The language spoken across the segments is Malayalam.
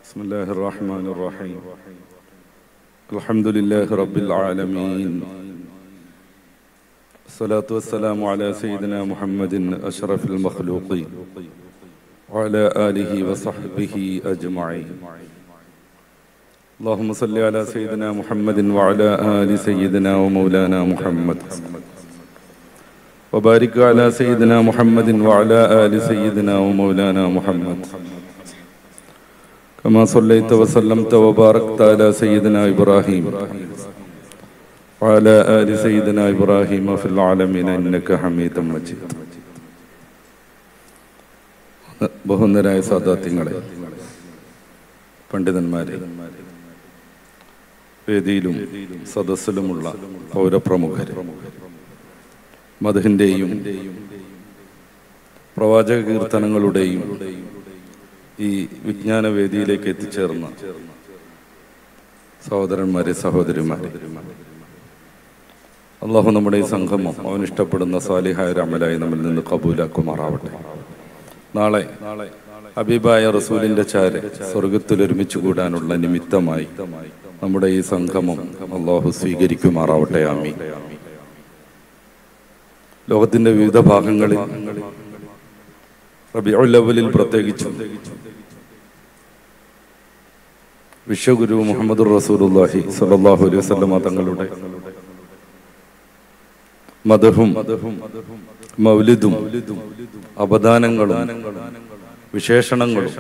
بسم الله الرحمن الرحيم الحمد لله رب العالمين الصلاة والسلام على سيدنا محمد أشرف المخلوقين وعلى آله وصحبه أجمعين اللهم صل على سيدنا محمد وعلى آل سيدنا ومولانا محمد وبارك على سيدنا محمد وعلى آل سيدنا ومولانا محمد كما صليت وسلمت وباركت على سيدنا إبراهيم وعلى آل سيدنا إبراهيم في العالمين إنك حميد مجيد ബഹുന്നരായ സാദാത്യങ്ങളെ പണ്ഡിതന്മാരെ വേദിയിലും സദസ്സിലുമുള്ള പൗരപ്രമുഖർ മധുഹിൻ്റെയും പ്രവാചക കീർത്തനങ്ങളുടെയും ഈ വിജ്ഞാന വേദിയിലേക്ക് എത്തിച്ചേർന്ന സഹോദരന്മാരെ സഹോദരിമാരെ അള്ളാഹു നമ്മുടെ ഈ സംഗമം അവൻ ഇഷ്ടപ്പെടുന്ന സാലിഹായ ഒരു അമലായി നമ്മിൽ നിന്ന് കബൂലാക്കുമാറാവട്ടെ നാളെ ഹബീബായ റസൂലിന്റെ ചാര് സ്വർഗത്തിൽ ഒരുമിച്ച് കൂടാനുള്ള നിമിത്തമായി നമ്മുടെ ഈ സംഗമം അള്ളാഹു സ്വീകരിക്കുമാറാവട്ടെ ആമി ലോകത്തിന്റെ വിവിധ ഭാഗങ്ങളിൽ റബിഉല്ലവലിൽ പ്രത്യേകിച്ചും വിശ്വഗുരു മുഹമ്മദ് റസൂലുള്ളാഹി സ്വല്ലല്ലാഹു അലൈഹി വസല്ലമ തങ്ങളുടെ മദഹും മൗലിദും അപദാനങ്ങളും വിശേഷണങ്ങളും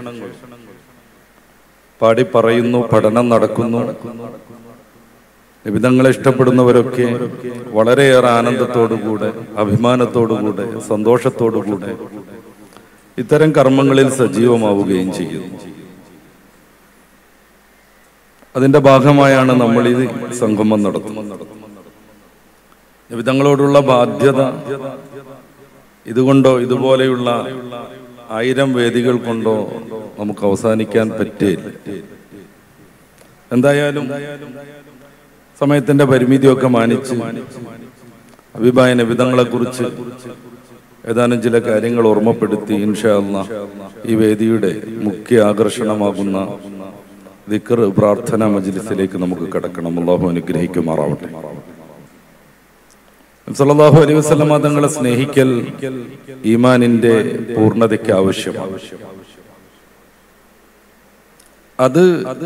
പാടി പറയുന്നു പഠനം നടക്കുന്നു വിവിധങ്ങളെ ഇഷ്ടപ്പെടുന്നവരൊക്കെ വളരെയേറെ ആനന്ദത്തോടുകൂടെ അഭിമാനത്തോടുകൂടെ സന്തോഷത്തോടുകൂടെ ഇത്തരം കർമ്മങ്ങളിൽ സജീവമാവുകയും ചെയ്യുന്നു അതിന്റെ ഭാഗമായാണ് നമ്മൾ ഈ സംഗമം നടത്തുന്നത് വിധങ്ങളോടുള്ള ബാധ്യത ഇതുകൊണ്ടോ ഇതുപോലെയുള്ള ആയിരം വേദികൾ കൊണ്ടോ നമുക്ക് അവസാനിക്കാൻ പറ്റില്ല എന്തായാലും സമയത്തിന്റെ പരിമിതിയൊക്കെ മാനിച്ച് അഭിപ്രായ വിധങ്ങളെ കുറിച്ച് ഏതാനും ചില കാര്യങ്ങൾ ഓർമ്മപ്പെടുത്തി ഇൻഷാ അല്ലാ ഈ വേദിയുടെ മുഖ്യ ആകർഷണമാകുന്ന ദിക്കർ പ്രാർത്ഥന മജ്ലിസിലേക്ക് നമുക്ക് കടക്കണം അള്ളാഹു അനുഗ്രഹിക്കുമാറാവട്ടെ സല്ലല്ലാഹു അലൈഹി വസല്ലമ തങ്ങളെ സ്നേഹിക്കൽ ഈമാനിന്റെ പൂർണ്ണതയ്ക്ക് ആവശ്യമാണ് അത്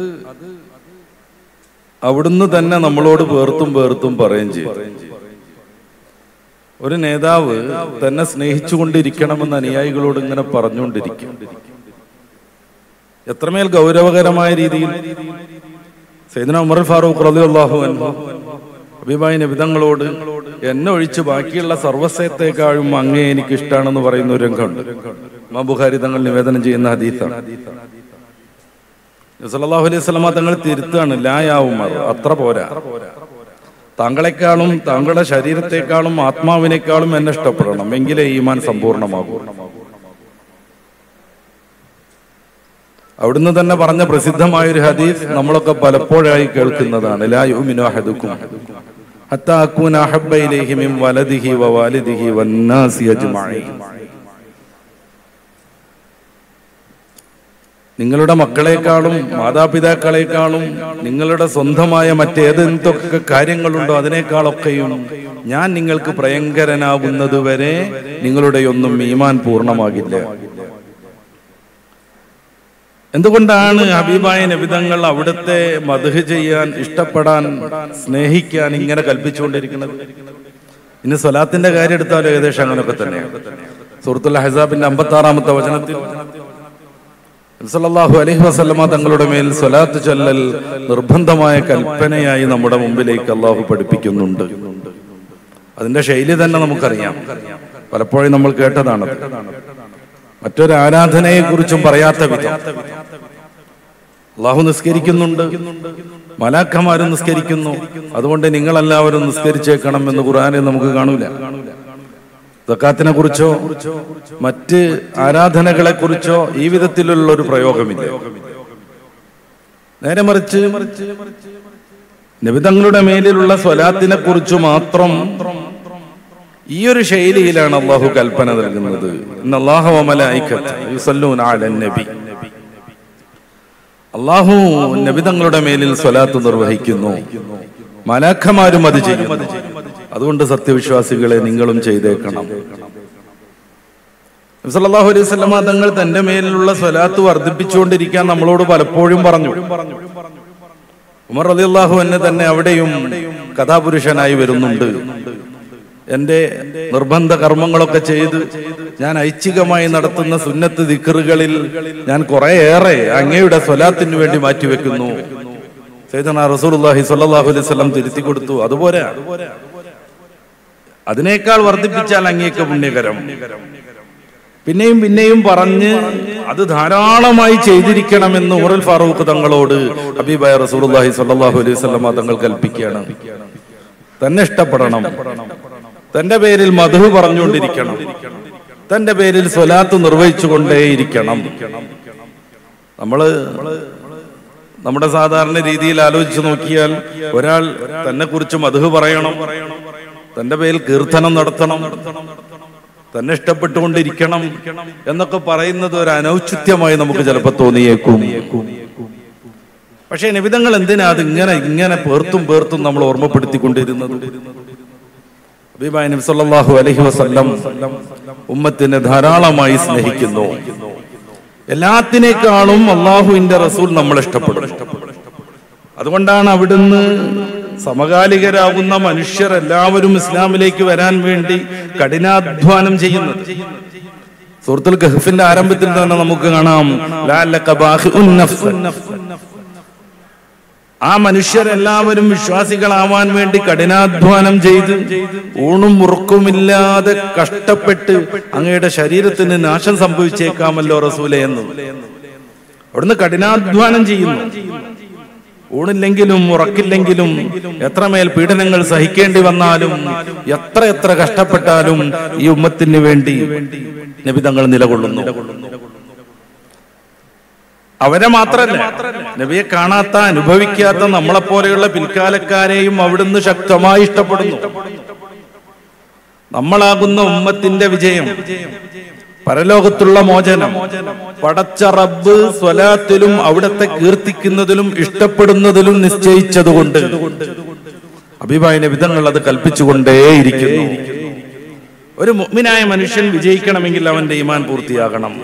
അവിടുന്ന് തന്നെ നമ്മളോട് പേർത്തും പേർത്തും പറയുകയും ചെയ്തു ഒരു നേതാവ് തന്നെ സ്നേഹിച്ചുകൊണ്ടിരിക്കണമെന്ന് അനുയായികളോട് ഇങ്ങനെ പറഞ്ഞുകൊണ്ടിരിക്കും എത്രമേൽ ഗൗരവകരമായ രീതിയിൽ സൈദന ഉമർ ഫാറൂഖ് റളിയല്ലാഹു അൻഹു അഭിമായ നിബിതങ്ങളോട് എന്നെ ഒഴിച്ച് ബാക്കിയുള്ള സർവസ്വത്തെക്കാളും അങ്ങേ എനിക്ക് ഇഷ്ടമാണെന്ന് പറയുന്ന ഒരു രംഗമുണ്ട് മാ ബുഖാരി തങ്ങൾ നിവേദനം ചെയ്യുന്ന ഹദീസാണ് സല്ലല്ലാഹു അലൈഹി വസല്ലമ തങ്ങൾ തിരുത്താണ് ലാ ഉമർ അത്ര പോരാ താങ്കളെക്കാളും താങ്കളുടെ ശരീരത്തെക്കാളും ആത്മാവിനേക്കാളും എന്നെ ഇഷ്ടപ്പെടണം എങ്കിലേ ഈമാൻ സമ്പൂർണ്ണമാകൂ അവിടുന്ന് തന്നെ പറഞ്ഞ പ്രസിദ്ധമായ ഒരു ഹദീസ് നമ്മളൊക്കെ പലപ്പോഴായി കേൾക്കുന്നതാണ് ലാ യുമിനു അഹദുക്കും ഹത്താ അകൂന അഹബ്ബ ഇലൈഹി മിൻ വലദിഹി വവാലിദിഹി വന്നാസി അജ്മഈൻ നിങ്ങളുടെ മക്കളെക്കാളും മാതാപിതാക്കളെക്കാളും നിങ്ങളുടെ സ്വന്തമായ മറ്റേതെന്തൊക്കെ കാര്യങ്ങളുണ്ടോ അതിനേക്കാളൊക്കെയും ഞാൻ നിങ്ങൾക്ക് പ്രിയങ്കരനാകുന്നത് വരെ നിങ്ങളുടെ ഒന്നും ഈമാൻ പൂർണ്ണമാകില്ല എന്തുകൊണ്ടാണ് ഹബീബായ നബിതങ്ങൾ അവിടുത്തെ മധുഹ് ചെയ്യാൻ ഇഷ്ടപ്പെടാൻ സ്നേഹിക്കാൻ ഇങ്ങനെ കൽപ്പിച്ചുകൊണ്ടിരിക്കുന്നത് ഇനി സ്വലാത്തിന്റെ കാര്യം എടുത്താലും ഏകദേശം അങ്ങനെയൊക്കെ തന്നെയാണ് സുഹൃത്തുൽ ഹസാബിന്റെ അമ്പത്തി ആറാമത്തെ വചനത്തിൽ സല്ലല്ലാഹു അലൈഹി വസല്ലമ തങ്ങളുടെ മേൽ സ്വലാത്ത് ചൊല്ലൽ നിർബന്ധമായ കൽപ്പനയായി നമ്മുടെ മുമ്പിലേക്ക് അള്ളാഹു പഠിപ്പിക്കുന്നുണ്ട് അതിന്റെ ശൈലി തന്നെ നമുക്കറിയാം പലപ്പോഴും നമ്മൾ കേട്ടതാണ് മറ്റൊരു ആരാധനയെ കുറിച്ചും പറയാത്ത വിധം അള്ളാഹു നിസ്കരിക്കുന്നുണ്ട് മലാഖമാരും നിസ്കരിക്കുന്നു അതുകൊണ്ട് നിങ്ങളെല്ലാവരും നിസ്കരിച്ചേക്കണം എന്ന് ഖുർആാനെ നമുക്ക് കാണൂല സക്കാത്തിനെ കുറിച്ചോ മറ്റ് ആരാധനകളെ കുറിച്ചോ ഈ വിധത്തിലുള്ള ഒരു പ്രയോഗമില്ല നേരെ മറിച്ച് നിബിതങ്ങളുടെ മേലിലുള്ള സ്വലാത്തിനെ കുറിച്ച് മാത്രം ഈ ഒരു ശൈലിയിലാണ് അള്ളാഹു കൽപ്പന നൽകുന്നത് ഇന്ന് അള്ളാഹു നബി അള്ളാഹു നബിതങ്ങളുടെ മേലിൽ സ്വലാത്ത് നിർവഹിക്കുന്നു മലാഖമാരും അത് ചെയ്യുന്നു അതുകൊണ്ട് സത്യവിശ്വാസികളെ നിങ്ങളും ചെയ്തേക്കണം സല്ലല്ലാഹു അലൈഹി വസല്ലമ തങ്ങൾ തന്റെ മേലിലുള്ള സ്വലാത്ത് വർദ്ധിപ്പിച്ചുകൊണ്ടിരിക്കാൻ നമ്മളോട് പലപ്പോഴും പറഞ്ഞു ഉമർ റളിയല്ലാഹു എന്നെ തന്നെ അവിടെയും കഥാപുരുഷനായി വരുന്നുണ്ട് എന്റെ നിർബന്ധ കർമ്മങ്ങളൊക്കെ ചെയ്ത് ഞാൻ ഐച്ഛികമായി നടത്തുന്ന സുന്നത്ത് ദിക്കറുകളിൽ ഞാൻ കുറേയേറെ അങ്ങയുടെ സ്വലാത്തിന് വേണ്ടി മാറ്റിവെക്കുന്നു സൈദന റസൂലുള്ളാഹി സ്വല്ലല്ലാഹു അലൈഹി വസല്ലം തിരുത്തി കൊടുത്തു അതുപോലെ അതിനേക്കാൾ വർദ്ധിപ്പിച്ചാൽ അങ്ങേക്ക് പുണ്യകരം പിന്നെയും പിന്നെയും പറഞ്ഞ് അത് ധാരാളമായി ചെയ്തിരിക്കണമെന്ന് ഉമറുൽ ഫാറൂഖ് തങ്ങളോട് ഹബീബായ റസൂലുള്ളാഹി സ്വല്ലല്ലാഹു അലൈഹി വസല്ലമ തങ്ങൾ കൽപ്പിക്കുകയാണ് തന്നെ ഇഷ്ടപ്പെടണം തന്റെ പേരിൽ മധു പറഞ്ഞുകൊണ്ടിരിക്കണം തന്റെ പേരിൽ സ്വലാത്ത് നിർവഹിച്ചുകൊണ്ടേയിരിക്കണം നമ്മള് നമ്മുടെ സാധാരണ രീതിയിൽ ആലോചിച്ച് നോക്കിയാൽ ഒരാൾ തന്നെ കുറിച്ച് മധു പറയണം തന്റെ പേരിൽ കീർത്തനം നടത്തണം തന്നെ ഇഷ്ടപ്പെട്ടുകൊണ്ടിരിക്കണം എന്നൊക്കെ പറയുന്നത് ഒരു അനൗചിത്യമായി നമുക്ക് ചിലപ്പോൾ തോന്നിയേക്കും പക്ഷേ നിബിതങ്ങൾ എന്തിനാ അത് ഇങ്ങനെ ഇങ്ങനെ പേർത്തും പേർത്തും നമ്മൾ ഓർമ്മപ്പെടുത്തിക്കൊണ്ടിരുന്നത് ഹബീബായ നബി സല്ലല്ലാഹു അലൈഹി വസല്ലം ഉമ്മത്തിനെ ധാരാളമായി സ്നേഹിക്കുന്നു എല്ലാത്തിനേക്കാളും അള്ളാഹുവിന്റെ റസൂൽ നമ്മൾ ഇഷ്ടപ്പെടും അതുകൊണ്ടാണ് അവിടുന്ന് സമകാലികരാകുന്ന മനുഷ്യർ എല്ലാവരും ഇസ്ലാമിലേക്ക് വരാൻ വേണ്ടി കഠിനാധ്വാനം ചെയ്യുന്നത് സുഹൃത്തുൽ ഗഹഫിന്റെ ആരംഭത്തിൽ തന്നെ നമുക്ക് കാണാം ലഅല്ലക ബാഖിഉൻ നഫ്സ്. ആ മനുഷ്യരെല്ലാവരും വിശ്വാസികളാവാൻ വേണ്ടി കഠിനാധ്വാനം ചെയ്ത് ഊണും മുറുക്കുമില്ലാതെ കഷ്ടപ്പെട്ട് അങ്ങയുടെ ശരീരത്തിന് നാശം സംഭവിച്ചേക്കാമല്ലോ റസൂലെ എന്ന് അവിടുന്ന് കഠിനാധ്വാനം ചെയ്യുന്നു ഊണില്ലെങ്കിലും ഉറക്കില്ലെങ്കിലും എത്രമേൽ പീഡനങ്ങൾ സഹിക്കേണ്ടി വന്നാലും എത്ര എത്ര കഷ്ടപ്പെട്ടാലും ഈ ഉമ്മത്തിന് വേണ്ടി നബിതങ്ങൾ നിലകൊള്ളുന്നു അവരെ മാത്രല്ല നബിയെ കാണാത്ത അനുഭവിക്കാത്ത നമ്മളെപ്പോലെയുള്ള പിൽക്കാലക്കാരെയും അവിടുന്ന് ശക്തമായി ഇഷ്ടപ്പെടുന്നു നമ്മളാകുന്ന ഉമ്മത്തിന്റെ വിജയം പരലോകത്തുള്ള മോചനം പടച്ച റബ്ബ് സ്വലാത്തിലും അവിടത്തെ കീർത്തിക്കുന്നതിലും ഇഷ്ടപ്പെടുന്നതിലും നിശ്ചയിച്ചതുകൊണ്ട് അഭിപായ നബിതങ്ങൾ അത് കൽപ്പിച്ചുകൊണ്ടേയിരിക്കുന്നു ഒരു മുഅ്മിനായ മനുഷ്യൻ വിജയിക്കണമെങ്കിൽ അവന്റെ ഈമാൻ പൂർത്തിയാകണം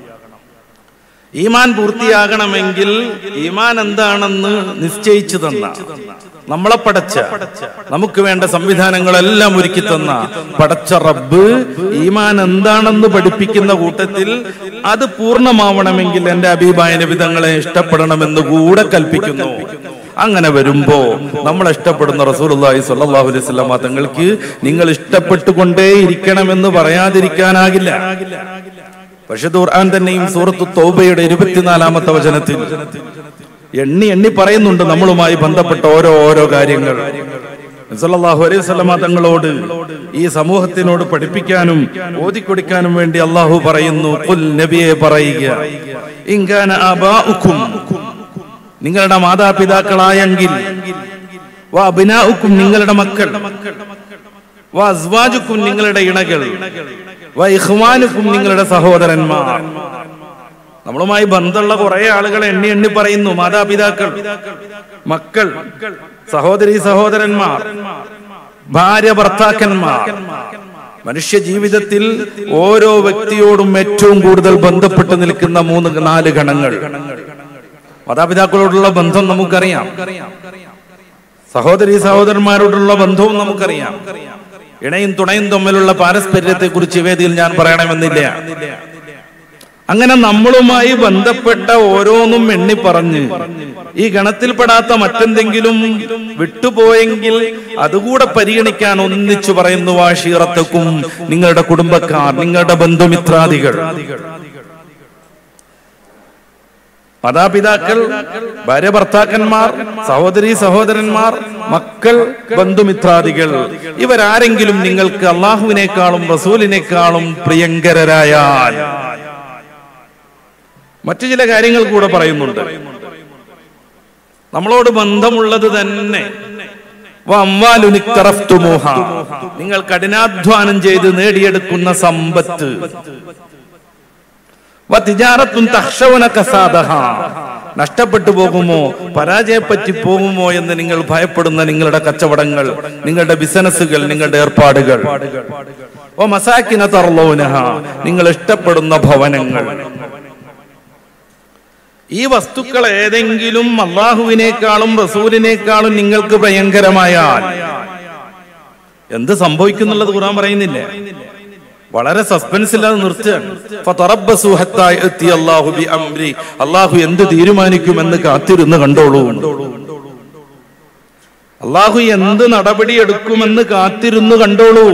ഈമാൻ പൂർത്തിയാകണമെങ്കിൽ ഈമാൻ എന്താണെന്ന് നിശ്ചയിച്ചു തന്ന നമ്മളെ പടച്ച നമുക്ക് വേണ്ട സംവിധാനങ്ങളെല്ലാം ഒരുക്കി തന്ന പടച്ച റബ്ബ് ഈമാൻ എന്താണെന്ന് പഠിപ്പിക്കുന്ന കൂട്ടത്തിൽ അത് പൂർണ്ണമാവണമെങ്കിൽ എന്റെ അഭിപായ നബിതങ്ങളെ ഇഷ്ടപ്പെടണമെന്ന് കൂടെ കൽപ്പിക്കുന്നു അങ്ങനെ വരുമ്പോ നമ്മൾ ഇഷ്ടപ്പെടുന്ന റസൂലുള്ളാഹി സ്വല്ലല്ലാഹു അലൈഹി വസല്ലമ തങ്ങൾക്ക് നിങ്ങൾ ഇഷ്ടപ്പെട്ടുകൊണ്ടേ ഇരിക്കണമെന്ന് പറയാതിരിക്കാനാകില്ല പക്ഷെ ഖുർആൻ തന്നെയും സൂറത്തു തൗബയുടെ ഇരുപത്തിനാലാമത്തെ വചനത്തിൽ എണ്ണി എണ്ണി പറയുന്നുണ്ട് നമ്മളുമായി ബന്ധപ്പെട്ട ഓരോ ഓരോ കാര്യങ്ങൾ സല്ലല്ലാഹു അലൈഹി വസല്ലമ തങ്ങളോട് ഈ സമൂഹത്തിനോട് പഠിപ്പിക്കാനും ഓതിക്കൊടുക്കാനും വേണ്ടി അള്ളാഹു പറയുന്നു ഖുൽ നബിയെ പറയുക ഇൻകാന ആബാഉക്കും നിങ്ങളുടെ മാതാപിതാക്കളായെങ്കിൽ വാ അബിനാഉക്കും നിങ്ങളുടെ മക്കൾ വാ അസ്വാജുക്കും നിങ്ങളുടെ ഇണകൾ വാ ഇഖ്വാനുക്കും നിങ്ങളുടെ സഹോദരന്മാർ നമ്മളുമായി ബന്ധമുള്ള കുറെ ആളുകളെ എണ്ണി എണ്ണി പറയുന്നു മാതാപിതാക്കൾ മക്കൾ സഹോദരി സഹോദരന്മാർ ഭാര്യ ഭർത്താക്കന്മാർ മനുഷ്യ ജീവിതത്തിൽ ഓരോ വ്യക്തിയോടും ഏറ്റവും കൂടുതൽ ബന്ധപ്പെട്ട് നിൽക്കുന്ന മൂന്ന് നാല് ഗണങ്ങൾ മാതാപിതാക്കളോടുള്ള ബന്ധം നമുക്കറിയാം സഹോദരി സഹോദരന്മാരോടുള്ള ബന്ധവും നമുക്കറിയാം ഇണയും തുണയും തമ്മിലുള്ള പാരസ്പര്യത്തെ കുറിച്ച് വേദിയിൽ ഞാൻ പറയണമെന്നില്ല അങ്ങനെ നമ്മളുമായി ബന്ധപ്പെട്ട ഓരോന്നും എണ്ണി പറഞ്ഞ് ഈ ഗണത്തിൽപ്പെടാത്ത മറ്റെന്തെങ്കിലും വിട്ടുപോയെങ്കിൽ അതുകൂടെ പരിഗണിക്കാൻ ഒന്നിച്ചു പറയുന്നു വാഷീറത്തക്കും നിങ്ങളുടെ കുടുംബക്കാർ നിങ്ങളുടെ ബന്ധുമിത്രാദികൾ മാതാപിതാക്കൾ ഭാര്യ ഭർത്താക്കന്മാർ സഹോദരി സഹോദരന്മാർ മക്കൾ ബന്ധുമിത്രാദികൾ ഇവരാരെങ്കിലും നിങ്ങൾക്ക് അള്ളാഹുവിനേക്കാളും റസൂലിനേക്കാളും പ്രിയങ്കരരായാൽ മറ്റു ചില കാര്യങ്ങൾ കൂടെ പറയുന്നുണ്ട് നമ്മളോട് ബന്ധമുള്ളത് തന്നെ വഅമ്വാലുനിക്തറഫ്തുമൂഹ. നിങ്ങൾ കഠിനാധ്വാനം ചെയ്ത് നേടിയെടുക്കുന്ന സമ്പത്ത് വതിജാറത്തുൻ തഖ്ശൗന കസാദഹ. നഷ്ടപ്പെട്ടു പോകുമോ പരാജയപ്പറ്റി പോകുമോ എന്ന് നിങ്ങൾ ഭയപ്പെടുന്ന നിങ്ങളുടെ കച്ചവടങ്ങൾ നിങ്ങളുടെ ബിസിനസ്സുകൾ നിങ്ങളുടെ ഏർപ്പാടുകൾ ഓ മസാക്കിന തർലോനഹ നിങ്ങൾ ഇഷ്ടപ്പെടുന്ന ഭവനങ്ങൾ ഈ വസ്തുക്കൾ ഏതെങ്കിലും അള്ളാഹുവിനേക്കാളും റസൂലിനേക്കാളും നിങ്ങൾക്ക് ഭയങ്കരമായാൽ എന്ത് സംഭവിക്കുന്നുള്ളത് ഖുർആൻ പറയുന്നില്ല വളരെ സസ്പെൻസിൽ അത് നിർത്തുകയാണ് ഫതറബ്ബസു ഹത്താ യഅതി അല്ലാഹു ബി അംരി അള്ളാഹു എന്ത് തീരുമാനിക്കുമെന്ന് കാത്തിരുന്ന് കണ്ടോളൂ അള്ളാഹു എന്ത് നടപടി എടുക്കുമെന്ന് കാത്തിരുന്ന് കണ്ടോളൂ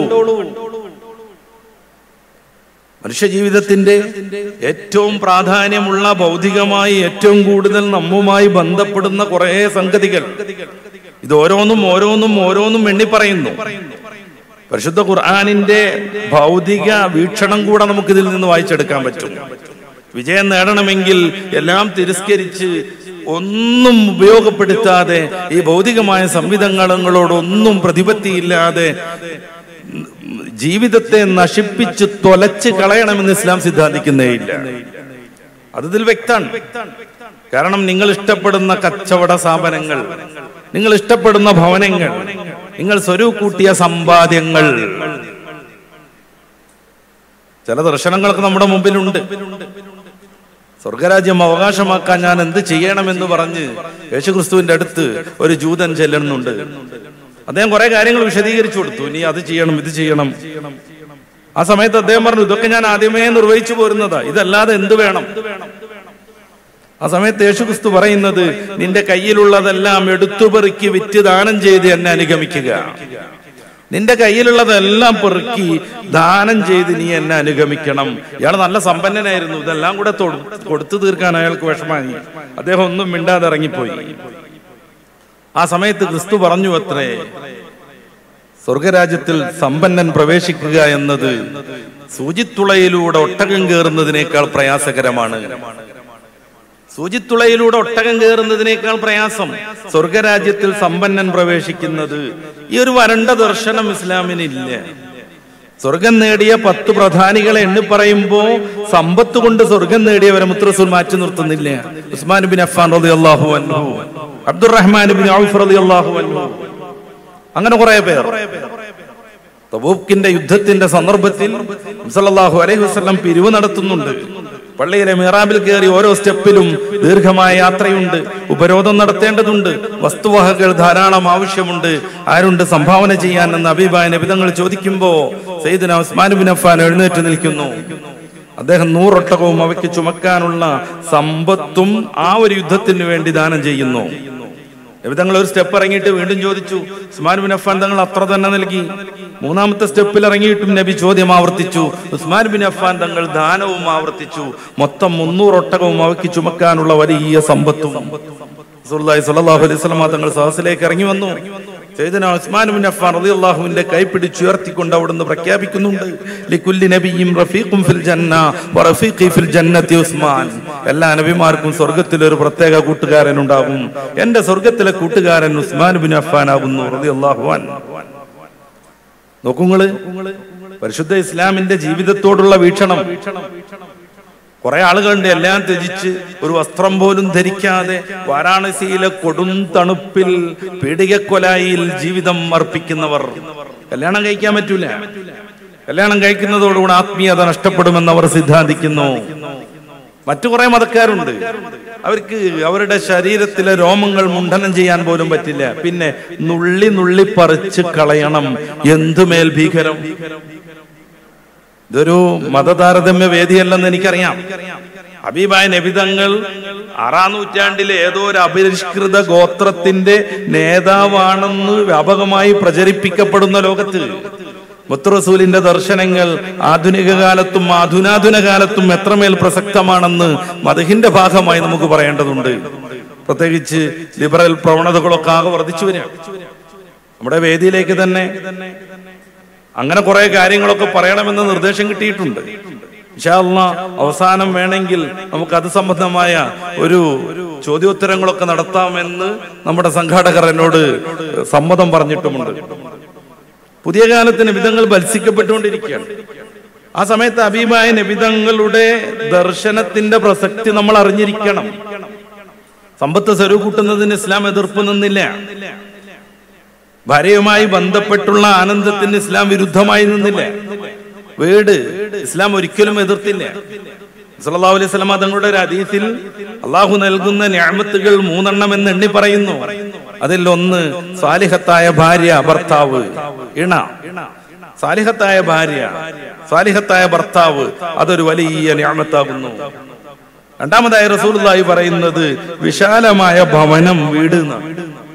മനുഷ്യ ജീവിതത്തിന്റെ ഏറ്റവും പ്രാധാന്യമുള്ള ഭൗതികമായി ഏറ്റവും കൂടുതൽ നമ്മുമായി ബന്ധപ്പെടുന്ന കുറെ സംഗതികൾ ഇത് ഓരോന്നും ഓരോന്നും ഓരോന്നും എണ്ണി പറയുന്നു പരിശുദ്ധ ഖുർആാനിന്റെ ഭൗതിക വീക്ഷണം കൂടെ നമുക്ക് ഇതിൽ നിന്ന് വായിച്ചെടുക്കാൻ പറ്റും വിജയം നേടണമെങ്കിൽ എല്ലാം തിരസ്കരിച്ച് ഒന്നും ഉപയോഗപ്പെടുത്താതെ ഈ ഭൗതികമായ സംവിധാനങ്ങളോടൊന്നും പ്രതിപത്തിയില്ലാതെ ജീവിതത്തെ നശിപ്പിച്ച് തൊലച്ച് കളയണമെന്ന് ഇസ്ലാം സിദ്ധാന്തിക്കുന്നേയില്ല അത് ഇതിൽ വ്യക്തമാണ് കാരണം നിങ്ങൾ ഇഷ്ടപ്പെടുന്ന കച്ചവട സ്ഥാപനങ്ങൾ നിങ്ങൾ ഇഷ്ടപ്പെടുന്ന ഭവനങ്ങൾ നിങ്ങൾ സ്വരൂകൂട്ടിയ സമ്പാദ്യങ്ങൾ ചില ദർശനങ്ങളൊക്കെ നമ്മുടെ മുമ്പിലുണ്ട് സ്വർഗരാജ്യം അവകാശമാക്കാൻ ഞാൻ എന്ത് ചെയ്യണമെന്ന് പറഞ്ഞ് യേശുക്രിസ്തുവിന്റെ അടുത്ത് ഒരു ജൂതൻ ചെല്ലുന്നുണ്ട് അദ്ദേഹം കുറെ കാര്യങ്ങൾ വിശദീകരിച്ചു കൊടുത്തു ഇനി അത് ചെയ്യണം ഇത് ചെയ്യണം ആ സമയത്ത് അദ്ദേഹം പറഞ്ഞു ഇതൊക്കെ ഞാൻ ആദ്യമേ നിർവഹിച്ചു പോരുന്നതാ ഇതല്ലാതെ എന്ത് വേണം ആ സമയത്ത് യേശുക്രിസ്തു പറയുന്നത് നിന്റെ കയ്യിലുള്ളതെല്ലാം എടുത്തുപെറുക്കി വിറ്റ് ദാനം ചെയ്ത് എന്നെ അനുഗമിക്കുക നിന്റെ കയ്യിലുള്ളതെല്ലാം പെറുക്കി ദാനം ചെയ്ത് നീ എന്നെ അനുഗമിക്കണം ഇയാൾ നല്ല സമ്പന്നനായിരുന്നു ഇതെല്ലാം കൂടെ തൊടു- കൊടുത്തു തീർക്കാൻ അയാൾക്ക് വിഷമായി അദ്ദേഹം ഒന്നും മിണ്ടാതെ ഇറങ്ങിപ്പോയി ആ സമയത്ത് ക്രിസ്തു പറഞ്ഞു അത്രേ സ്വർഗരാജ്യത്തിൽ സമ്പന്നൻ പ്രവേശിക്കുക എന്നത് സൂചിത്തുളയിലൂടെ ഒട്ടകം കയറുന്നതിനേക്കാൾ പ്രയാസകരമാണ് സൂചിത്തുളയിലൂടെ ഒട്ടകം കയറുന്നതിനേക്കാൾ പ്രയാസം സ്വർഗരാജ്യത്തിൽ സമ്പന്നൻ പ്രവേശിക്കുന്നത് ഈ ഒരു വരണ്ട ദർശനം ഇസ്ലാമിനില്ല സ്വർഗം നേടിയ പത്ത് പ്രധാനികളെ എണ്ണി പറയുമ്പോ സമ്പത്ത് കൊണ്ട് സ്വർഗം നേടിയവരെ മുത്രസുൽ മാറ്റി നിർത്തുന്നില്ല ഉസ്മാൻ ബിൻ അഫാൻ റളിയല്ലാഹു അൻഹു അബ്ദുറഹ്മാൻ ബിൻ ഔഫ് റളിയല്ലാഹു അൻഹു അങ്ങനെ കുറെ പേർ തബൂക്കിന്റെ യുദ്ധത്തിന്റെ സന്ദർഭത്തിൽ സല്ലല്ലാഹു അലൈഹി വസല്ലം പിരിവ് നടത്തുന്നുണ്ട് പള്ളിയിലെ മിറാബിൽ കയറി ഓരോ സ്റ്റെപ്പിലും ദീർഘമായ യാത്രയുണ്ട് ഉപരോധം നടത്തേണ്ടതുണ്ട് വസ്തുവകകൾ ധാരാളം ആവശ്യമുണ്ട് ആരുണ്ട് സംഭാവന ചെയ്യാൻ എന്ന് അബീബായ നബിതങ്ങൾ ചോദിക്കുമ്പോ സയ്യിദ്ന ഉസ്മാൻ ബിൻ അഫ്ഫാൻ എഴുന്നേറ്റ് നിൽക്കുന്നു അദ്ദേഹം നൂറൊട്ടകവും അവയ്ക്ക് ചുമക്കാനുള്ള സമ്പത്തും ആ ഒരു യുദ്ധത്തിന് വേണ്ടി ദാനം ചെയ്യുന്നു നബി തങ്ങൾ ഒരു സ്റ്റെപ്പ് ഇറങ്ങിയിട്ട് വീണ്ടും ചോദിച്ചു ഉസ്മാൻ ബിൻ അഫ്ഫാൻ തങ്ങൾ അത്ര തന്നെ നൽകി മൂന്നാമത്തെ സ്റ്റെപ്പിൽ ഇറങ്ങിയിട്ടും നബി ചോദ്യം ആവർത്തിച്ചു ഉസ്മാൻ ബിൻ അഫ്ഫാൻ തങ്ങൾ ദാനവും ആവർത്തിച്ചു മൊത്തം മുന്നൂറ് ഒട്ടകവും അവയ്ക്ക് ചുമക്കാനുള്ള വലിയ സമ്പത്തും റസൂലുള്ളാഹി സ്വല്ലല്ലാഹു അലൈഹി വസല്ലം തങ്ങൾ സഹസിലേക്ക് ഇറങ്ങി വന്നു സയ്യിദന ഉസ്മാൻ ബിൻ അഫ്ഫാൻ റളിയല്ലാഹുവിന്റെ കൈ പിടിച്ചുയർത്തിക്കൊണ്ട് അവിടുന്ന് പ്രഖ്യാപിക്കുന്നുണ്ട് ലികുല്ലി നബിയ്യിൻ റഫീഖും ഫിൽ ജന്ന വറഫീഖി ഫിൽ ജന്നത്തി ഉസ്മാൻ എല്ലാ നബിമാർക്കും സ്വർഗ്ഗത്തിൽ ഒരു പ്രത്യേക കൂട്ടുകാരൻ ഉണ്ടാകും എന്റെ സ്വർഗ്ഗത്തിലെ കൂട്ടുകാരൻ ഉസ്മാൻ ബിൻ അഫ്ഫാൻ ആകുന്നു റളിയല്ലാഹു അൻഹു നോക്കുങ്ങള് പരിശുദ്ധ ഇസ്ലാമിന്റെ ജീവിതത്തോടുള്ള വീക്ഷണം കുറെ ആളുകളുണ്ട് എല്ലാം ത്യജിച്ച് ഒരു വസ്ത്രം പോലും ധരിക്കാതെ വാരാണസിയിലെ കൊടും തണുപ്പിൽ പീഡികക്കൊലായിൽ ജീവിതം അർപ്പിക്കുന്നവർ കല്യാണം കഴിക്കാൻ പറ്റൂല കല്യാണം കഴിക്കുന്നതോടുകൂടി ആത്മീയത നഷ്ടപ്പെടുമെന്ന് അവർ സിദ്ധാന്തിക്കുന്നു മറ്റു കുറെ മതക്കാരുണ്ട് അവർക്ക് അവരുടെ ശരീരത്തിലെ രോമങ്ങൾ മുണ്ഡനം ചെയ്യാൻ പോലും പറ്റില്ല പിന്നെ നുള്ളി നുള്ളി പറിച്ച് കളയണം എന്തുമേൽ ഭീകരം ഇതൊരു മതതാരതമ്യ വേദിയല്ലെന്ന് എനിക്കറിയാം ഹബീബായ നബിതങ്ങൾ ആറാം നൂറ്റാണ്ടിലെ ഏതോ ഒരു അപരിഷ്കൃത ഗോത്രത്തിന്റെ നേതാവാണെന്ന് വ്യാപകമായി പ്രചരിപ്പിക്കപ്പെടുന്ന ലോകത്ത് മുത്തുറസൂലിന്റെ ദർശനങ്ങൾ ആധുനിക കാലത്തും ആധുനാധുന കാലത്തും എത്രമേൽ പ്രസക്തമാണെന്ന് മതഹിന്റെ ഭാഗമായി നമുക്ക് പറയേണ്ടതുണ്ട് പ്രത്യേകിച്ച് ലിബറൽ പ്രവണതകളൊക്കെ ആകെ വർദ്ധിച്ചു വരികയാണ് നമ്മുടെ വേദിയിലേക്ക് തന്നെ അങ്ങനെ കുറെ കാര്യങ്ങളൊക്കെ പറയണമെന്ന് നിർദ്ദേശം കിട്ടിയിട്ടുണ്ട് ഇൻഷാ അള്ളാ അവസാനം വേണമെങ്കിൽ നമുക്ക് അത് സംബന്ധമായ ഒരു ചോദ്യോത്തരങ്ങളൊക്കെ നടത്താമെന്ന് നമ്മുടെ സംഘാടകർ എന്നോട് സമ്മതം പറഞ്ഞിട്ടുമുണ്ട് പുതിയ കാലത്ത് നിബിധങ്ങൾ ഭത്സിക്കപ്പെട്ടുകൊണ്ടിരിക്കുകയാണ് ആ സമയത്ത് അഭിമായ നിബിധങ്ങളുടെ ദർശനത്തിന്റെ പ്രസക്തി നമ്മൾ അറിഞ്ഞിരിക്കണം സമ്പത്ത് സ്വരൂകൂട്ടുന്നതിന് ഇസ്ലാം എതിർപ്പ് നിന്നില്ല ഭാര്യയുമായി ബന്ധപ്പെട്ടുള്ള ആനന്ദത്തിന് ഇസ്ലാം വിരുദ്ധമായി നിന്നില്ല വീട് ഇസ്ലാം ഒരിക്കലും എതിർത്തില്ല സല്ലല്ലാഹു അലൈഹി വസല്ലം തങ്ങളുടെ ഒരു ഹദീസിൽ അള്ളാഹു നൽകുന്ന ഞാമത്തുകൾ മൂന്നെണ്ണം എന്ന് എണ്ണി പറയുന്നു അതിൽ ഒന്ന് സാലിഹത്തായ ഭാര്യ ഭർത്താവ് ഇണ സാലിഹത്തായ ഭാര്യ സാലിഹത്തായ ഭർത്താവ് അതൊരു വലിയ ഞാമത്താകുന്നു രണ്ടാമതായി റസൂലുള്ളാഹി പറയുന്നത് വിശാലമായ ഭവനം വീട് എന്നാണ്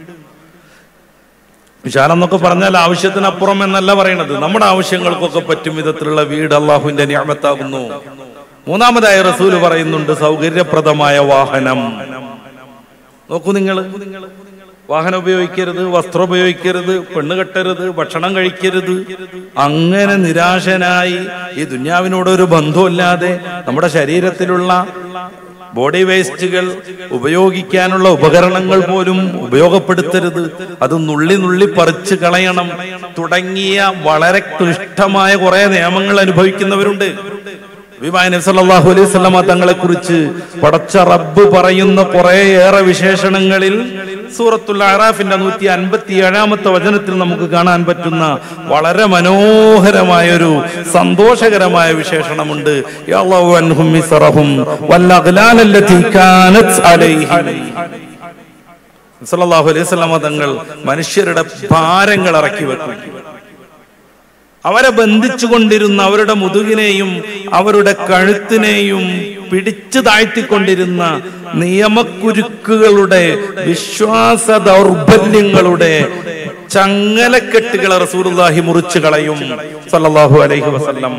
വിശാലം എന്നൊക്കെ പറഞ്ഞാൽ ആവശ്യത്തിനപ്പുറം എന്നല്ല പറയണത് നമ്മുടെ ആവശ്യങ്ങൾക്കൊക്കെ പറ്റും വിധത്തിലുള്ള വീട് അള്ളാഹുവിന്റെ ഞാമത്താകുന്നു മൂന്നാമതായി റസൂല് പറയുന്നുണ്ട് സൗകര്യപ്രദമായ വാഹനം നോക്കൂ നിങ്ങൾ വാഹനം ഉപയോഗിക്കരുത് വസ്ത്രം ഉപയോഗിക്കരുത് പെണ്ണ് കെട്ടരുത് ഭക്ഷണം കഴിക്കരുത് അങ്ങനെ നിരാശനായി ഈ ദുന്യാവിനോടൊരു ബന്ധമില്ലാതെ നമ്മുടെ ശരീരത്തിലുള്ള ബോഡി വേസ്റ്റുകൾ ഉപയോഗിക്കാനുള്ള ഉപകരണങ്ങൾ പോലും ഉപയോഗപ്പെടുത്തരുത് അത് നുള്ളി നുള്ളി പറിച്ച് കളയണം തുടങ്ങിയ വളരെ ക്ലിഷ്ടമായ കുറെ നിയമങ്ങൾ അനുഭവിക്കുന്നവരുണ്ട് സല്ലല്ലാഹു അലൈഹി വസല്ലമ തങ്ങളെ കുറിച്ച് പടച്ച റബ്ബ് പറയുന്ന കുറേയേറെ വിശേഷണങ്ങളിൽ സൂറത്തുൽ അറാഫിന്റെ നൂറ്റി അൻപത്തി ഏഴാമത്തെ വചനത്തിൽ നമുക്ക് കാണാൻ പറ്റുന്ന വളരെ മനോഹരമായ ഒരു സന്തോഷകരമായ വിശേഷണമുണ്ട് യഅല്ലാഹു അൻഹും മിസ്റഹും വൽ അഗ്ലാലല്ലതി കാനത് അലൈഹിം സല്ലല്ലാഹു അലൈഹി വസല്ലമ തങ്ങൾ മനുഷ്യരുടെ ഭാരങ്ങൾ ഇറക്കി വെക്കും അവരെ ബന്ധിച്ചുകൊണ്ടിരുന്ന അവരുടെ മുതുകിനെയും അവരുടെ കഴുത്തിനെയും പിടിച്ചു താഴ്ത്തിക്കൊണ്ടിരുന്ന നിയമക്കുരുക്കുകളുടെ വിശ്വാസ ദൗർബല്യങ്ങളുടെ ചങ്ങലക്കെട്ടുകളെ റസൂലുള്ളാഹി മുറിച്ചു കളയും സല്ലല്ലാഹു അലൈഹി വസല്ലം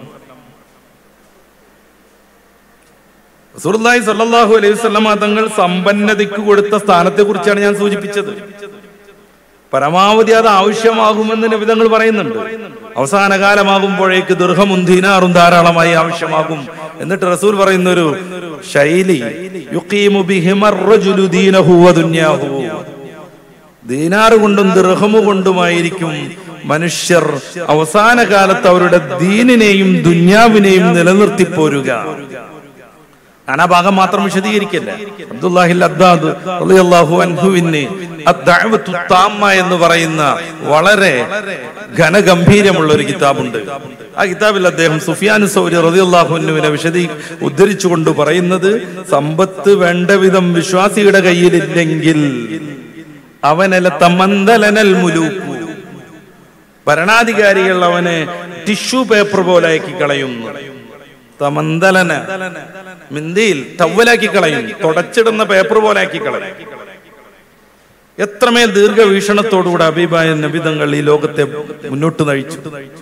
റസൂലുള്ളാഹി സല്ലല്ലാഹു അലൈഹി വസല്ലമ തങ്ങൾ സമ്പന്നതയ്ക്ക് കൊടുത്ത സ്ഥാനത്തെ കുറിച്ചാണ് ഞാൻ സൂചിപ്പിച്ചത് പരമാവധി അത് ആവശ്യമാകുമെന്ന് നിബിധങ്ങൾ പറയുന്നുണ്ട് അവസാന കാലമാകുമ്പോഴേക്ക് ദീർഘമും ദീനാറും ധാരാളമായി ആവശ്യമാകും എന്നിട്ട് റസൂൽ പറയുന്ന ഒരു ശൈലി യുഖീമു ബിഹിമർ റജുലു ദീനഹു വ ദുന്യാഹു ദീനാറ് കൊണ്ടും ദീർഘമു കൊണ്ടുമായിരിക്കും മനുഷ്യർ അവസാന കാലത്ത് അവരുടെ ദീനിനെയും ദുന്യാവിനെയും നിലനിർത്തി പോരുക ഞാൻ ആ ഭാഗം മാത്രം വിശദീകരിക്കില്ല അബ്ദുല്ലാഹിൽ അദ്ദാദ് റളിയല്ലാഹു അൻഹുവിന് അദ്ദഅവത്തു താമ്മ എന്ന് പറയുന്ന വളരെ ഘനഗംഭീരമുള്ള ഒരു കിതാബുണ്ട് ആ കിതാബിൽ അദ്ദേഹം സുഫിയാൻ സൗരി റളിയല്ലാഹു അൻഹുവിനെ വിശദീ ഉദ്ധരിച്ചുകൊണ്ട് പറയുന്നത് സമ്പത്ത് വേണ്ട വിധം വിശ്വാസിയുടെ കയ്യിലില്ലെങ്കിൽ അവനല തമന്തലനൽ മുലൂക്കു ഭരണാധികാരികൾ അവനെ ടിഷ്യൂ പേപ്പർ പോലെ ആക്കി കളയുന്നു തമന്തലന മിന്തിയിൽ ടവലാക്കി കളയും തുടച്ചിടുന്ന പേപ്പർ പോലെ ആക്കി കളയും എത്രമേൽ ദീർഘവീക്ഷണത്തോടുകൂടെ അബീബായ നബിതങ്ങൾ ഈ ലോകത്തെ മുന്നോട്ട് നയിച്ചു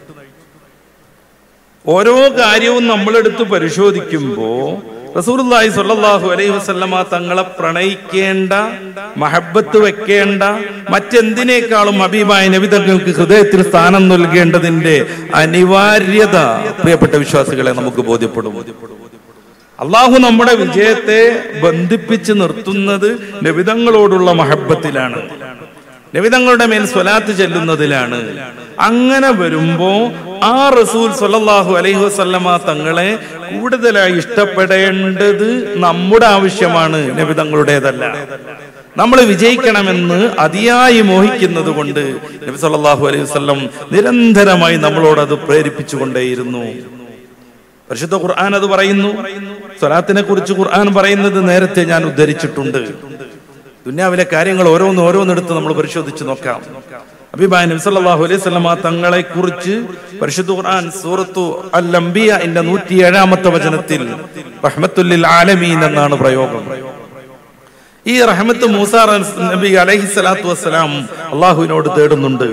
ഓരോ കാര്യവും നമ്മളെടുത്ത് പരിശോധിക്കുമ്പോ റസൂലുള്ളാഹി സ്വല്ലല്ലാഹു അലൈഹി വസല്ലമ തങ്ങളെ പ്രണയിക്കേണ്ട മഹബത്ത് വെക്കേണ്ട മറ്റെന്തിനേക്കാളും ഹബീബായ നബി തങ്ങൾക്ക് ഹൃദയത്തിൽ സ്ഥാനം നൽകേണ്ടതിന്റെ അനിവാര്യത പ്രിയപ്പെട്ട വിശ്വാസികളെ നമുക്ക് ബോധ്യപ്പെടും അള്ളാഹു നമ്മുടെ വിജയത്തെ ബന്ധിപ്പിച്ച് നിർത്തുന്നത് നബിതങ്ങളോടുള്ള മഹബത്തിലാണ് നബിതങ്ങളുടെ മേൽ സ്വലാത്ത് ചെല്ലുന്നതിലാണ് അങ്ങനെ വരുമ്പോ ആ റസൂൽ സല്ലല്ലാഹു അലൈഹി വസല്ലമ തങ്ങളെ കൂടുതലായി ഇഷ്ടപ്പെടേണ്ടത് നമ്മുടെ ആവശ്യമാണ് നബിതങ്ങളുടേതല്ല നമ്മൾ വിജയിക്കണമെന്ന് അതിയായി മോഹിക്കുന്നത് കൊണ്ട് നബി സല്ലല്ലാഹു അലൈഹി വസല്ലം നിരന്തരമായി നമ്മളോട് അത് പ്രേരിപ്പിച്ചുകൊണ്ടേയിരുന്നു പരിശുദ്ധ ഖുർആൻ അത് പറയുന്നു സ്വലാത്തിനെ കുറിച്ച് ഖുർആൻ പറയുന്നത് നേരത്തെ ഞാൻ ഉദ്ധരിച്ചിട്ടുണ്ട് ദുന്യാവിലെ കാര്യങ്ങൾ ഓരോന്ന് ഓരോന്നെടുത്ത് നമ്മൾ പരിശോധിച്ച് നോക്കാം അബിബായ നബി സല്ലല്ലാഹു അലൈഹി വസല്ലമ തങ്ങളെ കുറിച്ച് പരിശുദ്ധ ഖുർആൻ സൂറത്തു അൽ അംബിയ എന്റെ നൂറ്റി ഏഴാമത്തെ വചനത്തിൽ റഹ്മത്തുല്ലിൽ ആലമീൻ എന്നാണ് പ്രയോഗം ഈ റഹ്മത്ത് മൂസ നബി അലൈഹി സ്വലാത്തു വസ്സലാം അള്ളാഹുവിനോട് തേടുന്നുണ്ട്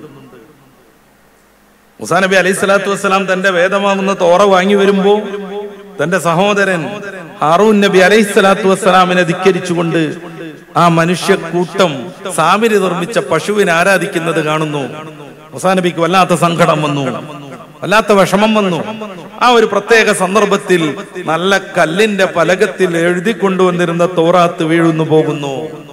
മുസാ നബി അലൈഹി സ്വലാത്തു വസ്സലാം തന്റെ വേദമാകുന്ന തോറ വാങ്ങി വരുമ്പോ തന്റെ സഹോദരൻ ഹാറൂൻ നബി അലൈഹി സ്വലാത്തു വസ്സലാമിനെ ധിക്കരിച്ചുകൊണ്ട് ആ മനുഷ്യ കൂട്ടം സാമിരി നിർമ്മിച്ച പശുവിനെ ആരാധിക്കുന്നത് കാണുന്നു മുസാ നബിക്ക് വല്ലാത്ത സങ്കടം വന്നു വല്ലാത്ത വിഷമം വന്നു ആ ഒരു പ്രത്യേക സന്ദർഭത്തിൽ നല്ല കല്ലിന്റെ പലകത്തിൽ എഴുതി കൊണ്ടുവന്നിരുന്ന തോറാത്ത് വീഴുന്നു പോകുന്നു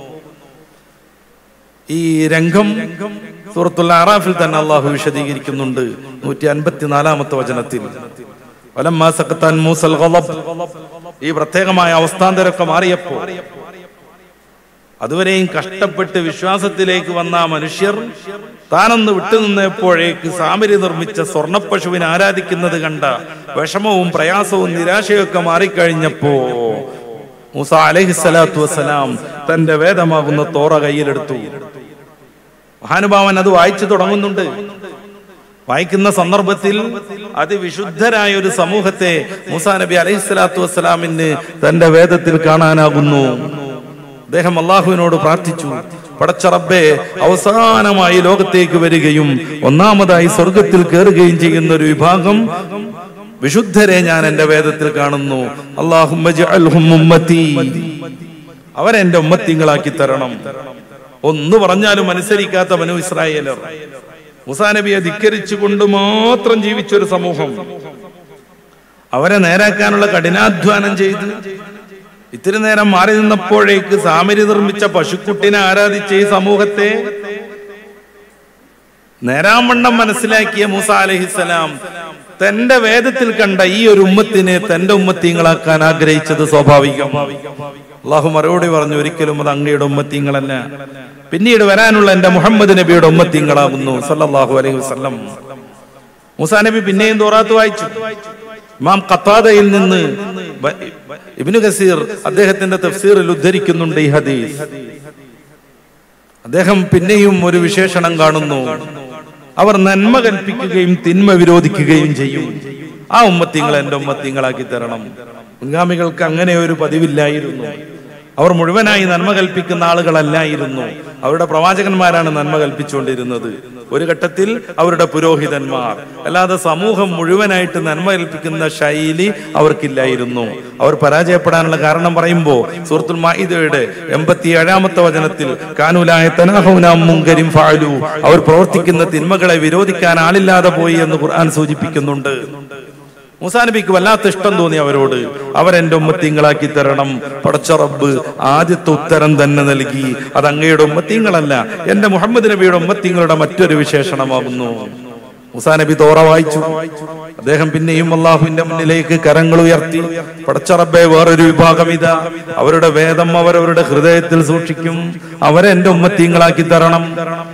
ഈ രംഗം സൂറത്തുൽ അറാഫിൽ തന്നെ അള്ളാഹു വിശദീകരിക്കുന്നുണ്ട് നൂറ്റി അൻപത്തിനാലാമത്തെ വചനത്തിൽ വലമ്മാ സഖത്താൻ മൂസൽ ഗളബ്. ഈ പ്രത്യേകമായ അവസ്ഥാന്തരമൊക്കെ മാറിയപ്പോ അതുവരെയും കഷ്ടപ്പെട്ട് വിശ്വാസത്തിലേക്ക് വന്ന ആ മനുഷ്യർ താനൊന്ന് വിട്ടുനിന്നപ്പോഴേക്ക് സാമരി നിർമ്മിച്ച സ്വർണപ്പശുവിനെ ആരാധിക്കുന്നത് കണ്ട വിഷമവും പ്രയാസവും നിരാശയൊക്കെ മാറിക്കഴിഞ്ഞപ്പോ മൂസ അലഹിസ്സലാത്തു വസ്സലാം തന്റെ വേദമാകുന്ന തോറ കയ്യിലെടുത്തു മഹാനുഭാവൻ അത് വായിച്ചു തുടങ്ങുന്നുണ്ട് വായിക്കുന്ന സന്ദർഭത്തിൽ അതിവിശുദ്ധരായ ഒരു സമൂഹത്തെ മൂസാ നബി അലൈഹി സ്വലാത്തു വസ്സലാമിന് തന്റെ വേദത്തിൽ കാണാനാകുന്നു അദ്ദേഹം അള്ളാഹുവിനോട് പ്രാർത്ഥിച്ചു പടച്ചറബെ അവസാനമായി ലോകത്തേക്ക് വരികയും ഒന്നാമതായി സ്വർഗത്തിൽ കയറുകയും ചെയ്യുന്ന ഒരു വിഭാഗം വിശുദ്ധരെ ഞാൻ എന്റെ വേദത്തിൽ കാണുന്നു അള്ളാഹും അവരെന്റെ ഉമ്മത്തിങ്ങളാക്കി തരണം ഒന്ന് പറഞ്ഞാലും അനുസരിക്കാത്ത മനു ഇസ്രായേലർ മുസാ നബിയെ ധിക്കരിച്ചുകൊണ്ട് മാത്രം ജീവിച്ചൊരു സമൂഹം അവരെ നേരാക്കാനുള്ള കഠിനാധ്വാനം ചെയ്ത് ഇത്തിരി നേരം മാറി നിന്നപ്പോഴേക്ക് സാമരി നിർമ്മിച്ച പശുക്കുട്ടിനെ ആരാധിച്ച ഈ സമൂഹത്തെ നേരാവണ്ണം മനസ്സിലാക്കിയ മൂസ അലഹിസലാം തന്റെ വേദത്തിൽ കണ്ട ഈ ഒരു ഉമ്മത്തിനെ തന്റെ ഉമ്മത്തിങ്ങളാക്കാൻ ആഗ്രഹിച്ചത് സ്വാഭാവികം അള്ളാഹു മറുപടി പറഞ്ഞു ഒരിക്കലും അത് അങ്ങയുടെ ഉമ്മത്തിങ്ങളല്ല പിന്നീട് വരാനുള്ള എന്റെ മുഹമ്മദ് നബിയുടെ ഉമ്മത്തിങ്ങളാകുന്നു സല്ലല്ലാഹു അലൈഹി വസല്ലം മൂസാ നബി പിന്നെയും തോറാത്ത് വായിച്ചു ഇമാം ഖത്താദയിൽ നിന്ന് ബ- ഇബ്നു കസീർ അദ്ദേഹത്തിന്റെ തഫ്സീറിൽ ഉദ്ധരിക്കുന്നുണ്ട് ഈ ഹദീസ് അദ്ദേഹം പിന്നെയും ഒരു വിശേഷണം കാണുന്നു അവർ നന്മ കൽപ്പിക്കുകയും തിന്മ വിരോധിക്കുകയും ചെയ്യും ആ ഉമ്മത്തിങ്ങൾ എന്റെ ഉമ്മത്തിങ്ങളാക്കി തരണം മുൻഗാമികൾക്ക് അങ്ങനെ ഒരു പതിവില്ലായിരുന്നു അവർ മുഴുവനായി നന്മ കൽപ്പിക്കുന്ന ആളുകളല്ലായിരുന്നു അവരുടെ പ്രവാചകന്മാരാണ് നന്മ കൽപ്പിച്ചുകൊണ്ടിരുന്നത് ഒരു ഘട്ടത്തിൽ അവരുടെ പുരോഹിതന്മാർ അല്ലാതെ സമൂഹം മുഴുവനായിട്ട് നന്മ കൽപ്പിക്കുന്ന ശൈലി അവർക്കില്ലായിരുന്നു അവർ പരാജയപ്പെടാനുള്ള കാരണം പറയുമ്പോൾ സൂറത്തുൽ മാഇദയുടെ എൺപത്തി ഏഴാമത്തെ വചനത്തിൽ കാനുലായ തനാഹുനാം മുങ്കരിം ഫാലു അവർ പ്രവർത്തിക്കുന്ന തിന്മകളെ വിരോധിക്കാൻ ആളില്ലാതെ പോയി എന്ന് ഖുർആൻ സൂചിപ്പിക്കുന്നുണ്ട് മൂസാ നബിക്ക് വല്ലാത്ത ഇഷ്ടം തോന്നി അവരോട് അവരെന്റെ ഉമ്മത്തിങ്ങളാക്കി തരണം പടച്ച റബ്ബ് ആദ്യത്തെ ഉത്തരം തന്നെ നൽകി അത് അങ്ങയുടെ ഉമ്മത്തിങ്ങളല്ല എന്റെ മുഹമ്മദ് നബിയുടെ ഉമ്മത്തിങ്ങളുടെ മറ്റൊരു വിശേഷണമാകുന്നു മൂസാ നബി തോറ വായിച്ചു അദ്ദേഹം പിന്നെയും അള്ളാഹുവിന്റെ മുന്നിലേക്ക് കരങ്ങൾ ഉയർത്തി പടച്ച റബ്ബെ വേറൊരു വിഭാഗം ഇതാ അവരുടെ വേദം അവരവരുടെ ഹൃദയത്തിൽ സൂക്ഷിക്കും അവരെ എന്റെ ഉമ്മത്തിങ്ങളാക്കി തരണം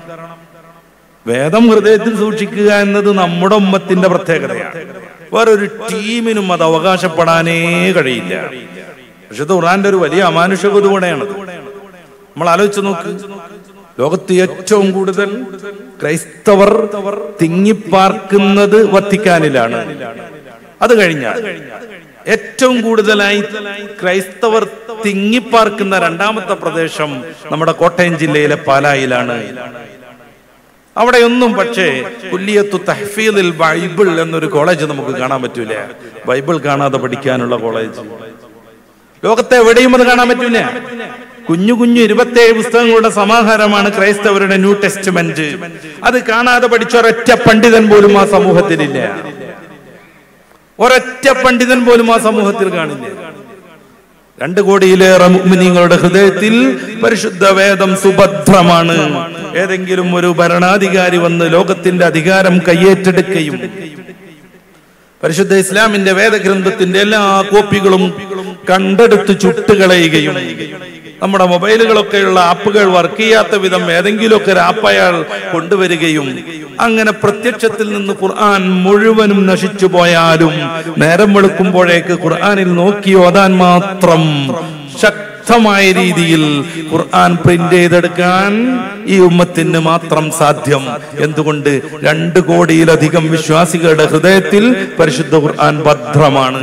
വേദം ഹൃദയത്തിൽ സൂക്ഷിക്കുക എന്നത് നമ്മുടെ ഉമ്മത്തിന്റെ പ്രത്യേകതയാണ് വേറൊരു ടീമിനും അത് അവകാശപ്പെടാനേ കഴിയില്ല പക്ഷെ ഇത് ഖുർആന്റെ ഒരു വലിയ അമാനുഷികത കൂടെയാണ് നമ്മൾ ആലോചിച്ച് നോക്ക് ലോകത്ത് ഏറ്റവും കൂടുതൽ ക്രൈസ്തവർ തിങ്ങിപ്പാർക്കുന്നത് വത്തിക്കാനിലാണ് അത് കഴിഞ്ഞാൽ ഏറ്റവും കൂടുതലായി ക്രൈസ്തവർ തിങ്ങിപ്പാർക്കുന്ന രണ്ടാമത്തെ പ്രദേശം നമ്മുടെ കോട്ടയം ജില്ലയിലെ പാലായിലാണ് അവിടെയൊന്നും പക്ഷേ കുല്ലിയത്തു തഹ്ഫീദിൽ ബൈബിൾ എന്നൊരു കോളേജ് നമുക്ക് കാണാൻ പറ്റൂല ബൈബിൾ കാണാതെ പഠിക്കാനുള്ള കോളേജ് ലോകത്തെ എവിടെയും അത് കാണാൻ പറ്റൂല കുഞ്ഞു കുഞ്ഞു ഇരുപത്തേഴ് പുസ്തകങ്ങളുടെ സമാഹാരമാണ് ക്രൈസ്തവരുടെ ന്യൂ ടെസ്റ്റ്മെന്റ് അത് കാണാതെ പഠിച്ച ഒരൊറ്റ പണ്ഡിതൻ പോലും ആ സമൂഹത്തിലില്ല ഒരൊറ്റ പണ്ഡിതൻ പോലും ആ സമൂഹത്തിൽ കാണില്ല രണ്ട് കോടിയിലേറെ മുഅ്മിനീങ്ങളുടെ ഹൃദയത്തിൽ പരിശുദ്ധ വേദം സുഭദ്രമാണ് ഏതെങ്കിലും ഒരു ഭരണാധികാരി വന്ന് ലോകത്തിന്റെ അധികാരം കയ്യേറ്റെടുക്കുകയും പരിശുദ്ധ ഇസ്ലാമിന്റെ വേദഗ്രന്ഥത്തിന്റെ എല്ലാ കോപ്പികളും കണ്ടെടുത്ത് ചുട്ടുകളയുകയും നമ്മുടെ മൊബൈലുകളൊക്കെയുള്ള ആപ്പുകൾ വർക്ക് ചെയ്യാത്ത വിധം ഏതെങ്കിലുമൊക്കെ ഒരു ആപ്പ് അയാൾ കൊണ്ടുവരികയും അങ്ങനെ പ്രത്യക്ഷത്തിൽ നിന്ന് ഖുർആൻ മുഴുവനും നശിച്ചു പോയാലും നേരം വെളുക്കുമ്പോഴേക്ക് ഖുർആനിൽ നോക്കി ഓതാൻ മാത്രം ശക്തമായ രീതിയിൽ ഖുർആൻ പ്രിന്റ് ചെയ്തെടുക്കാൻ ഈ ഉമ്മത്തിന് മാത്രം സാധ്യം എന്തുകൊണ്ട് രണ്ട് കോടിയിലധികം വിശ്വാസികളുടെ ഹൃദയത്തിൽ പരിശുദ്ധ ഖുർആൻ ഭദ്രമാണ്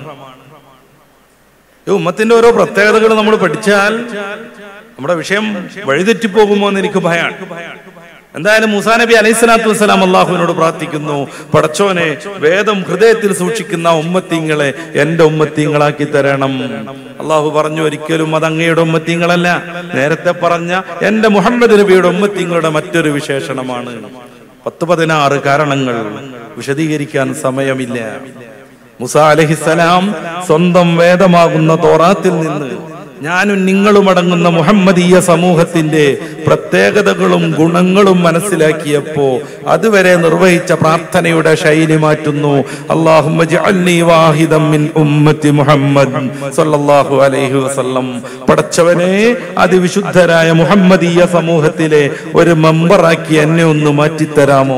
ഈ ഉമ്മത്തിന്റെ ഓരോ പ്രത്യേകതകൾ നമ്മൾ പഠിച്ചാൽ നമ്മുടെ വിഷയം വഴിതെറ്റിപ്പോകുമോ എന്ന് എനിക്ക് ഭയാണ് എന്തായാലും മുസാ നബി അലൈഹി സ്വലാത്തു വസ്സലാം അള്ളാഹുവിനോട് പ്രാർത്ഥിക്കുന്നു പടച്ചോനെ വേദം ഹൃദയത്തിൽ സൂക്ഷിക്കുന്ന ഉമ്മത്തിങ്ങളെ എന്റെ ഉമ്മത്തിങ്ങളാക്കി തരണം അള്ളാഹു പറഞ്ഞു ഒരിക്കലും അത് അങ്ങയുടെ ഉമ്മത്തിങ്ങളല്ല നേരത്തെ പറഞ്ഞ എന്റെ മുഹമ്മദ് നബിയുടെ ഉമ്മത്തിങ്ങളുടെ മറ്റൊരു വിശേഷണമാണ് പത്ത് പതിനാറ് കാരണങ്ങൾ വിശദീകരിക്കാൻ സമയമില്ല മുസ അലഹിസലാം സ്വന്തം വേദമാകുന്ന തോറാത്തിൽ നിന്ന് ഞാനും നിങ്ങളും അടങ്ങുന്ന മുഹമ്മദീയ സമൂഹത്തിന്റെ പ്രത്യേകതകളും ഗുണങ്ങളും മനസ്സിലാക്കിയപ്പോ അതുവരെ നിർവഹിച്ച പ്രാർത്ഥനയുടെ ശൈലി മാറ്റുന്നു അല്ലാഹുമ്മ ജഅൽനി വാഹിദം മിൻ ഉമ്മത്തി മുഹമ്മദ് സല്ലല്ലാഹു അലൈഹി വസല്ലം പടച്ചവനെ അതിവിശുദ്ധരായ മുഹമ്മദീയ സമൂഹത്തിലെ ഒരു മെമ്പറാക്കി എന്നെ ഒന്ന് മാറ്റിത്തരാമോ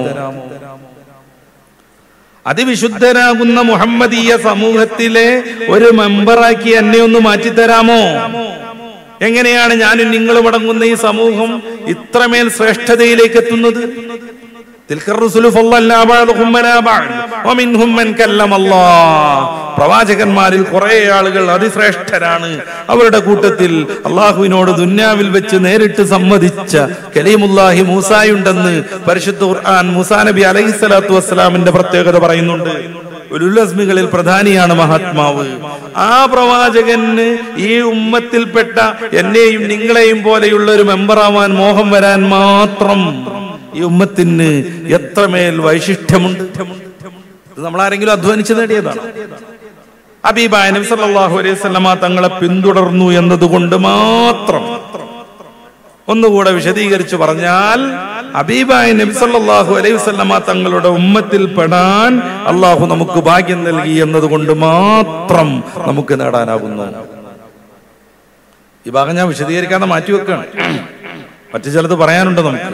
അതിവിശുദ്ധരാകുന്ന മുഹമ്മദീയ സമൂഹത്തിലെ ഒരു മെമ്പറാക്കി എന്നെ ഒന്ന് മാറ്റിത്തരാമോ എങ്ങനെയാണ് ഞാനും നിങ്ങളും അടങ്ങുന്ന ഈ സമൂഹം ഇത്രമേൽ ശ്രേഷ്ഠതയിലേക്ക് എത്തുന്നത് تلك الرسل فضلنا بعضهم على بعض ومنهم من كلم الله പ്രവാചകന്മാരിൽ കുറെ ആളുകൾ അതിശ്രേഷ്ഠരാണ് അവരുടെ കൂട്ടത്തിൽ അള്ളാഹുവിനോട് ദുന്യാവിൽ വെച്ച് നേരിട്ട് സമ്മതിച്ച കലീമുല്ലാഹി മൂസായുണ്ടെന്ന് പരിശുദ്ധ ഖുർആൻ മൂസാ നബി അലൈഹി സ്വലാത്തു വസ്സലാമിന്റെ പ്രത്യേകത പറയുന്നുണ്ട് ഉലുലസ്മികളിൽ പ്രധാനിയാണ് മഹാത്മാവ് ആ പ്രവാചകന് ഈ ഉമ്മത്തിൽപ്പെട്ട എന്നെയും നിങ്ങളെയും പോലെയുള്ള ഒരു മെമ്പറാവാൻ മോഹം വരാൻ മാത്രം ഈ ഉമ്മത്തിന് എത്രമേൽ വൈശിഷ്ട്യമുണ്ട് ഇത് നമ്മൾ ആരെങ്കിലും അധ്വാനിച്ച് നേടിയതാണ് ഹബീബായ നബി സല്ലല്ലാഹു അലൈഹി വസല്ലമ തങ്ങളെ പിന്തുടർന്നു എന്നതുകൊണ്ട് മാത്രം ഒന്നുകൂടെ വിശദീകരിച്ച് പറഞ്ഞാൽ ഹബീബായ നബി സല്ലല്ലാഹു അലൈഹി വസല്ലമ തങ്ങളുടെ ഉമ്മത്തിൽ പെടാൻ അള്ളാഹു നമുക്ക് ഭാഗ്യം നൽകി എന്നതുകൊണ്ട് മാത്രം നമുക്ക് നേടാനാകുന്നു ഈ ഭാഗം ഞാൻ വിശദീകരിക്കാതെ മാറ്റിവെക്കാണ് മറ്റു ചിലത് പറയാനുണ്ട് നമുക്ക്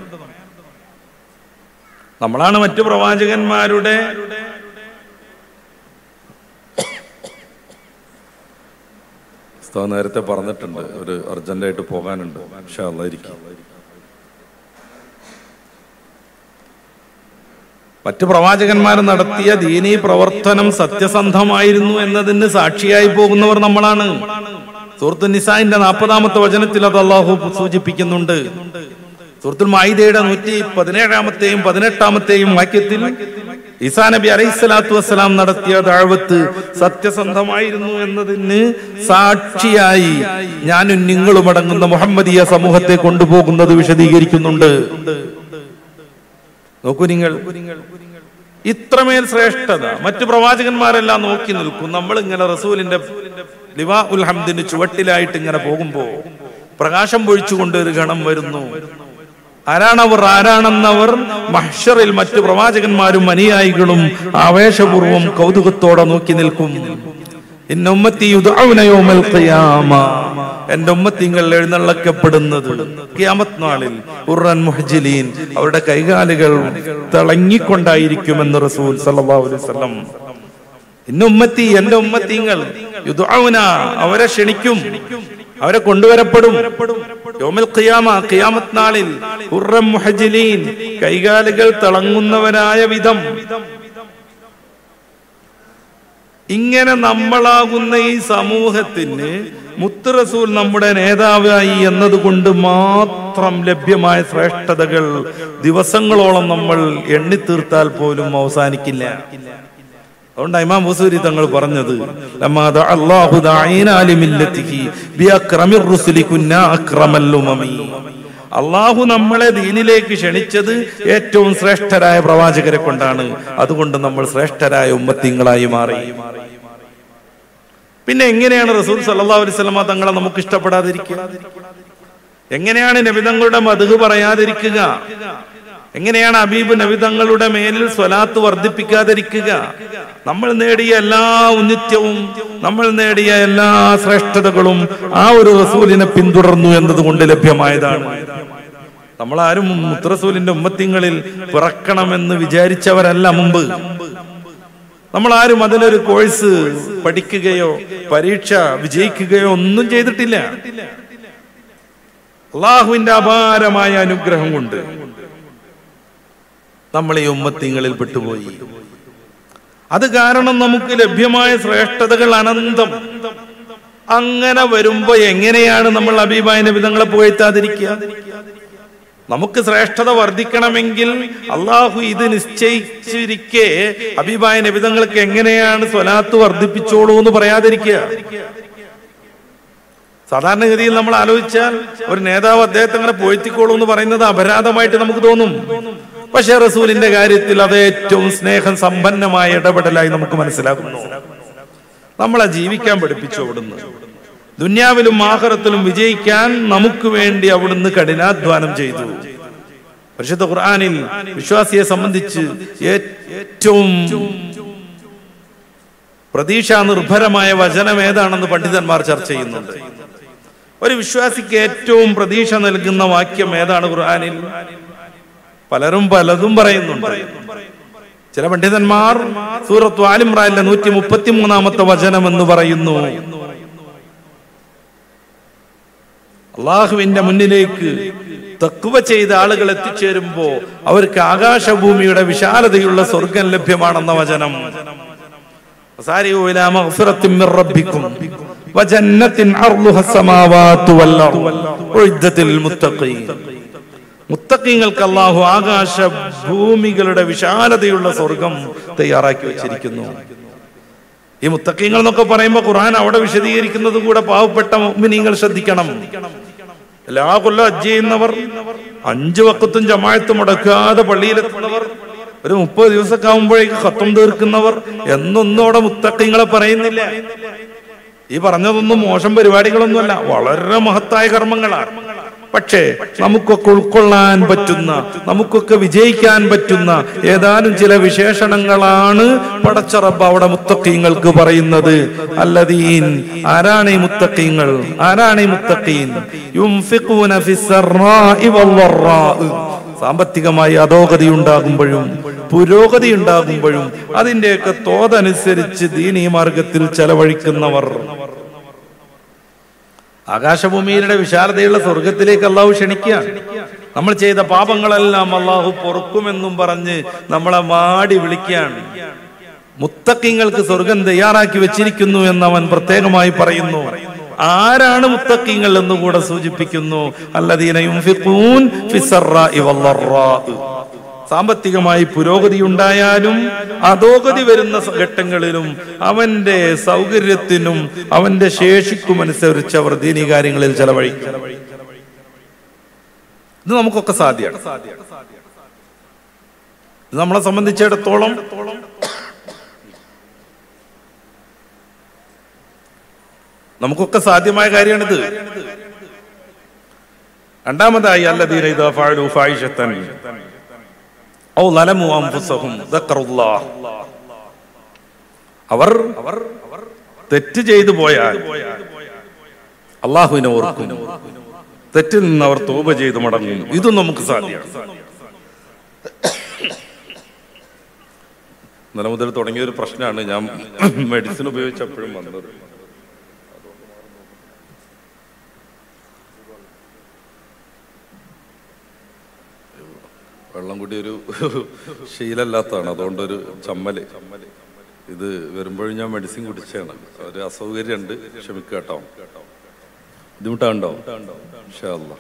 നമ്മളാണ് മറ്റു പ്രവാചകന്മാരുടെ ഉസ്താദ് നേരത്തെ പറഞ്ഞിട്ടുണ്ട് ഒരു അർജന്റായിട്ട് പോകാനുണ്ട് പക്ഷെ അല്ലായിരിക്കും മറ്റു പ്രവാചകന്മാർ നടത്തിയ ദീനീ പ്രവർത്തനം സത്യസന്ധമായിരുന്നു എന്നതിന് സാക്ഷിയായി പോകുന്നവർ നമ്മളാണ് സൂറത്തു നിസായിന്റെ നാൽപ്പതാമത്തെ വചനത്തിൽ അത് അള്ളാഹു സൂചിപ്പിക്കുന്നുണ്ട് സൂറത്തുൽ മായിദയുടെ നൂറ്റി പതിനേഴാമത്തെയും പതിനെട്ടാമത്തെയും വാക്യത്തിൽ ഈസാ നബി അലൈഹി സ്വലാത്തു വസ്സലാം നടത്തിയ ദാഴ്വത്ത് സത്യസന്ധമായിരുന്നു എന്നതിന് സാക്ഷിയായി ഞാനും നിങ്ങളും അടങ്ങുന്ന മുഹമ്മദീയ സമൂഹത്തെ കൊണ്ടുപോകുന്നത് വിശദീകരിക്കുന്നുണ്ട് നോക്കൂ നിങ്ങൾ ഇത്രമേൽ ശ്രേഷ്ഠത മറ്റു പ്രവാചകന്മാരെല്ലാം നോക്കി നിൽക്കും നമ്മൾ ഇങ്ങനെ റസൂലിന്റെ ലിവാ ഉൽ ഹംദിന് ചുവട്ടിലായിട്ട് ഇങ്ങനെ പോകുമ്പോ പ്രകാശം പൊഴിച്ചുകൊണ്ട് ഒരു ഗണം വരുന്നു ആരാണവർ ആരാണെന്നവർ മഹ്ഷറിൽ മറ്റു പ്രവാചകന്മാരും അനുയായികളും ആവേശപൂർവം കൗതുകത്തോടെ നോക്കി നിൽക്കും ഇന്ന ഉമ്മത്തി യുദ്ഔന യൗമൽ ഖിയാമ എന്റെ ഉമ്മത്തിങ്ങൾ എഴുന്നള്ളക്കപ്പെടുന്നത് ഖിയാമത്ത് നാളിൽ ഉറൻ മുഹ്ജിലീൻ അവരുടെ കൈകാലുകൾ തിളങ്ങിക്കൊണ്ടായിരിക്കുമെന്ന് റസൂൽ സല്ലല്ലാഹു അലൈഹി വസല്ലം ഇന്ന ഉമ്മത്തി എന്റെ ഉമ്മത്തിങ്ങൾ യുദ്ഔന അവരെ ക്ഷണിക്കും അവരെ കൊണ്ടുവരപ്പെടും യോമൽ ഖിയാമ ഖിയാമത്ത് നാളിൽ ഉറം മുഹജിലീൻ കൈകാലുകൾ തിളങ്ങുന്നവരായ വിധം ഇങ്ങനെ നമ്മളാകുന്ന ഈ സമൂഹത്തിന് മുത്ത് റസൂൽ നമ്മുടെ നേതാവായി എന്നതുകൊണ്ട് മാത്രം ലഭ്യമായ ശ്രേഷ്ഠതകൾ ദിവസങ്ങളോളം നമ്മൾ എണ്ണിത്തീർത്താൽ പോലും അവസാനിക്കില്ല അതുകൊണ്ട് ഇമാം വസൂരി തങ്ങൾ പറഞ്ഞത് ലമ്മാ ദഅ അല്ലാഹു ദഅീനാ ലിമില്ലതിഹി ബിഅക്രമിർ റുസുലി കുന്നാ അക്രമൽ ഉമമി അള്ളാഹു നമ്മളെ ദീനിലേക്ക് ക്ഷണിച്ചത് ഏറ്റവും ശ്രേഷ്ഠരായ പ്രവാചകരെ കൊണ്ടാണ് അതുകൊണ്ട് നമ്മൾ ശ്രേഷ്ഠരായ ഉമ്മത്തിങ്ങളായി മാറി പിന്നെ എങ്ങനെയാണ് റസൂൽ സല്ലല്ലാഹു അലൈഹി വസല്ലമ തങ്ങളെ നമുക്ക് ഇഷ്ടപ്പെടാതിരിക്കുക എങ്ങനെയാണ് നബിതങ്ങളുടെ മധു പറയാതിരിക്കുക എങ്ങനെയാണ് അബീബ് നബിതങ്ങളുടെ മേലിൽ സ്വലാത്ത് വർദ്ധിപ്പിക്കാതിരിക്കുക നമ്മൾ നേടിയ എല്ലാ ഉന്നിത്യവും നമ്മൾ നേടിയ എല്ലാ ശ്രേഷ്ഠതകളും ആ ഒരു റസൂലിനെ പിന്തുടർന്നു എന്നതുകൊണ്ട് ലഭ്യമായതാണ് നമ്മളാരും മുത്തറസൂലിന്റെ ഉമ്മത്തിങ്ങളിൽ പിറക്കണമെന്ന് വിചാരിച്ചവരല്ല മുമ്പ് നമ്മൾ ആരും അതിലൊരു കോഴ്സ് പഠിക്കുകയോ പരീക്ഷ വിജയിക്കുകയോ ഒന്നും ചെയ്തിട്ടില്ല അള്ളാഹുവിന്റെ അപാരമായ അനുഗ്രഹം കൊണ്ട് നമ്മൾ ഈ ഉമ്മത്തിങ്ങളിൽ പെട്ടുപോയി അത് കാരണം നമുക്ക് ലഭ്യമായ ശ്രേഷ്ഠതകൾ അനന്തം അങ്ങനെ വരുമ്പോ എങ്ങനെയാണ് നമ്മൾ അബീബായ നബിതങ്ങളെ പുകഴ്ത്താതിരിക്കുക നമുക്ക് ശ്രേഷ്ഠത വർദ്ധിക്കണമെങ്കിൽ അള്ളാഹു ഇത് നിശ്ചയിച്ചിരിക്കെ അബീബായ നബിതങ്ങൾക്ക് എങ്ങനെയാണ് സ്വലാത്ത് വർദ്ധിപ്പിച്ചോളൂ എന്ന് പറയാതിരിക്കുക സാധാരണഗതിയിൽ നമ്മൾ ആലോചിച്ചാൽ ഒരു നേതാവ് അദ്ദേഹത്തെ അങ്ങനെ പൊഴുത്തിക്കോളൂ എന്ന് പറയുന്നത് അപരാധമായിട്ട് നമുക്ക് തോന്നും പക്ഷേ റസൂലിന്റെ കാര്യത്തിൽ അത് ഏറ്റവും സ്നേഹം സമ്പന്നമായ ഇടപെടലായി നമുക്ക് മനസ്സിലാക്കുന്നു നമ്മളെ ജീവിക്കാൻ പഠിപ്പിച്ചു അവിടുന്ന് ദുന്യാവിലും ആഹ്റത്തിലും വിജയിക്കാൻ നമുക്ക് വേണ്ടി അവിടുന്ന് കഠിനാധ്വാനം ചെയ്തു പരിശുദ്ധ ഖുർആനിൽ വിശ്വാസിയെ സംബന്ധിച്ച് ഏ- ഏറ്റവും പ്രതീക്ഷാ നിർഭരമായ വചനം ഏതാണെന്ന് പണ്ഡിതന്മാർ ചർച്ച ചെയ്യുന്നുണ്ട് ഒരു വിശ്വാസിക്ക് ഏറ്റവും പ്രതീക്ഷ നൽകുന്ന വാക്യം ഏതാണ് ഖുർആനിൽ പലരും പലതും പറയുന്നുണ്ട് ചില പണ്ഡിതന്മാർ സൂറത്ത് ആലിമ്രാനിലെ നൂറ്റി മുപ്പത്തി മൂന്നാമത്തെ വചനം എന്ന് പറയുന്നു അള്ളാഹുവിന്റെ മുന്നിലേക്ക് തക്കുവ ചെയ്ത ആളുകൾ എത്തിച്ചേരുമ്പോ അവർക്ക് ആകാശഭൂമിയുടെ വിശാലതയുള്ള സ്വർഗം ലഭ്യമാണെന്ന വചനം وسارعوا إلى مغفرة من ربكم وجنة عرضها السماوات والأرض أعدت للمتقين മുത്തക്കീങ്ങൾക്ക് അള്ളാഹു ആകാശ ഭൂമികളുടെ വിശാലതയുള്ള സ്വർഗം തയ്യാറാക്കി വെച്ചിരിക്കുന്നു ഈ മുത്തക്കീങ്ങൾ എന്നൊക്കെ പറയുമ്പോൾ ഖുർആൻ അവിടെ വിശദീകരിക്കുന്നത് കൂടെ പാവപ്പെട്ട മുഅ്മിനീങ്ങൾ ശ്രദ്ധിക്കണം എല്ലാ കൊല്ലം ഹജ്ജ് ചെയ്യുന്നവർ അഞ്ചു വക്കത്തും ജമായത്തും മുടക്കാതെ പള്ളിയിലെത്തുന്നവർ ഒരു മുപ്പത് ദിവസമൊക്കെ ആകുമ്പോഴേക്ക് ഖത്തം തീർക്കുന്നവർ എന്നൊന്നും അവിടെ മുത്തക്കീങ്ങളെ പറയുന്നില്ല ഈ പറഞ്ഞതൊന്നും മോശം പരിപാടികളൊന്നുമല്ല വളരെ മഹത്തായ കർമ്മങ്ങളാണ് പക്ഷേ നമുക്കൊക്കെ ഉൾക്കൊള്ളാൻ പറ്റുന്ന നമുക്കൊക്കെ വിജയിക്കാൻ പറ്റുന്ന ഏതാനും ചില വിശേഷണങ്ങളാണ് പടച്ചറബ് അവിടെ മുത്തക്കീങ്ങൾക്ക് പറയുന്നത് അല്ലദീൻ ആരാണ് ഈ മുത്തക്കീങ്ങൾ ആരാണ് ഈ മുത്തക്കീൻ യുംഫിഖൂന ഫിസ്സറാഇ വല്ലറാഇ സാമ്പത്തികമായി അധോഗതി ഉണ്ടാകുമ്പോഴും പുരോഗതി ഉണ്ടാകുമ്പോഴും അതിന്റെയൊക്കെ തോതനുസരിച്ച് ദീനീ മാർഗത്തിൽ ചെലവഴിക്കുന്നവർ ആകാശഭൂമിയുടെ വിശാലതയുള്ള സ്വർഗത്തിലേക്ക് അള്ളാഹു ക്ഷണിക്കുക നമ്മൾ ചെയ്ത പാപങ്ങളെല്ലാം അള്ളാഹു പൊറുക്കുമെന്നും പറഞ്ഞ് നമ്മളെ മാടി വിളിക്കുകയാണ് മുത്തക്കിങ്ങൾക്ക് സ്വർഗം തയ്യാറാക്കി വെച്ചിരിക്കുന്നു എന്ന് അവൻ പ്രത്യേകമായി പറയുന്നു ആരാണ് മുത്തക്കിങ്ങൾ എന്ന് കൂടെ സൂചിപ്പിക്കുന്നു അല്ലദീന യുംഫിഖൂൻ ഫിസ്സറാഇ വല്ലറാഇ. സാമ്പത്തികമായി പുരോഗതി ഉണ്ടായാലും അധോഗതി വരുന്ന സ- ഘട്ടങ്ങളിലും അവന്റെ സൗകര്യത്തിനും അവന്റെ ശേഷിക്കും അനുസരിച്ച് അവർ ദീനീ കാര്യങ്ങളിൽ ചെലവഴിക്കും ഇത് നമുക്കൊക്കെ സാധ്യമാണ് ഇത് നമ്മളെ സംബന്ധിച്ചിടത്തോളം നമുക്കൊക്കെ സാധ്യമായ കാര്യമാണിത് രണ്ടാമതായി അല്ലദീന ഇദാ ഫഅലു ഫായിഷത്തൻ ഔ ലലമു അൻഫുസഹും ദക്കറുല്ലാഹ് അവർ തെറ്റ് ചെയ്തു പോയാൽ അള്ളാഹുവിനെ ഓർക്കും തെറ്റിൽ നിന്ന് അവർ തോപ ചെയ്ത് മടങ്ങും ഇതും നമുക്ക് സാധ്യമാണ് ഇന്നലെ മുതൽ തുടങ്ങിയ ഒരു പ്രശ്നമാണ് ഞാൻ മെഡിസിൻ ഉപയോഗിച്ചപ്പോഴും വന്നത് വെള്ളം കൂടി ഒരു ശീലല്ലാത്തതാണ് അതുകൊണ്ടൊരു ചമ്മല് ഇത് വരുമ്പോഴും ഞാൻ മെഡിസിൻ കുടിച്ചാണ് ഒരു അസൗകര്യമുണ്ട് ക്ഷമിക്കുക കേട്ടോ ബുദ്ധിമുട്ടാണ്ടോ ഇൻഷാ അല്ലാ.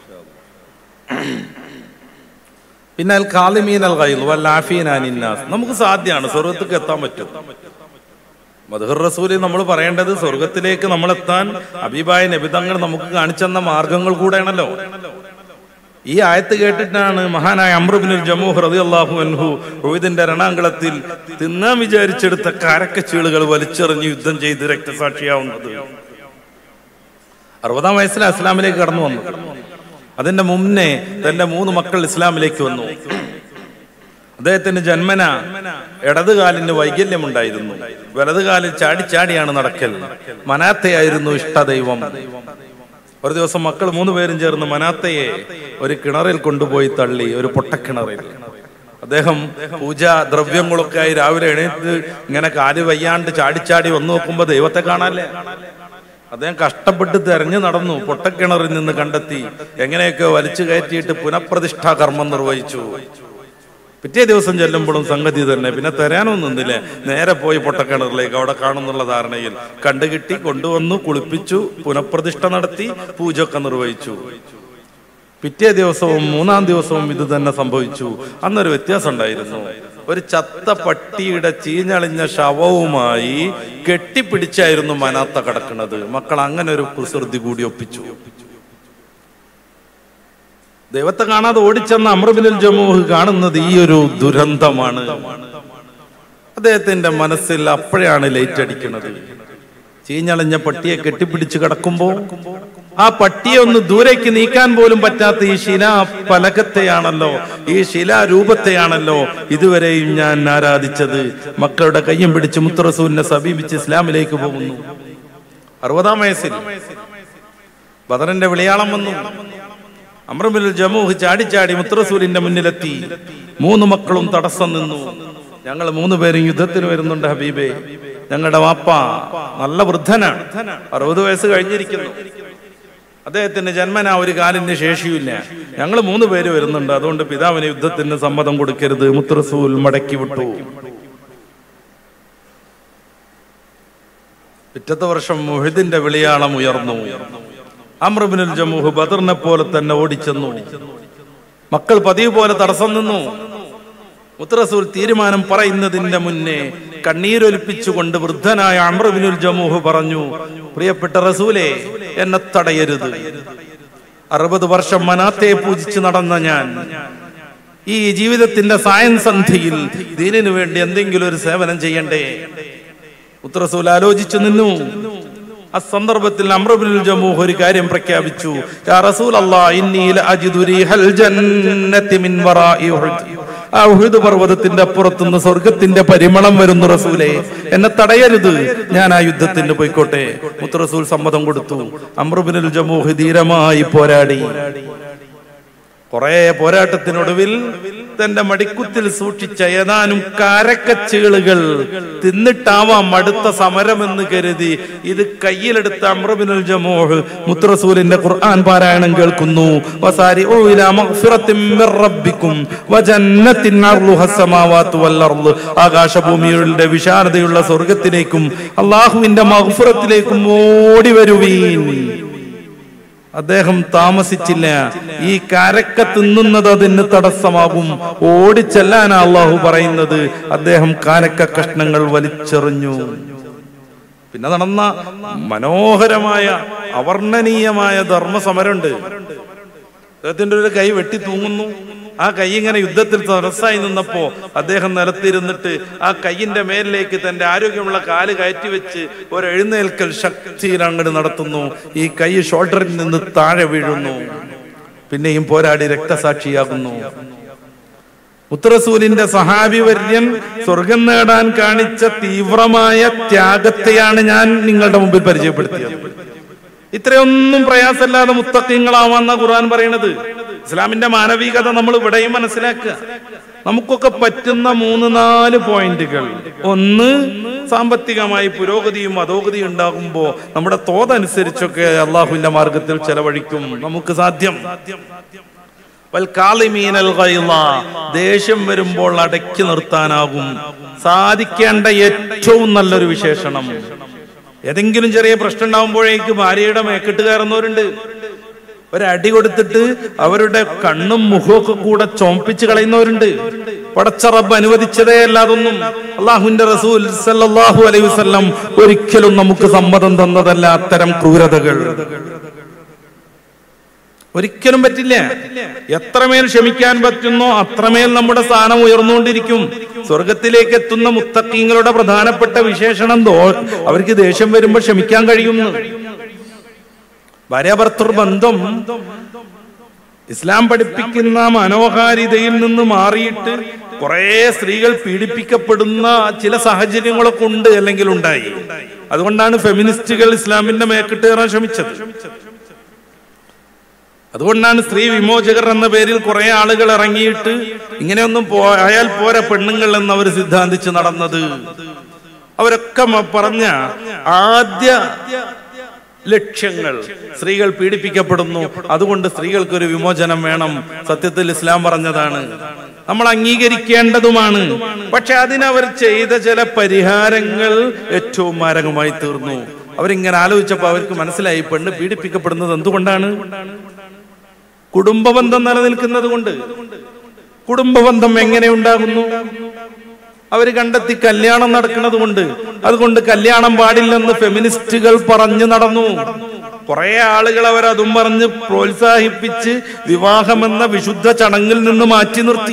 പിന്നെ അൽ കാലിമീൻ അൽ ഖൈൽ വൽ ആഫീൻ അനിൻ നാസ്. നമുക്ക് സാധ്യമാണ് സ്വർഗത്തേക്ക് എത്താൻ പറ്റും മധുർ റസൂല് നമ്മൾ പറയേണ്ടത് സ്വർഗത്തിലേക്ക് നമ്മൾ എത്താൻ അബീബായ നബിതങ്ങൾ നമുക്ക് കാണിച്ചെന്ന മാർഗങ്ങൾ കൂടെയാണല്ലോ ഈ ആയത്ത് കേട്ടിട്ടാണ് മഹാനായ അമ്രുബിനുൽ ജമൂഹ് റളിയല്ലാഹു അൻഹു റോഹിദിന്റെ രണാങ്കളത്തിൽ തിന്നാൻ വിചാരിച്ചെടുത്ത കാരക്കച്ചീളുകൾ വലിച്ചെറിഞ്ഞ് യുദ്ധം ചെയ്ത് രക്തസാക്ഷിയാവുന്നത് അറുപതാം വയസ്സിൽ ഇസ്ലാമിലേക്ക് കടന്നു വന്നു അതിന്റെ മുന്നേ തന്റെ മൂന്ന് മക്കൾ ഇസ്ലാമിലേക്ക് വന്നു അദ്ദേഹത്തിന് ജന്മന ഇടതുകാലിന് വൈകല്യമുണ്ടായിരുന്നു വലതുകാലിൽ ചാടി ചാടിയാണ് നടക്കൽ മനാത്തയായിരുന്നു ഇഷ്ടദൈവം ഒരു ദിവസം മക്കൾ മൂന്ന് പേരും ചേർന്ന് മനാത്തയെ ഒരു കിണറിൽ കൊണ്ടുപോയി തള്ളി ഒരു പൊട്ടക്കിണറിൽ അദ്ദേഹം പൂജാ ദ്രവ്യങ്ങളൊക്കെ ആയി രാവിലെ എണീറ്റ് ഇങ്ങനെ കാല് വയ്യാണ്ട് ചാടിച്ചാടി വന്നു നോക്കുമ്പോ ദൈവത്തെ കാണാല്ലേ അദ്ദേഹം കഷ്ടപ്പെട്ട് തെരഞ്ഞു നടന്നു പൊട്ടക്കിണറിൽ നിന്ന് കണ്ടെത്തി എങ്ങനെയൊക്കെ വലിച്ചു കയറ്റിയിട്ട് പുനഃപ്രതിഷ്ഠാ കർമ്മം നിർവഹിച്ചു പിറ്റേ ദിവസം ചെല്ലുമ്പോഴും സംഗതി തന്നെ പിന്നെ തരാനൊന്നും നിന്നില്ല നേരെ പോയി പൊട്ടക്കിണറിലേക്ക് അവിടെ കാണുന്നുള്ള ധാരണയിൽ കണ്ടുകിട്ടി കൊണ്ടുവന്നു കുളിപ്പിച്ചു പുനഃപ്രതിഷ്ഠ നടത്തി പൂജയൊക്കെ നിർവഹിച്ചു പിറ്റേ ദിവസവും മൂന്നാം ദിവസവും ഇത് തന്നെ സംഭവിച്ചു അന്നൊരു വ്യത്യാസം ഉണ്ടായിരുന്നു ഒരു ചത്ത പട്ടിയുടെ ചീഞ്ഞളിഞ്ഞ ശവവുമായി കെട്ടിപ്പിടിച്ചായിരുന്നു മനാത്ത കിടക്കുന്നത് മക്കൾ അങ്ങനെ ഒരു കുസൃതി കൂടി ഒപ്പിച്ചു ദൈവത്തെ കാണാതെ ഓടിച്ചെന്ന അമൃബിനുൽ ജമൂഹ് കാണുന്നത് ഈ ഒരു ദുരന്തമാണ് അദ്ദേഹത്തിന്റെ മനസ്സിൽ അപ്പോഴാണ് ലൈറ്റ് അടിക്കുന്നത് ചീഞ്ഞളഞ്ഞ പട്ടിയെ കെട്ടിപ്പിടിച്ച് കിടക്കുമ്പോ ആ പട്ടിയെ ഒന്ന് ദൂരേക്ക് നീക്കാൻ പോലും പറ്റാത്ത ഈ ശിലാ പലകത്തെയാണല്ലോ ഈ ശിലാരൂപത്തെയാണല്ലോ ഇതുവരെയും ഞാൻ ആരാധിച്ചത് മക്കളുടെ കയ്യും പിടിച്ച് മുത്തറസൂലിനെ സമീപിച്ച് ഇസ്ലാമിലേക്ക് പോകുന്നു അറുപതാം വയസ്സിൽ ബദറിന്റെ വിളിയാളം വന്നു അമ്രബിൽ ജമൂഹ് ചാടിച്ചാടി മുത്തറസൂലിന്റെ മുന്നിലെത്തി മൂന്ന് മക്കളും തടസ്സം നിന്നു ഞങ്ങൾ മൂന്ന് പേരും യുദ്ധത്തിന് വരുന്നുണ്ട് ഹബീബെ ഞങ്ങളുടെ വാപ്പ നല്ല വൃദ്ധനാണ് അറുപത് വയസ്സ് കഴിഞ്ഞിരിക്കുന്നു അദ്ദേഹത്തിന് ജന്മന ഒരു കാലിന് ശേഷിയില്ല ഞങ്ങൾ മൂന്ന് പേര് വരുന്നുണ്ട് അതുകൊണ്ട് പിതാവിന് യുദ്ധത്തിന് സമ്മതം കൊടുക്കരുത് മുത്തറസൂൽ മടക്കി വിട്ടു പിറ്റത്തെ വർഷം മുഹിദിന്റെ വിളിയാളം ഉയർന്നു അമ്രബിനുൽ ജമൂഹ് ബദറിനെ പോലെ തന്നെ ഓടിച്ചെന്നു മക്കൾ പതിവ് പോലെ തടസ്സം നിന്നു മുത്തറസൂൽ തീരുമാനം പറയുന്നതിന്റെ മുന്നേ കണ്ണീരൊലിപ്പിച്ചുകൊണ്ട് വൃദ്ധനായ അമ്രബിനുൽ ജമൂഹ് പറഞ്ഞു പ്രിയപ്പെട്ട റസൂലെ എന്നെ തടയരുത് അറുപത് വർഷം മനാത്തെ പൂജിച്ച് നടന്ന ഞാൻ ഈ ജീവിതത്തിന്റെ സായൻസന്ധിയിൽ ദീനിനു വേണ്ടി എന്തെങ്കിലും ഒരു സേവനം ചെയ്യണ്ടേ ഉത്തറസൂൽ ആലോചിച്ചു നിന്നു ആ സന്ദർഭത്തിൽ അമ്രബിനുൽ ജമൂഹ് ഒരു കാര്യം പ്രഖ്യാപിച്ചു യാ റസൂലല്ലാഹ് ഇന്നി ലഅജിദു റീഹൽ ജന്നതി മിൻ വറാഇ ഉഹുദ് ആ ഉഹുദ് പർവ്വതത്തിന്റെ അപ്പുറത്തുനിന്ന് സ്വർഗത്തിന്റെ പരിമളം വരുന്നു റസൂലെ എന്നെ തടയരുത് ഞാൻ ആ യുദ്ധത്തിന് പോയിക്കോട്ടെ മുത്തറസൂൽ സമ്മതം കൊടുത്തു അമ്രബിനുൽ ജമൂഹ് ധീരമായി പോരാടി കുറെ പോരാട്ടത്തിനൊടുവിൽ തന്റെ മടിക്കുത്തിൽ സൂക്ഷിച്ച ഏതാനും കാരക്കച്ചീളുകൾ തിന്നിട്ടാവാം അടുത്ത സമരമെന്ന് കരുതി ഇത് കയ്യിലെടുത്ത അമ്രബിനുൽ ജമോഹ് മുത്രസൂലിന്റെ ഖുർആൻ പാരായണം കേൾക്കുന്നു വസാരി ഓ ഇലാ മഗ്ഫിറത്തിൻ മിർ റബ്ബിക്കും വജന്നത്തിൻ അർളുഹ സമാവാത്തു വൽ അർള് ആകാശഭൂമികളുടെ വിശാലതയുള്ള സ്വർഗത്തിലേക്കും അള്ളാഹുവിന്റെ മഗ്ഫിറത്തിലേക്കും ഓടി വരുവീൻ അദ്ദേഹം താമസിച്ചില്ല ഈ കാരക്ക തിന്നുന്നത് അതിന് തടസ്സമാകും ഓടിച്ചെല്ലാനാ അള്ളാഹു പറയുന്നത് അദ്ദേഹം കാരക്ക കഷ്ണങ്ങൾ വലിച്ചെറിഞ്ഞു പിന്നെ നടന്ന മനോഹരമായ അവർണ്ണനീയമായ ധർമ്മസമരമുണ്ട് അദ്ദേഹത്തിന്റെ ഒരു കൈ വെട്ടി തൂങ്ങുന്നു ആ കൈ ഇങ്ങനെ യുദ്ധത്തിൽ തടസ്സായി നിന്നപ്പോ അദ്ദേഹം നിലത്തിരുന്നിട്ട് ആ കൈയിന്റെ മേലിലേക്ക് തന്റെ ആരോഗ്യമുള്ള കാല് കയറ്റി വെച്ച് ഒരു എഴുന്നേൽക്കൽ ശക്തിയിൽ അങ്ങോട്ട് നടത്തുന്നു ഈ കൈ ഷോൾഡറിൽ നിന്ന് താഴെ വീഴുന്നു പിന്നെയും പോരാടി രക്തസാക്ഷിയാകുന്നു ഉത്തറസൂലിന്റെ സഹാബിവര്യൻ സ്വർഗം നേടാൻ കാണിച്ച തീവ്രമായ ത്യാഗത്തെയാണ് ഞാൻ നിങ്ങളുടെ മുമ്പിൽ പരിചയപ്പെടുത്തിയത് ഇത്രയൊന്നും പ്രയാസമില്ലാതെ മുത്തക്കിങ്ങളാവാന്ന ഖുർആൻ പറയണത് ഇസ്ലാമിന്റെ മാനവികത നമ്മൾ ഇവിടെയും മനസ്സിലാക്കുക നമുക്കൊക്കെ പറ്റുന്ന മൂന്ന് നാല് പോയിന്റുകൾ ഒന്ന് സാമ്പത്തികമായി പുരോഗതിയും അധോഗതിയും ഉണ്ടാകുമ്പോ നമ്മുടെ തോതനുസരിച്ചൊക്കെ അള്ളാഹുവിന്റെ മാർഗത്തിൽ ചെലവഴിക്കും നമുക്ക് സാധ്യം വൽകാളിമീനൽ ഗൈള. ദേഷ്യം വരുമ്പോൾ അടക്കി നിർത്താനാകും സാധിക്കേണ്ട ഏറ്റവും നല്ലൊരു വിശേഷണം ഏതെങ്കിലും ചെറിയ പ്രശ്നം ഉണ്ടാകുമ്പോഴേക്ക് ഭാര്യയുടെ മേക്കിട്ട് കയറുന്നവരുണ്ട് ഒരടി കൊടുത്തിട്ട് അവരുടെ കണ്ണും മുഖമൊക്കെ കൂടെ ചോമ്പിച്ച് കളയുന്നവരുണ്ട് പടച്ച റബ്ബ് അനുവദിച്ചതേ അല്ലാതൊന്നും അള്ളാഹുവിന്റെ റസൂൽ സല്ലല്ലാഹു അലൈഹി വസല്ലം ഒരിക്കലും നമുക്ക് സമ്മതം തന്നതല്ല അത്തരം ക്രൂരതകൾ ഒരിക്കലും പറ്റില്ല എത്രമേൽ ക്ഷമിക്കാൻ പറ്റുന്നോ അത്രമേൽ നമ്മുടെ സ്ഥാനം ഉയർന്നുകൊണ്ടിരിക്കും സ്വർഗത്തിലേക്ക് എത്തുന്ന മുത്തക്കീങ്ങളുടെ പ്രധാനപ്പെട്ട വിശേഷണം ദോ അവർക്ക് ദേഷ്യം വരുമ്പോൾ ക്ഷമിക്കാൻ കഴിയുന്നു ഭാര്യാഭർത്തൃ ബന്ധം ഇസ്ലാം പഠിപ്പിക്കുന്ന മനോഹാരിതയിൽ നിന്ന് മാറിയിട്ട് കുറെ സ്ത്രീകൾ പീഡിപ്പിക്കപ്പെടുന്ന ചില സാഹചര്യങ്ങളൊക്കെ ഉണ്ട് അല്ലെങ്കിൽ ഉണ്ടായി അതുകൊണ്ടാണ് ഫെമിനിസ്റ്റുകൾ ഇസ്ലാമിന്റെ മേക്കിട്ട് കയറാൻ ശ്രമിച്ചത് അതുകൊണ്ടാണ് സ്ത്രീ വിമോചകർ എന്ന പേരിൽ കുറെ ആളുകൾ ഇറങ്ങിയിട്ട് ഇങ്ങനെയൊന്നും പോയാൽ പോരാ പെണ്ണുങ്ങൾ എന്ന് അവർ സിദ്ധാന്തിച്ച് നടന്നത് അവരൊക്കെ മ- പറഞ്ഞ ആദ്യ ലക്ഷ്യങ്ങൾ സ്ത്രീകൾ പീഡിപ്പിക്കപ്പെടുന്നു അതുകൊണ്ട് സ്ത്രീകൾക്ക് ഒരു വിമോചനം വേണം സത്യത്തിൽ ഇസ്ലാം പറഞ്ഞതാണ് നമ്മൾ അംഗീകരിക്കേണ്ടതുമാണ് പക്ഷെ അതിനവർ ചെയ്ത ചില പരിഹാരങ്ങൾ ഏറ്റവും മാരകമായി തീർന്നു അവരിങ്ങനെ ആലോചിച്ചപ്പോൾ അവർക്ക് മനസ്സിലായി പെണ്ണ് പീഡിപ്പിക്കപ്പെടുന്നത് എന്തുകൊണ്ടാണ് കുടുംബബന്ധം നിലനിൽക്കുന്നത് കൊണ്ട് കുടുംബബന്ധം എങ്ങനെ ഉണ്ടാകുന്നു അവര് കണ്ടെത്തി കല്യാണം നടക്കുന്നത് കൊണ്ട് അതുകൊണ്ട് കല്യാണം പാടില്ലെന്ന് ഫെമിനിസ്റ്റുകൾ പറഞ്ഞു നടന്നു കുറെ ആളുകൾ അവർ അതും പറഞ്ഞ് പ്രോത്സാഹിപ്പിച്ച് വിവാഹമെന്ന വിശുദ്ധ ചടങ്ങിൽ നിന്ന് മാറ്റി നിർത്തി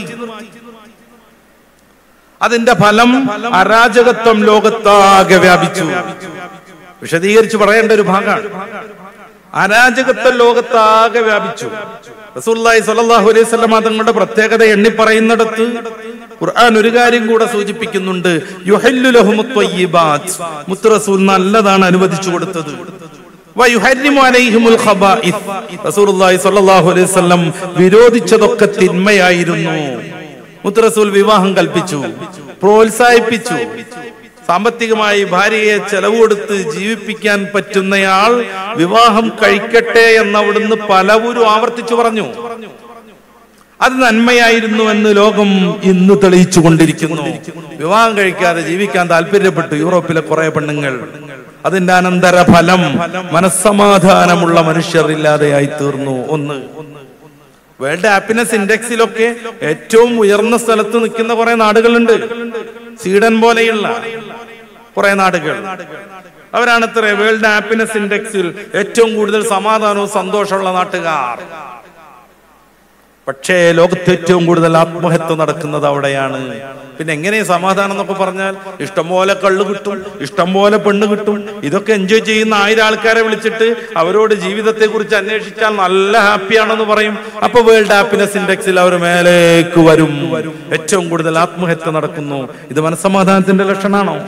അതിന്റെ ഫലം അരാജകത്വം ലോകത്താകെ വ്യാപിച്ചു വിശദീകരിച്ച് പറയേണ്ട ഒരു ഭാഗമാണ് അരാജകത്വ ലോകത്താകെ വ്യാപിച്ചു റസൂലുള്ളാഹി സ്വല്ലല്ലാഹു അലൈഹി വസല്ലം തങ്ങളുടെ പ്രത്യേകത എണ്ണി പറയുന്നിടത്ത് ഖുർആൻ ഒരു കാര്യം കൂടെ സൂചിപ്പിക്കുന്നുണ്ട് യുഹല്ലു ലഹുമുത് ത്വയ്യിബാത്ത് മുത്ത് റസൂൽ നല്ലതാണ് അനുവദിച്ചു കൊടുത്തത് വയുഹരിമു അലൈഹിമുൽ ഖബായിസ് റസൂലുള്ളാഹി സ്വല്ലല്ലാഹു അലൈഹി വസല്ലം വിരോധിച്ചതൊക്കെ തിന്മയായിരുന്നു മുത്ത് റസൂൽ വിവാഹം കൽപ്പിച്ചു പ്രോത്സാഹിപ്പിച്ചു സാമ്പത്തികമായി ഭാര്യയെ ചെലവ് കൊടുത്ത് ജീവിപ്പിക്കാൻ പറ്റുന്നയാൾ വിവാഹം കഴിക്കട്ടെ എന്ന് അവിടുന്ന് പലവരും ആവർത്തിച്ചു പറഞ്ഞു അത് നന്മയായിരുന്നു എന്ന് ലോകം ഇന്ന് തെളിയിച്ചു കൊണ്ടിരിക്കുന്നു വിവാഹം കഴിക്കാതെ ജീവിക്കാൻ താല്പര്യപ്പെട്ടു യൂറോപ്പിലെ കുറെ പെണ്ണുങ്ങൾ അതിന്റെ അനന്തര ഫലം മനസ്സമാധാനമുള്ള മനുഷ്യർ ഇല്ലാതെയായി തീർന്നു ഒന്ന് വേൾഡ് ഹാപ്പിനെസ് ഇൻഡെക്സിലൊക്കെ ഏറ്റവും ഉയർന്ന സ്ഥലത്ത് നിൽക്കുന്ന കുറെ നാടുകളുണ്ട് സ്വീഡൻ പോലെയുള്ള കുറെ നാടുകൾ അവരാണത്ര വേൾഡ് ഹാപ്പിനെസ് ഇൻഡെക്സിൽ ഏറ്റവും കൂടുതൽ സമാധാനവും സന്തോഷമുള്ള നാട്ടുകാർ പക്ഷേ ലോകത്ത് ഏറ്റവും കൂടുതൽ ആത്മഹത്യ നടക്കുന്നത് അവിടെയാണ് പിന്നെ എങ്ങനെ സമാധാനം എന്നൊക്കെ പറഞ്ഞാൽ ഇഷ്ടംപോലെ കള്ള് കിട്ടും ഇഷ്ടംപോലെ പെണ്ണ് കിട്ടും ഇതൊക്കെ എൻജോയ് ചെയ്യുന്ന ആയിരം ആൾക്കാരെ വിളിച്ചിട്ട് അവരോട് ജീവിതത്തെ കുറിച്ച് അന്വേഷിച്ചാൽ നല്ല ഹാപ്പിയാണെന്ന് പറയും അപ്പൊ വേൾഡ് ഹാപ്പിനെസ് ഇൻഡെക്സിൽ അവർ മേലേക്ക് വരും ഏറ്റവും കൂടുതൽ ആത്മഹത്യ നടക്കുന്നു ഇത് മനസ്സമാധാനത്തിന്റെ ലക്ഷണമാണോ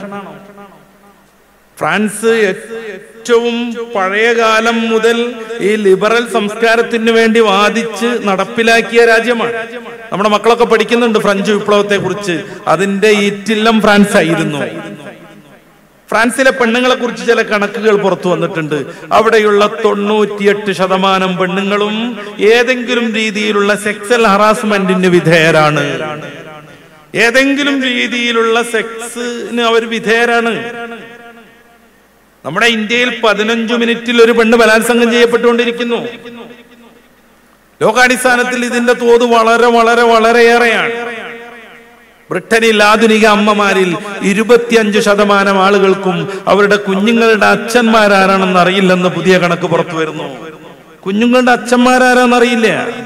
ഫ്രാൻസ് ഏറ്റവും പഴയ കാലം മുതൽ ഈ ലിബറൽ സംസ്കാരത്തിന് വേണ്ടി വാദിച്ച് നടപ്പിലാക്കിയ രാജ്യമാണ് നമ്മുടെ മക്കളൊക്കെ പഠിക്കുന്നുണ്ട് ഫ്രഞ്ച് വിപ്ലവത്തെ കുറിച്ച് അതിന്റെ ഈറ്റില്ലം ഫ്രാൻസ് ആയിരുന്നു ഫ്രാൻസിലെ പെണ്ണുങ്ങളെ കുറിച്ച് ചില കണക്കുകൾ പുറത്തു വന്നിട്ടുണ്ട് അവിടെയുള്ള തൊണ്ണൂറ്റിയെട്ട് ശതമാനം പെണ്ണുങ്ങളും ഏതെങ്കിലും രീതിയിലുള്ള സെക്സൽ ഹറാസ്മെന്റിന് വിധേയരാണ് ഏതെങ്കിലും രീതിയിലുള്ള സെക്സിന് അവർ വിധേയരാണ് നമ്മുടെ ഇന്ത്യയിൽ പതിനഞ്ചു മിനിറ്റിൽ ഒരു പെണ്ണ് ബലാത്സംഗം ചെയ്യപ്പെട്ടുകൊണ്ടിരിക്കുന്നു ലോകാടിസ്ഥാനത്തിൽ ഇതിന്റെ തോത് വളരെ വളരെ വളരെയേറെയാണ് ബ്രിട്ടനിൽ ആധുനിക അമ്മമാരിൽ ഇരുപത്തിയഞ്ച് ശതമാനം ആളുകൾക്കും അവരുടെ കുഞ്ഞുങ്ങളുടെ അച്ഛന്മാരാരാണെന്ന് അറിയില്ലെന്ന് പുതിയ കണക്ക് പുറത്തു വരുന്നു കുഞ്ഞുങ്ങളുടെ അച്ഛന്മാരാരാന്നറിയില്ല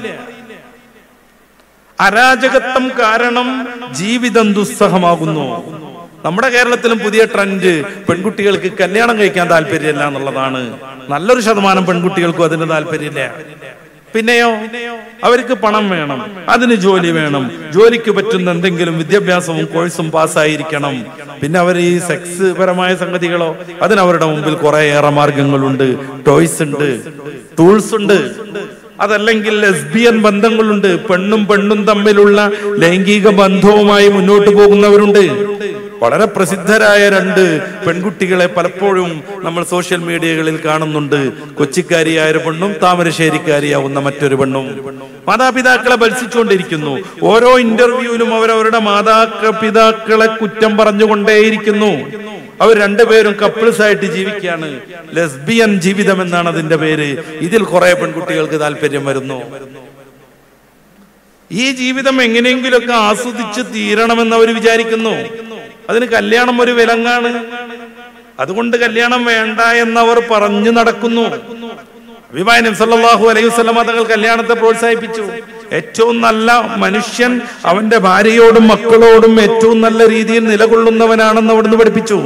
അരാജകത്വം കാരണം ജീവിതം ദുസ്സഹമാകുന്നു നമ്മുടെ കേരളത്തിലും പുതിയ ട്രെൻഡ് പെൺകുട്ടികൾക്ക് കല്യാണം കഴിക്കാൻ താല്പര്യമില്ല എന്നുള്ളതാണ് നല്ലൊരു ശതമാനം പെൺകുട്ടികൾക്കും അതിന് താല്പര്യമില്ല പിന്നെയോ അവർക്ക് പണം വേണം അതിന് ജോലി വേണം ജോലിക്ക് പറ്റുന്ന എന്തെങ്കിലും വിദ്യാഭ്യാസവും കോഴ്സും പാസ്സായിരിക്കണം പിന്നെ അവർ ഈ സെക്സ് പരമായ സംഗതികളോ അതിന് അവരുടെ മുമ്പിൽ കുറേയേറെ മാർഗങ്ങളുണ്ട് ടോയ്സ് ഉണ്ട് ടൂൾസ് ഉണ്ട് അതല്ലെങ്കിൽ ലെസ്ബിയൻ ബന്ധങ്ങളുണ്ട് പെണ്ണും പെണ്ണും തമ്മിലുള്ള ലൈംഗിക ബന്ധവുമായി മുന്നോട്ട് പോകുന്നവരുണ്ട് വളരെ പ്രസിദ്ധരായ രണ്ട് പെൺകുട്ടികളെ പലപ്പോഴും നമ്മൾ സോഷ്യൽ മീഡിയകളിൽ കാണുന്നുണ്ട് കൊച്ചിക്കാരിയായ ഒരു പെണ്ണും താമരശ്ശേരിക്കാരിയാവുന്ന മറ്റൊരു പെണ്ണും മാതാപിതാക്കളെ ഭത്സിച്ചുകൊണ്ടിരിക്കുന്നു ഓരോ ഇന്റർവ്യൂവിലും അവരവരുടെ മാതാപിതാക്കളെ കുറ്റം പറഞ്ഞുകൊണ്ടേയിരിക്കുന്നു അവർ രണ്ടുപേരും കപ്പിൾസ് ആയിട്ട് ജീവിക്കുകയാണ് ലെസ്ബിയൻ ജീവിതം എന്നാണ് അതിന്റെ പേര് ഇതിൽ കുറെ പെൺകുട്ടികൾക്ക് താല്പര്യം വരുന്നു ഈ ജീവിതം എങ്ങനെയെങ്കിലുമൊക്കെ ആസ്വദിച്ച് തീരണമെന്ന് അവർ വിചാരിക്കുന്നു അതിന് കല്യാണം ഒരു വിലങ്ങാണ് അതുകൊണ്ട് കല്യാണം വേണ്ട എന്നവർ പറഞ്ഞു നടക്കുന്നു അഭിമാനം സല്ലല്ലാഹു അലൈഹി വസല്ലമ തങ്ങൾ കല്യാണത്തെ പ്രോത്സാഹിപ്പിച്ചു ഏറ്റവും നല്ല മനുഷ്യൻ അവന്റെ ഭാര്യയോടും മക്കളോടും ഏറ്റവും നല്ല രീതിയിൽ നിലകൊള്ളുന്നവനാണെന്ന് അവിടുന്ന് പഠിപ്പിച്ചു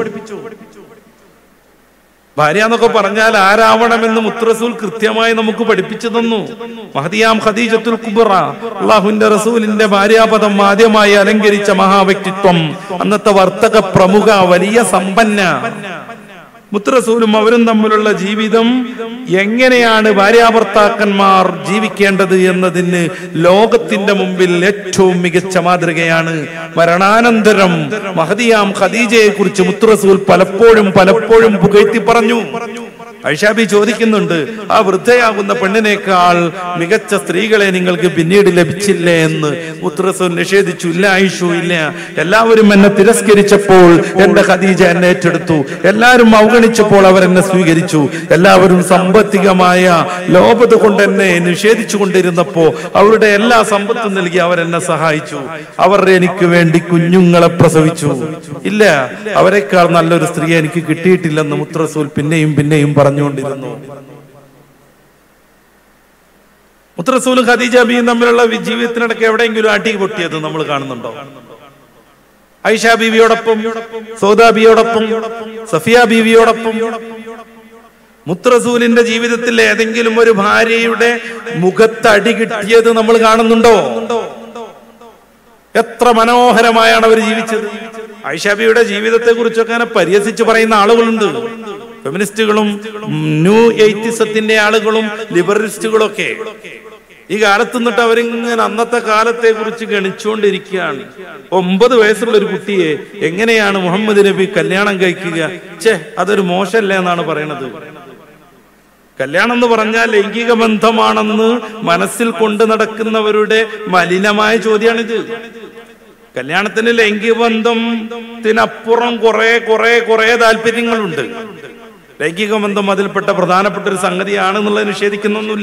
ഭാര്യ എന്നൊക്കെ പറഞ്ഞാൽ ആരാവണമെന്ന് മുത്രസൂൽ കൃത്യമായി നമുക്ക് പഠിപ്പിച്ചു തന്നു മഹദിയാം ഖദീജത്തുൽ കുബറ അള്ളാഹുവിന്റെ റസൂലിന്റെ ഭാര്യാപദം ആദ്യമായി അലങ്കരിച്ച മഹാവ്യക്തിത്വം അന്നത്തെ വർത്തക പ്രമുഖ വലിയ സമ്പന്ന മുത്തറസൂലും അവരും തമ്മിലുള്ള ജീവിതം എങ്ങനെയാണ് ഭാര്യാഭർത്താക്കന്മാർ ജീവിക്കേണ്ടത് എന്നതിന് ലോകത്തിന്റെ മുമ്പിൽ ഏറ്റവും മികച്ച മാതൃകയാണ് മരണാനന്തരം മഹദിയാം ഖദീജയെ കുറിച്ച് മുത്തറസൂൽ പലപ്പോഴും പലപ്പോഴും പുകഴ്ത്തി പറഞ്ഞു ഐഷാബി ചോദിക്കുന്നുണ്ട് ആ വൃദ്ധയാകുന്ന പെണ്ണിനേക്കാൾ മികച്ച സ്ത്രീകളെ നിങ്ങൾക്ക് പിന്നീട് ലഭിച്ചില്ലേ എന്ന് മുത്തറസൂൽ നിഷേധിച്ചു ഇല്ല ഐഷു ഇല്ല എല്ലാവരും എന്നെ തിരസ്കരിച്ചപ്പോൾ എന്റെ ഖദീജ എന്നെ ഏറ്റെടുത്തു എല്ലാവരും അവഗണിച്ചപ്പോൾ അവർ എന്നെ സ്വീകരിച്ചു എല്ലാവരും സാമ്പത്തികമായ ലോപത കൊണ്ട് എന്നെ നിഷേധിച്ചു കൊണ്ടിരുന്നപ്പോ അവരുടെ എല്ലാ സമ്പത്തും നൽകി അവരെന്നെ സഹായിച്ചു അവർ എനിക്ക് വേണ്ടി കുഞ്ഞുങ്ങളെ പ്രസവിച്ചു ഇല്ല അവരെക്കാൾ നല്ലൊരു സ്ത്രീയെ എനിക്ക് കിട്ടിയിട്ടില്ലെന്ന് മുത്രസൂൽ പിന്നെയും പിന്നെയും പറഞ്ഞുകൊണ്ടിരുന്നു മുത്രസൂലും ഖദീജ ബിയും തമ്മിലുള്ള വി- ജീവിതത്തിനിടയ്ക്ക് എവിടെയെങ്കിലും അടി പൊട്ടിയത് നമ്മൾ കാണുന്നുണ്ടോ ഐഷ ബീവിയോടൊപ്പം സൗദ ബിയോടൊപ്പം സഫിയ ബീവിയോടൊപ്പം മുത്തറസൂലിന്റെ ജീവിതത്തിൽ ഏതെങ്കിലും ഒരു ഭാര്യയുടെ മുഖത്തടി കിട്ടിയത് നമ്മൾ കാണുന്നുണ്ടോ എത്ര മനോഹരമായാണ് അവർ ജീവിച്ചത് ഐഷാബിയുടെ ജീവിതത്തെ കുറിച്ചൊക്കെ അങ്ങനെ പരിഹസിച്ച് പറയുന്ന ആളുകളുണ്ട് ഫെമിനിസ്റ്റുകളും ഉം, ന്യൂ എയ്റ്റിസത്തിന്റെ ആളുകളും ലിബറലിസ്റ്റുകളും ഒക്കെ ഈ കാലത്ത് നിന്നിട്ട് അവരിങ്ങനെ അന്നത്തെ കാലത്തെ കുറിച്ച് ഗണിച്ചുകൊണ്ടിരിക്കുകയാണ് ഒമ്പത് വയസ്സുള്ള ഒരു കുട്ടിയെ എങ്ങനെയാണ് മുഹമ്മദ് നബി കല്യാണം കഴിക്കുക ഛേ അതൊരു മോശമല്ലേ എന്നാണ് പറയണത് കല്യാണം എന്ന് പറഞ്ഞാൽ ലൈംഗിക ബന്ധമാണെന്ന് മനസ്സിൽ കൊണ്ടു നടക്കുന്നവരുടെ മലിനമായ ചോദ്യമാണിത് കല്യാണത്തിന് ലൈംഗിക ബന്ധത്തിനപ്പുറം കുറെ കുറെ കുറെ താല്പര്യങ്ങളുണ്ട് ലൈംഗിക ബന്ധം അതിൽപ്പെട്ട പ്രധാനപ്പെട്ട ഒരു സംഗതിയാണെന്നുള്ളത് നിഷേധിക്കുന്നൊന്നുമില്ല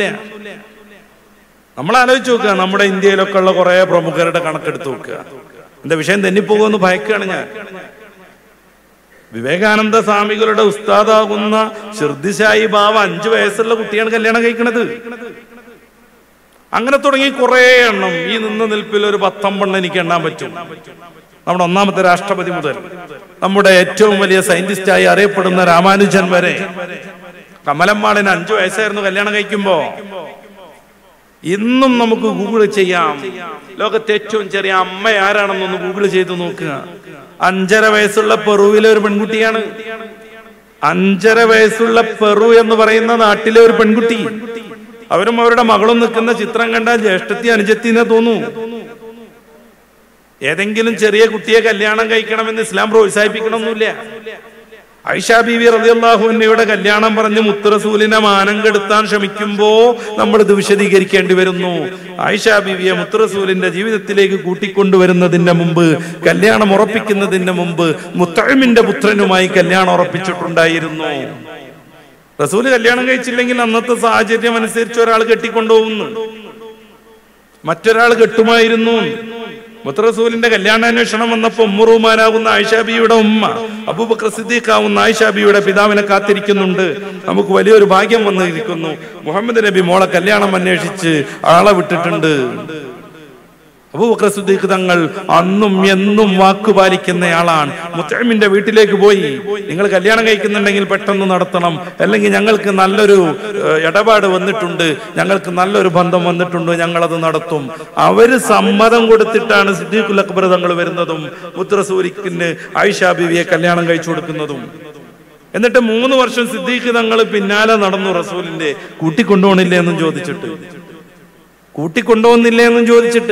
നമ്മൾ ആലോചിച്ച് നോക്കുക നമ്മുടെ ഇന്ത്യയിലൊക്കെ ഉള്ള കുറെ പ്രമുഖരുടെ കണക്കെടുത്ത് നോക്കുക എന്റെ വിഷയം തെന്നിപ്പോകുമെന്ന് ഭയക്കുകയാണ് ഞാൻ വിവേകാനന്ദ സ്വാമികളുടെ ഉസ്താദാകുന്ന ഷിർദിശായി ബാവ അഞ്ചു വയസ്സുള്ള കുട്ടിയാണ് കല്യാണം കഴിക്കണത് അങ്ങനെ തുടങ്ങി കുറെ എണ്ണം ഈ നിന്ന നിൽപ്പിൽ ഒരു പത്തൊമ്പണ്ണം എനിക്ക് എണ്ണാൻ പറ്റും നമ്മുടെ ഒന്നാമത്തെ രാഷ്ട്രപതി മുതൽ നമ്മുടെ ഏറ്റവും വലിയ സയന്റിസ്റ്റായി അറിയപ്പെടുന്ന രാമാനുജൻ വരെ കമലമ്മാളിന് അഞ്ചു വയസ്സായിരുന്നു കല്യാണം കഴിക്കുമ്പോ ഇന്നും നമുക്ക് ഗൂഗിൾ ചെയ്യാം ലോകത്തെ ഏറ്റവും ചെറിയ അമ്മ ആരാണെന്നൊന്ന് ഗൂഗിൾ ചെയ്ത് നോക്കുക അഞ്ചര വയസ്സുള്ള പെറുവിലെ ഒരു പെൺകുട്ടിയാണ് അഞ്ചര വയസ്സുള്ള പെറു എന്ന് പറയുന്ന നാട്ടിലെ ഒരു പെൺകുട്ടി അവരും അവരുടെ മകളും നിൽക്കുന്ന ചിത്രം കണ്ടാൽ ജ്യേഷ്ഠത്തി അനുജത്തിനെ തോന്നൂ ഏതെങ്കിലും ചെറിയ കുട്ടിയെ കല്യാണം കഴിക്കണമെന്ന് ഇസ്ലാം പ്രോത്സാഹിപ്പിക്കണമെന്നില്ല ഐഷ ബീവി റളിയല്ലാഹുവിന്റെ കല്യാണം പറഞ്ഞ് മുത്തറസൂലിനെ മാനം കെടുത്താൻ ശ്രമിക്കുമ്പോ നമ്മൾ ഇത് വിശദീകരിക്കേണ്ടി വരുന്നു ഐഷ ബീവിയെ മുത്തറസൂലിന്റെ ജീവിതത്തിലേക്ക് കൂട്ടിക്കൊണ്ടുവരുന്നതിന്റെ മുമ്പ് കല്യാണം ഉറപ്പിക്കുന്നതിന്റെ മുമ്പ് മുത്തഴമിന്റെ പുത്രനുമായി കല്യാണം ഉറപ്പിച്ചിട്ടുണ്ടായിരുന്നു റസൂല് കല്യാണം കഴിച്ചില്ലെങ്കിൽ അന്നത്തെ സാഹചര്യം അനുസരിച്ച് ഒരാൾ കെട്ടിക്കൊണ്ടുപോകുന്നു മറ്റൊരാൾ കെട്ടുമായിരുന്നു മുത്തറസൂലിന്റെ കല്യാണാന്വേഷണം വന്നപ്പോ ഉമ്മുറുമാനാകുന്ന ആയിഷാബിയുടെ ഉമ്മ അബൂബക്കർ സിദ്ദീഖാവുന്ന ആയിഷാബിയുടെ പിതാവിനെ കാത്തിരിക്കുന്നുണ്ട് നമുക്ക് വലിയൊരു ഭാഗ്യം വന്നിരിക്കുന്നു മുഹമ്മദ് നബി മോളെ കല്യാണം അന്വേഷിച്ച് ആളെ വിട്ടിട്ടുണ്ട് അബൂബക്കർ സിദ്ദീഖ് തങ്ങൾ അന്നും എന്നും വാക്ക് പാലിക്കുന്നയാളാണ് മുത്തമിന്റെ വീട്ടിലേക്ക് പോയി നിങ്ങൾ കല്യാണം കഴിക്കുന്നുണ്ടെങ്കിൽ പെട്ടെന്ന് നടത്തണം അല്ലെങ്കിൽ ഞങ്ങൾക്ക് നല്ലൊരു ഏഹ്, ഇടപാട് വന്നിട്ടുണ്ട് ഞങ്ങൾക്ക് നല്ലൊരു ബന്ധം വന്നിട്ടുണ്ട് ഞങ്ങളത് നടത്തും അവര് സമ്മതം കൊടുത്തിട്ടാണ് സിദ്ദീഖുൽ അക്ബർ തങ്ങൾ വരുന്നതും മുത്രസൂരിക്കിന് ആയിഷ ബിവിയെ കല്യാണം കഴിച്ചു കൊടുക്കുന്നതും എന്നിട്ട് മൂന്ന് വർഷം സിദ്ദീഖ് തങ്ങൾ പിന്നാലെ നടന്നു റസൂലിന്റെ കൂട്ടിക്കൊണ്ടുപോകണില്ലേ എന്നും ചോദിച്ചിട്ട് കൂട്ടിക്കൊണ്ടുപോകുന്നില്ലേ എന്നും ചോദിച്ചിട്ട്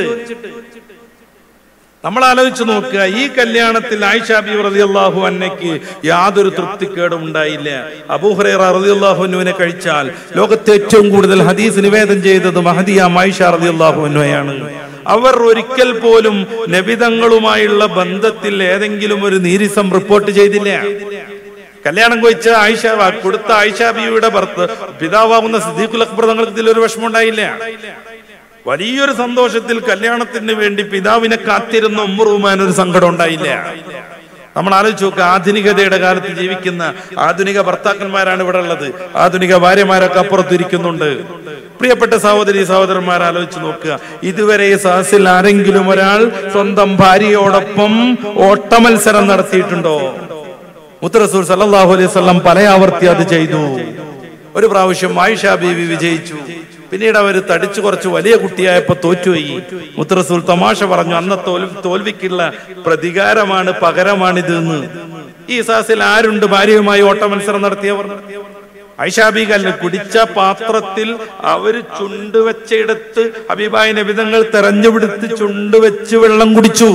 നമ്മൾ ആലോചിച്ച് നോക്കുക ഈ കല്യാണത്തിൽ ആയിഷാബി റളിയല്ലാഹു അന്നയ്ക്ക് യാതൊരു തൃപ്തിക്കേടും ഉണ്ടായില്ല അബൂഹുറൈറ റളിയല്ലാഹുവിനെ കഴിച്ചാൽ ലോകത്തെ ഏറ്റവും കൂടുതൽ ഹദീസ് നിവേദനം ചെയ്തത് മഹദിയ ആയിഷ റളിയല്ലാഹു അൻഹയാണ് അവർ ഒരിക്കൽ പോലും നബിതങ്ങളുമായുള്ള ബന്ധത്തിൽ ഏതെങ്കിലും ഒരു നീരിസം റിപ്പോർട്ട് ചെയ്തില്ല കല്യാണം കഴിച്ച ആയിഷ കൊടുത്ത ആയിഷാബിയുടെ ഭർത്ത് പിതാവാകുന്ന സിദ്ദീഖുൽ അക്ബർ തങ്ങൾക്ക് ഇതിലൊരു വിഷമം ഉണ്ടായില്ല വലിയൊരു സന്തോഷത്തിൽ കല്യാണത്തിന് വേണ്ടി പിതാവിനെ കാത്തിരുന്ന ഉമ്മറുമാൻ ഒരു സങ്കടം ഉണ്ടായില്ല നമ്മൾ ആലോചിച്ച് നോക്കുക ആധുനികതയുടെ കാലത്ത് ജീവിക്കുന്ന ആധുനിക ഭർത്താക്കന്മാരാണ് ഇവിടെ ഉള്ളത് ആധുനിക ഭാര്യമാരൊക്കെ അപ്പുറത്തിരിക്കുന്നുണ്ട് പ്രിയപ്പെട്ട സഹോദരി സഹോദരന്മാർ ആലോചിച്ച് നോക്കുക ഇതുവരെ ഈ സഹസിൽ ആരെങ്കിലും ഒരാൾ സ്വന്തം ഭാര്യയോടൊപ്പം ഓട്ടമത്സരം നടത്തിയിട്ടുണ്ടോ മുത്തറസൂർ സല്ലല്ലാഹു അലൈഹി വസല്ലം പല ആവർത്തി അത് ചെയ്തു ഒരു പ്രാവശ്യം ആയിഷ ബീവി വിജയിച്ചു പിന്നീട് അവർ തടിച്ചു കുറച്ച് വലിയ കുട്ടിയായപ്പോ തോറ്റുപോയി മുത്തറസൂൽ തമാശ പറഞ്ഞു അന്ന തോൽ തോൽവിക്കുള്ള പ്രതികാരമാണ് പകരമാണിത് എന്ന് ഈ സാസിൽ ആരുണ്ട് ഭാര്യയുമായി ഓട്ട മത്സരം നടത്തിയവർ ഐഷാബി കല്ല് കുടിച്ച പാത്രത്തിൽ അവര് ചുണ്ടുവെച്ചയിടത്ത് അഭിപായ നബിതങ്ങൾ തെരഞ്ഞുപിടുത്ത് ചുണ്ടുവെച്ച് വെള്ളം കുടിച്ചു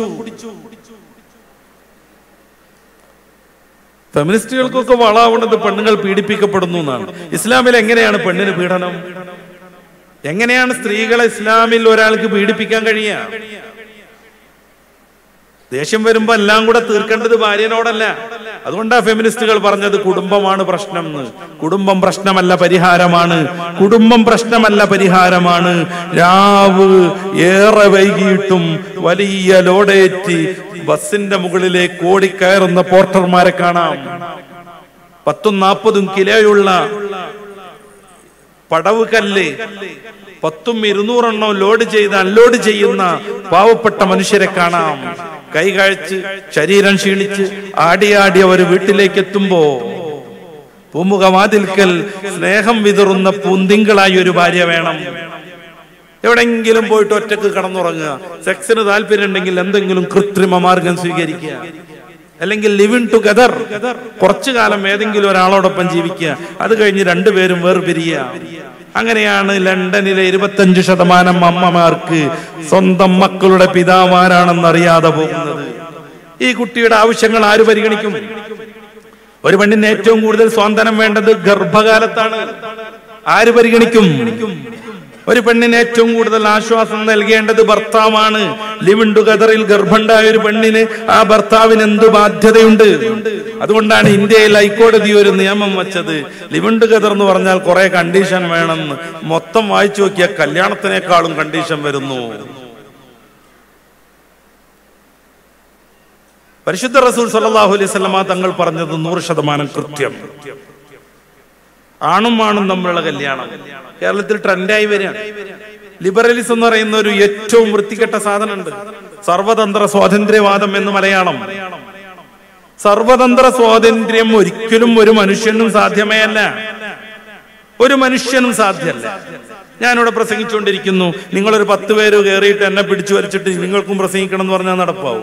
ഫെമിനിസ്റ്റുകൾക്കൊക്കെ വളാവുന്നത് പെണ്ണുങ്ങൾ പീഡിപ്പിക്കപ്പെടുന്നു എന്നാണ് ഇസ്ലാമിൽ എങ്ങനെയാണ് പെണ്ണിന് പീഡനം എങ്ങനെയാണ് സ്ത്രീകളെ ഇസ്ലാമിൽ ഒരാൾക്ക് പീഡിപ്പിക്കാൻ കഴിയുക ദേഷ്യം വരുമ്പോ എല്ലാം കൂടെ തീർക്കേണ്ടത് ഭാര്യനോടല്ല അതുകൊണ്ടാ ഫെമിനിസ്റ്റുകൾ പറഞ്ഞത് കുടുംബമാണ് പ്രശ്നം എന്ന് കുടുംബം പ്രശ്നമല്ല പരിഹാരമാണ് കുടുംബം പ്രശ്നമല്ല പരിഹാരമാണ് രാവ് ഏറെ വൈകിയിട്ടും വലിയ ലോഡേറ്റി ബസിന്റെ മുകളിലേക്ക് ഓടിക്കയറുന്ന പോർട്ടർമാരെ കാണാം പത്തും നാൽപ്പതും കിലോയുള്ള പടവ് കല്ല് പത്തും ഇരുന്നൂറെണ്ണം ലോഡ് ചെയ്ത് അൺലോഡ് ചെയ്യുന്ന പാവപ്പെട്ട മനുഷ്യരെ കാണാം കൈ കാഴ്ച് ശരീരം ക്ഷീണിച്ച് ആടി ആടി അവർ വീട്ടിലേക്ക് എത്തുമ്പോ പൂമുഖവാതിൽക്കൽ സ്നേഹം വിതറുന്ന പൂന്തിങ്കളായി ഒരു ഭാര്യ വേണം എവിടെങ്കിലും പോയിട്ട് ഒറ്റക്ക് കടന്നുറങ്ങുക സെക്സിന് താല്പര്യം ഉണ്ടെങ്കിൽ എന്തെങ്കിലും കൃത്രിമ മാർഗം സ്വീകരിക്കുക അല്ലെങ്കിൽ ലിവിങ് ടുഗദർ കുറച്ചു കാലം ഏതെങ്കിലും ഒരാളോടൊപ്പം ജീവിക്കുക അത് കഴിഞ്ഞ് രണ്ടുപേരും വേർപിരിയുക അങ്ങനെയാണ് ലണ്ടനിലെ ഇരുപത്തഞ്ച് ശതമാനം അമ്മമാർക്ക് സ്വന്തം മക്കളുടെ പിതാവാരാണെന്ന് അറിയാതെ പോകുന്നത് ഈ കുട്ടിയുടെ ആവശ്യങ്ങൾ ആര് പരിഗണിക്കും ഒരു പെണ്ണിന് ഏറ്റവും കൂടുതൽ സ്വാതന്ത്ര്യം വേണ്ടത് ഗർഭകാലത്താണ് ആര് പരിഗണിക്കും ഒരു പെണ്ണിന് ഏറ്റവും കൂടുതൽ ആശ്വാസം നൽകേണ്ടത് ഭർത്താവാണ് ലിവിൻ ടുഗദറിൽ ഗർഭമുണ്ടായ ഒരു പെണ്ണിന് ആ ഭർത്താവിന് എന്ത് ബാധ്യതയുണ്ട് അതുകൊണ്ടാണ് ഇന്ത്യയിൽ ഹൈക്കോടതി ഒരു നിയമം വെച്ചത് ലിവിൻ ടുഗദർ എന്ന് പറഞ്ഞാൽ കുറെ കണ്ടീഷൻ വേണമെന്ന് മൊത്തം വായിച്ചു നോക്കിയാൽ കല്യാണത്തിനേക്കാളും കണ്ടീഷൻ വരുന്നു പരിശുദ്ധ റസൂൽ സല്ലല്ലാഹു അലൈഹി വസല്ലമ തങ്ങൾ പറഞ്ഞത് നൂറ് ശതമാനം കൃത്യം ആണും ആണും തമ്മിലുള്ള കല്യാണം കേരളത്തിൽ ട്രെൻഡായി വരികയാണ് ലിബറലിസം എന്ന് പറയുന്ന ഒരു ഏറ്റവും വൃത്തികെട്ട സാധനമുണ്ട് സർവതന്ത്ര സ്വാതന്ത്ര്യവാദം എന്ന് മലയാളം സർവതന്ത്ര സ്വാതന്ത്ര്യം ഒരിക്കലും ഒരു മനുഷ്യനും സാധ്യമേ അല്ല ഒരു മനുഷ്യനും സാധ്യമല്ല ഞാനിവിടെ പ്രസംഗിച്ചുകൊണ്ടിരിക്കുന്നു നിങ്ങളൊരു പത്ത് പേര് കയറിയിട്ട് എന്നെ പിടിച്ചു വരച്ചിട്ട് നിങ്ങൾക്കും പ്രസംഗിക്കണം എന്ന് പറഞ്ഞാൽ നടപ്പാവും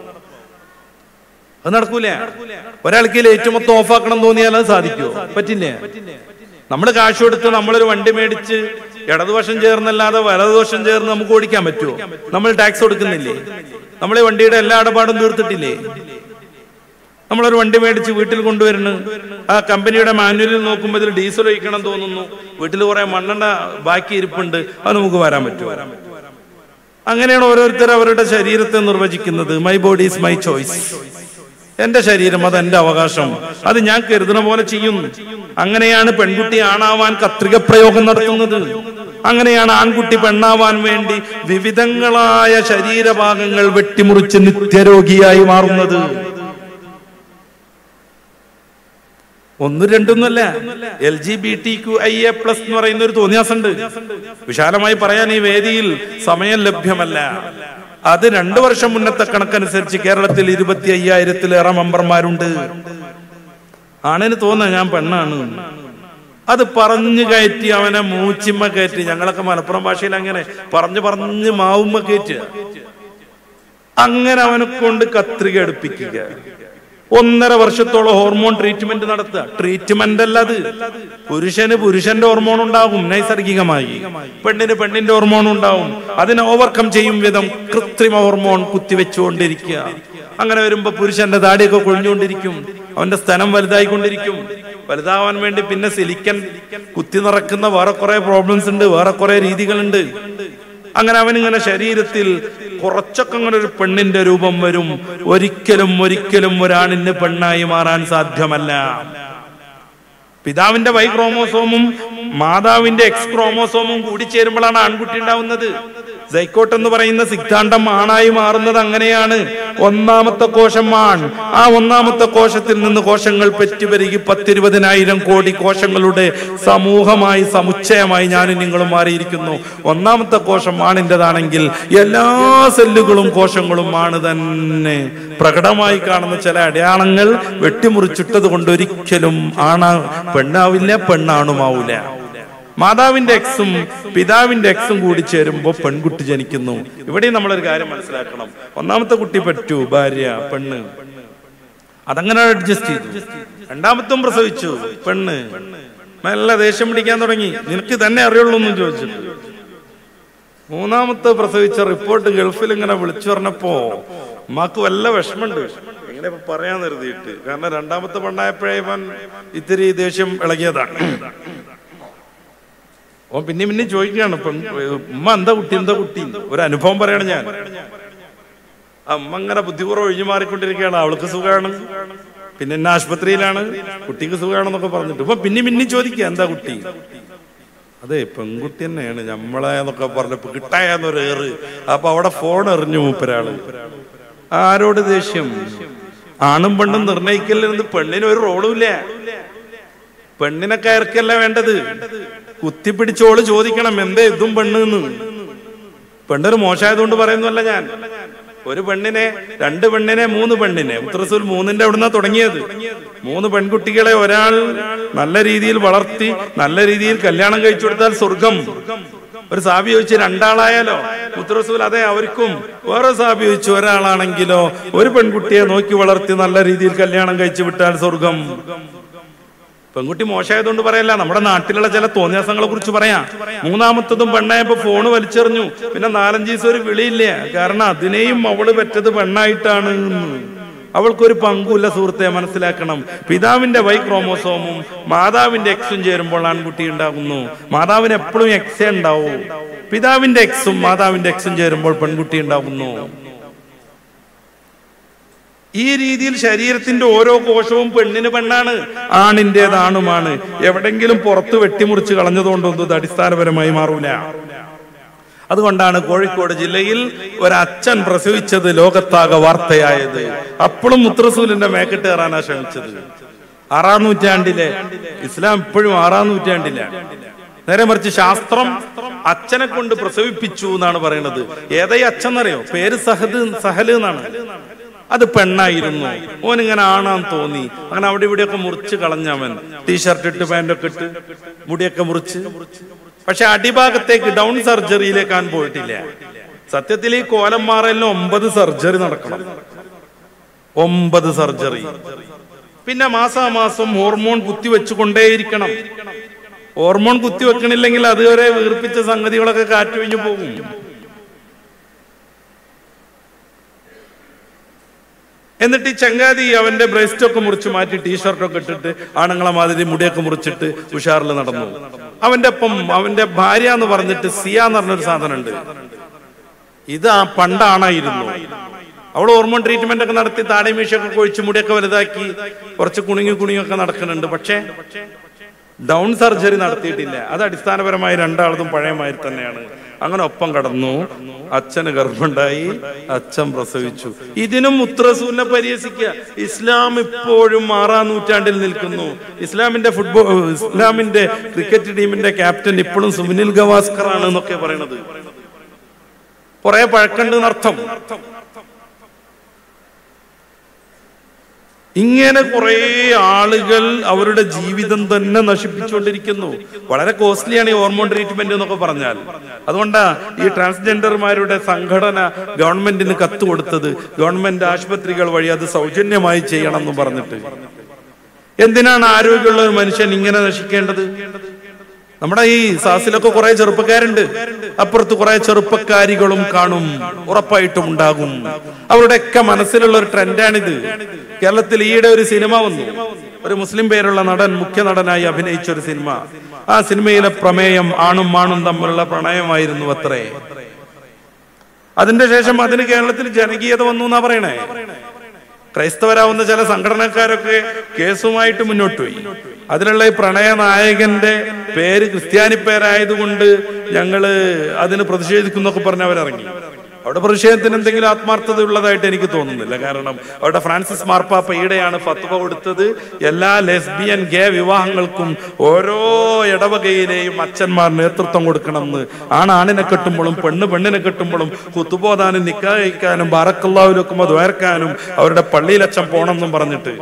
അത് നടക്കൂല ഒരാൾക്ക് ലൈറ്റ് മൊത്തം ഓഫാക്കണം തോന്നിയാൽ അത് സാധിക്കുമോ പറ്റില്ല നമ്മൾ കാശ് കൊടുത്ത് നമ്മളൊരു വണ്ടി മേടിച്ച് ഇടതുവശം ചേർന്നല്ലാതെ വലതുവശം ചേർന്ന് നമുക്ക് ഓടിക്കാൻ പറ്റുമോ നമ്മൾ ടാക്സ് കൊടുക്കുന്നില്ലേ നമ്മൾ ഈ വണ്ടിയുടെ എല്ലാ ഇടപാടും തീർത്തിട്ടില്ലേ നമ്മളൊരു വണ്ടി മേടിച്ച് വീട്ടിൽ കൊണ്ടുവരുന്നു ആ കമ്പനിയുടെ മാനുവലിൽ നോക്കുമ്പോൾ ഇതിൽ ഡീസൽ ഒഴിക്കണം തോന്നുന്നു വീട്ടിൽ കുറെ മണ്ണെണ്ണ ബാക്കി ഇരിപ്പുണ്ട് അത് നമുക്ക് വരാൻ പറ്റുമോ അങ്ങനെയാണ് ഓരോരുത്തർ അവരുടെ ശരീരത്തെ നിർവചിക്കുന്നത് my body is my choice എന്റെ ശരീരം അത് എന്റെ അവകാശം അത് ഞാൻ കരുതുന്ന പോലെ ചെയ്യും അങ്ങനെയാണ് പെൺകുട്ടി ആണാവാൻ കത്രിക പ്രയോഗം നടത്തുന്നത് അങ്ങനെയാണ് ആൺകുട്ടി പെണ്ണാവാൻ വേണ്ടി വിവിധങ്ങളായ ശരീരഭാഗങ്ങൾ വെട്ടിമുറിച്ച് നിത്യരോഗിയായി മാറുന്നത് ഒന്നും രണ്ടൊന്നുമല്ല L G B T Q I A plus എന്ന് പറയുന്ന ഒരു തോന്നിയാസുണ്ട് വിശാലമായി പറയാൻ ഈ വേദിയിൽ സമയം ലഭ്യമല്ല അത് രണ്ടു വർഷം മുന്നത്തെ കണക്കനുസരിച്ച് കേരളത്തിൽ ഇരുപത്തി അയ്യായിരത്തിലേറെ മെമ്പർമാരുണ്ട് ആണിന് തോന്നാ ഞാൻ പെണ്ണാണ് അത് പറഞ്ഞു കയറ്റി അവനെ മൂച്ചിമ്മ കയറ്റി ഞങ്ങളൊക്കെ മലപ്പുറം ഭാഷയിൽ അങ്ങനെ പറഞ്ഞു പറഞ്ഞ് മാവുമ്മ കയറ്റുക അങ്ങനെ അവനെ കൊണ്ട് കത്രിക എടുപ്പിക്കുക ഒന്നര വർഷത്തോളം ഹോർമോൺ ട്രീറ്റ്മെന്റ് നടത്തുക ട്രീറ്റ്മെന്റ് അല്ല അത് പുരുഷന് പുരുഷന്റെ ഹോർമോൺ ഉണ്ടാകും നൈസർഗികമായി പെണ്ണിന് പെണ്ണിന്റെ ഹോർമോൺ ഉണ്ടാവും അതിനെ ഓവർകം ചെയ്യും വിധം കൃത്രിമ ഹോർമോൺ കുത്തിവെച്ചുകൊണ്ടിരിക്കുക അങ്ങനെ വരുമ്പോ പുരുഷന്റെ താടിയൊക്കെ കൊഴിഞ്ഞുകൊണ്ടിരിക്കും അവന്റെ സ്ഥലം വലുതായിക്കൊണ്ടിരിക്കും വലുതാവാൻ വേണ്ടി പിന്നെ സിലിക്കൻ കുത്തി നിറക്കുന്ന വേറെ കുറെ പ്രോബ്ലംസ് ഉണ്ട് വേറെ കുറെ രീതികളുണ്ട് അങ്ങനെ അവനിങ്ങനെ ശരീരത്തിൽ കുറച്ചൊക്കെ അങ്ങനെ ഒരു പെണ്ണിന്റെ രൂപം വരും ഒരിക്കലും ഒരിക്കലും ഒരാണിന് പെണ്ണായി മാറാൻ സാധ്യമല്ല പിതാവിന്റെ വൈ ക്രോമോസോമും മാതാവിന്റെ എക്സ് ക്രോമോസോമും കൂടി ചേരുമ്പോഴാണ് ആൺകുട്ടി ഉണ്ടാവുന്നത് സൈക്കോട്ട് എന്ന് പറയുന്ന സിദ്ധാന്തം ആണായി മാറുന്നത് അങ്ങനെയാണ് ഒന്നാമത്തെ കോശം ആൺ ആ ഒന്നാമത്തെ കോശത്തിൽ നിന്ന് കോശങ്ങൾ പെറ്റുപെരുകി പത്തിരുപതിനായിരം കോടി കോശങ്ങളുടെ സമൂഹമായി സമുച്ചയമായി ഞാനും നിങ്ങളും മാറിയിരിക്കുന്നു ഒന്നാമത്തെ കോശം ആണിൻ്റെതാണെങ്കിൽ എല്ലാ സെല്ലുകളും കോശങ്ങളും ആണ് തന്നെ പ്രകടമായി കാണുന്ന ചില അടയാളങ്ങൾ വെട്ടിമുറിച്ചിട്ടത് കൊണ്ട് ഒരിക്കലും ആണ പെണ്ണാവില്ല പെണ്ണാണുമാവൂല മാതാവിന്റെ എക്സും പിതാവിന്റെ എക്സും കൂടി ചേരുമ്പോ പെൺകുട്ടി ജനിക്കുന്നു ഇവിടെ നമ്മളൊരു കാര്യം മനസ്സിലാക്കണം ഒന്നാമത്തെ കുട്ടി പറ്റൂ ഭാര്യ പെണ്ണ് അതങ്ങനെ അഡ്ജസ്റ്റ് ചെയ്തു രണ്ടാമത്തും പ്രസവിച്ചു പെണ്ണ് മെല്ലെ ദേഷ്യം പിടിക്കാൻ തുടങ്ങി നിനക്ക് തന്നെ അറിയുള്ളൂ എന്ന് ചോദിച്ചിട്ട് മൂന്നാമത്തെ പ്രസവിച്ച റിപ്പോർട്ട് ഗൾഫിൽ ഇങ്ങനെ വിളിച്ചു പറഞ്ഞപ്പോ ഉമ്മാക്ക് വല്ല വിഷമുണ്ട് എങ്ങനെ ഇപ്പൊ പറയാൻ കരുതിയിട്ട് കാരണം രണ്ടാമത്തെ പെണ്ണായപ്പോഴേ ഇവൻ ഇത്തിരി ദേഷ്യം ഇളകിയതാണ് ഓ പിന്നെ പിന്നെ ചോദിക്കുകയാണ് ഇപ്പം ഉമ്മ എന്താ കുട്ടി എന്താ കുട്ടി ഒരു അനുഭവം പറയാണ് ഞാൻ അമ്മ ഇങ്ങനെ ബുദ്ധിപൂർവ്വം ഒഴിഞ്ഞു മാറിക്കൊണ്ടിരിക്കുകയാണ് അവൾക്ക് സുഖമാണ് പിന്നെ എന്നെ ആശുപത്രിയിലാണ് കുട്ടിക്ക് സുഖമാണെന്നൊക്കെ പറഞ്ഞിട്ട് ഇപ്പൊ പിന്നെ പിന്നെ ചോദിക്കുക എന്താ കുട്ടി അതെ പെൺകുട്ടി തന്നെയാണ് ഞമ്മളെ എന്നൊക്കെ പറഞ്ഞപ്പോ കിട്ടായെന്നൊരു ഏറ് അപ്പൊ അവിടെ ഫോൺ എറിഞ്ഞു മൂപ്പരാള് ആരോട് ദേഷ്യം ആണും പെണ്ണും നിർണയിക്കലിരുന്ന് പെണ്ണിന് ഒരു റോളുമില്ല പെണ്ണിനെ കയർക്കല്ല വേണ്ടത് കുത്തിപ്പിടിച്ചോള് ചോദിക്കണം എന്തേ ഇതും പെണ്ണെന്ന് പെണ്ണൊരു മോശമായതുകൊണ്ട് പറയുന്നല്ല ഞാൻ ഒരു പെണ്ണിനെ രണ്ട് പെണ്ണിനെ മൂന്ന് പെണ്ണിനെ ഉത്തരസൂൽ മൂന്നിന്റെ അവിടുന്ന് തുടങ്ങിയത് മൂന്ന് പെൺകുട്ടികളെ ഒരാൾ നല്ല രീതിയിൽ വളർത്തി നല്ല രീതിയിൽ കല്യാണം കഴിച്ചു കൊടുത്താൽ സ്വർഗം ഒരു സാബി ചോദിച്ചു രണ്ടാളായാലോ മുത്തറസൂൽ അതെ അവർക്കും വേറെ സാബി ചോദിച്ചു ഒരാളാണെങ്കിലോ ഒരു പെൺകുട്ടിയെ നോക്കി വളർത്തി നല്ല രീതിയിൽ കല്യാണം കഴിച്ചു വിട്ടാൽ സ്വർഗം പെൺകുട്ടി മോശമായതുകൊണ്ട് പറയല്ല നമ്മുടെ നാട്ടിലുള്ള ചില തോന്നിയാസങ്ങളെ കുറിച്ച് പറയാം മൂന്നാമത്തതും പെണ്ണായപ്പോ ഫോണ് വലിച്ചെറിഞ്ഞു പിന്നെ നാലഞ്ച് ദിവസം ഒരു വിളിയില്ല കാരണം അതിനെയും അവള് പറ്റത് പെണ്ണായിട്ടാണ് എന്ന്. അവൾക്കൊരു പങ്കുമില്ല സുഹൃത്തെ മനസ്സിലാക്കണം പിതാവിന്റെ വൈ ക്രോമോസോമും മാതാവിന്റെ എക്സും ചേരുമ്പോൾ ആൺകുട്ടി ഉണ്ടാകുന്നു മാതാവിന് എപ്പോഴും എക്സേ ഉണ്ടാവൂ പിതാവിന്റെ എക്സും മാതാവിന്റെ എക്സും ചേരുമ്പോൾ പെൺകുട്ടി ഉണ്ടാകുന്നു ഈ രീതിയിൽ ശരീരത്തിന്റെ ഓരോ കോശവും പെണ്ണിന് പെണ്ണാണ് ആണിന്റേത് ആണുമാണ് എവിടെങ്കിലും പുറത്ത് വെട്ടിമുറിച്ച് കളഞ്ഞതുകൊണ്ടൊന്നും ഇത് അടിസ്ഥാനപരമായി മാറൂല അതുകൊണ്ടാണ് കോഴിക്കോട് ജില്ലയിൽ ഒരച്ഛൻ പ്രസവിച്ചത് ലോകത്താകെ വാർത്തയായത് അപ്പോഴും മുത്രസൂലിന്റെ മേക്കെട്ട് കയറാനാ ശ്രമിച്ചത് ആറാം നൂറ്റാണ്ടിലെ ഇസ്ലാം ഇപ്പോഴും ആറാം നൂറ്റാണ്ടിലെ നേരെ മറിച്ച് ശാസ്ത്രം അച്ഛനെ കൊണ്ട് പ്രസവിപ്പിച്ചു എന്നാണ് പറയുന്നത് ഏതൈ അച്ഛൻ എന്നറിയോ പേര് സഹദ് സഹല് എന്നാണ് അത് പെണ്ണായിരുന്നു ഓൻ ഇങ്ങനെ ആണാന്ന് തോന്നി അങ്ങനെ അവിടെ ഇവിടെയൊക്കെ മുറിച്ച് കളഞ്ഞവൻ ടീഷർട്ട് ഇട്ട് പാൻറ്റൊക്കെ ഇട്ട് മുടിയൊക്കെ മുറിച്ച് പക്ഷെ അടിഭാഗത്തേക്ക് ഡൗൺ സർജറിയിലേക്ക് അവൻ പോയിട്ടില്ല സത്യത്തിൽ ഈ കോലം മാറലിന് ഒമ്പത് സർജറി നടക്കണം ഒമ്പത് സർജറി പിന്നെ മാസാമാസം ഹോർമോൺ കുത്തിവെച്ചുകൊണ്ടേയിരിക്കണം ഹോർമോൺ കുത്തിവെക്കണില്ലെങ്കിൽ അതുവരെ വീർപ്പിച്ച സംഗതികളൊക്കെ കാറ്റൊഴിഞ്ഞു പോകും എന്നിട്ട് ഈ ചങ്ങാതി അവന്റെ ബ്രസ്റ്റ് ഒക്കെ മുറിച്ച് മാറ്റി ടീഷർട്ടൊക്കെ ഇട്ടിട്ട് ആണുങ്ങളെ മാതിരി മുടിയൊക്കെ മുറിച്ചിട്ട് ഉഷാറിൽ നടന്നു അവന്റെ ഒപ്പം അവന്റെ ഭാര്യ എന്ന് പറഞ്ഞിട്ട് സിയ എന്ന് പറഞ്ഞൊരു സാധനം ഉണ്ട് ഇത് ആ പണ്ടാണായിരുന്നു അവൾ ഹോർമോൺ ട്രീറ്റ്മെന്റ് ഒക്കെ നടത്തി താടി മീശയൊക്കെ കൊഴിച്ച് മുടിയൊക്കെ വലുതാക്കി കുറച്ച് കുണുങ്ങി കുണിയൊക്കെ നടക്കുന്നുണ്ട് പക്ഷേ ഡൗൺ സർജറി നടത്തിയിട്ടില്ല അത് അടിസ്ഥാനപരമായി രണ്ടാളതും പഴയ മാതിരി തന്നെയാണ് അങ്ങനെ ഒപ്പം കടന്നു അച്ഛന് ഗർഭമുണ്ടായി അച്ഛൻ പ്രസവിച്ചു ഇതിനും മുത്രസൂലിനെ പരിഹസിക്കുക ഇസ്ലാം ഇപ്പോഴും ആറാം നൂറ്റാണ്ടിൽ നിൽക്കുന്നു ഇസ്ലാമിന്റെ ഫുട്ബോൾ ഇസ്ലാമിന്റെ ക്രിക്കറ്റ് ടീമിന്റെ ക്യാപ്റ്റൻ ഇപ്പോഴും സുനിൽ ഗവാസ്കർ ആണ് എന്നൊക്കെ പറയണത് കുറെ പഴക്കണ്ട് എന്നർത്ഥം ഇങ്ങനെ കുറെ ആളുകൾ അവരുടെ ജീവിതം തന്നെ നശിപ്പിച്ചുകൊണ്ടിരിക്കുന്നു വളരെ കോസ്റ്റ്ലിയാണ് ഈ ഹോർമോൺ ട്രീറ്റ്മെന്റ് എന്നൊക്കെ പറഞ്ഞാൽ അതുകൊണ്ടാ ഈ ട്രാൻസ്ജെൻഡർമാരുടെ സംഘടന ഗവൺമെന്റിന് കത്ത് കൊടുത്തത് ഗവൺമെന്റ് ആശുപത്രികൾ വഴി അത് സൗജന്യമായി ചെയ്യണം എന്ന് പറഞ്ഞിട്ട് എന്തിനാണ് ആരോഗ്യമുള്ള ഒരു മനുഷ്യൻ ഇങ്ങനെ നശിക്കേണ്ടത് നമ്മുടെ ഈ സാസിലൊക്കെ കുറെ ചെറുപ്പക്കാരുണ്ട് അപ്പുറത്ത് കുറെ ചെറുപ്പക്കാരികളും കാണും ഉറപ്പായിട്ടും ഉണ്ടാകും അവരുടെയൊക്കെ മനസ്സിലുള്ള ഒരു ട്രെൻഡാണിത് കേരളത്തിൽ ഈയിടെ ഒരു സിനിമ വന്നു ഒരു മുസ്ലിം പേരുള്ള നടൻ മുഖ്യ നടനായി അഭിനയിച്ച ഒരു സിനിമ ആ സിനിമയിലെ പ്രമേയം ആണും മാണും തമ്മിലുള്ള പ്രണയമായിരുന്നു അത്രേ അതിന്റെ ശേഷം അതിന് കേരളത്തിൽ ജനകീയത വന്നു എന്നാ പറയണേ ക്രൈസ്തവരാവുന്ന ചില സംഘടനക്കാരൊക്കെ കേസുമായിട്ട് മുന്നോട്ട് പോയി അതിലുള്ള ഈ പ്രണയ നായകന്റെ പേര് ക്രിസ്ത്യാനി പേരായതുകൊണ്ട് ഞങ്ങള് അതിന് പ്രതിഷേധിക്കുന്നൊക്കെ പറഞ്ഞ് അവരിറങ്ങി അവിടെ പ്രതിഷേധത്തിന് എന്തെങ്കിലും ആത്മാർത്ഥത ഉള്ളതായിട്ട് എനിക്ക് തോന്നുന്നില്ല കാരണം അവിടെ ഫ്രാൻസിസ് മാർപ്പാപ്പ ഈടെയാണ് ഫത്വ കൊടുത്തത് എല്ലാ ലെസ്ബിയൻ ഗേ വിവാഹങ്ങൾക്കും ഓരോ ഇടവകയിലെയും അച്ഛന്മാർ നേതൃത്വം കൊടുക്കണമെന്ന് ആണ് ആണിനെ കെട്ടുമ്പോഴും പെണ്ണ് പെണ്ണിനെ കെട്ടുമ്പോഴും കുത്തുപോതാനും നിക്കാഹിക്കാനും ബാറക്കല്ലാവിലൊക്കുമ്പോൾ ദ്വേർക്കാനും അവരുടെ പള്ളിയിലച്ഛൻ പോണമെന്നും പറഞ്ഞിട്ട്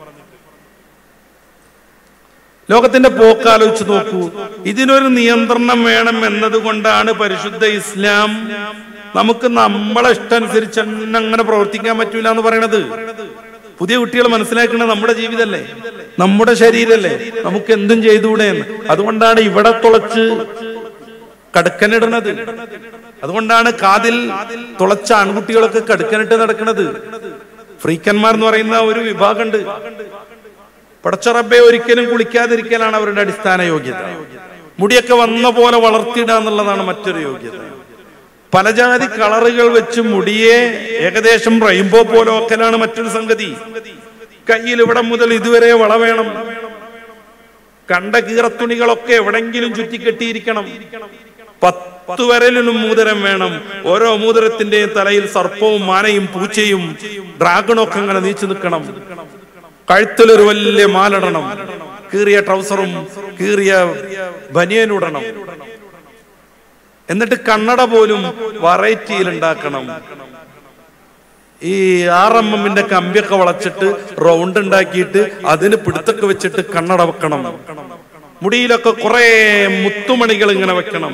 ലോകത്തിന്റെ പോക്കാലോചിച്ച് നോക്കൂ ഇതിനൊരു നിയന്ത്രണം വേണം എന്നതുകൊണ്ടാണ് പരിശുദ്ധ ഇസ്ലാം നമുക്ക് നമ്മളെ ഇഷ്ടമനുസരിച്ച് തന്നെ അങ്ങനെ പ്രവർത്തിക്കാൻ പറ്റൂല എന്ന് പറയണത് പുതിയ കുട്ടികൾ മനസ്സിലാക്കുന്നത് നമ്മുടെ ജീവിതമല്ലേ നമ്മുടെ ശരീരമല്ലേ നമുക്ക് എന്തും ചെയ്തുകൂടെ എന്ന് അതുകൊണ്ടാണ് ഇവിടെ തുളച്ച് കടുക്കനിടുന്നത് അതുകൊണ്ടാണ് കാതിൽ തുളച്ച ആൺകുട്ടികളൊക്കെ കടുക്കനിട്ട് നടക്കുന്നത് ഫ്രീക്കന്മാർ എന്ന് പറയുന്ന ഒരു വിഭാഗമുണ്ട് പടച്ചറബെ ഒരിക്കലും കുളിക്കാതിരിക്കലാണ് അവരുടെ അടിസ്ഥാന യോഗ്യത മുടിയൊക്കെ വന്ന പോലെ വളർത്തിയിടുക എന്നുള്ളതാണ് മറ്റൊരു യോഗ്യത പലജാതി കളറുകൾ വെച്ച് മുടിയെ ഏകദേശം റെയിൻബോ പോലെ ഒക്കലാണ് മറ്റൊരു സംഗതി കയ്യിൽ ഇവിടെ മുതൽ ഇതുവരെ വള വേണം കണ്ട കീറത്തുണികളൊക്കെ എവിടെങ്കിലും ചുറ്റിക്കെട്ടിയിരിക്കണം പത്തു വരലിനും മൂതരം വേണം ഓരോ മൂതരത്തിന്റെയും തലയിൽ സർപ്പവും മാനയും പൂച്ചയും ഡ്രാഗണും ഒക്കെ അങ്ങനെ നീച്ചു നിൽക്കണം കഴുത്തിലൊരു വലിയ മാലിടണം കീറിയ ട്രൗസറും കീറിയ ബനിയനിടണം എന്നിട്ട് കണ്ണട പോലും വെറൈറ്റിയിൽ ഉണ്ടാക്കണം ഈ ആർ എം എമ്മിന്റെ കമ്പിയൊക്കെ വളച്ചിട്ട് റൗണ്ട് ഉണ്ടാക്കിയിട്ട് അതിന് പിടുത്തൊക്കെ വെച്ചിട്ട് കണ്ണട വെക്കണം മുടിയിലൊക്കെ കുറെ മുത്തുമണികൾ ഇങ്ങനെ വെക്കണം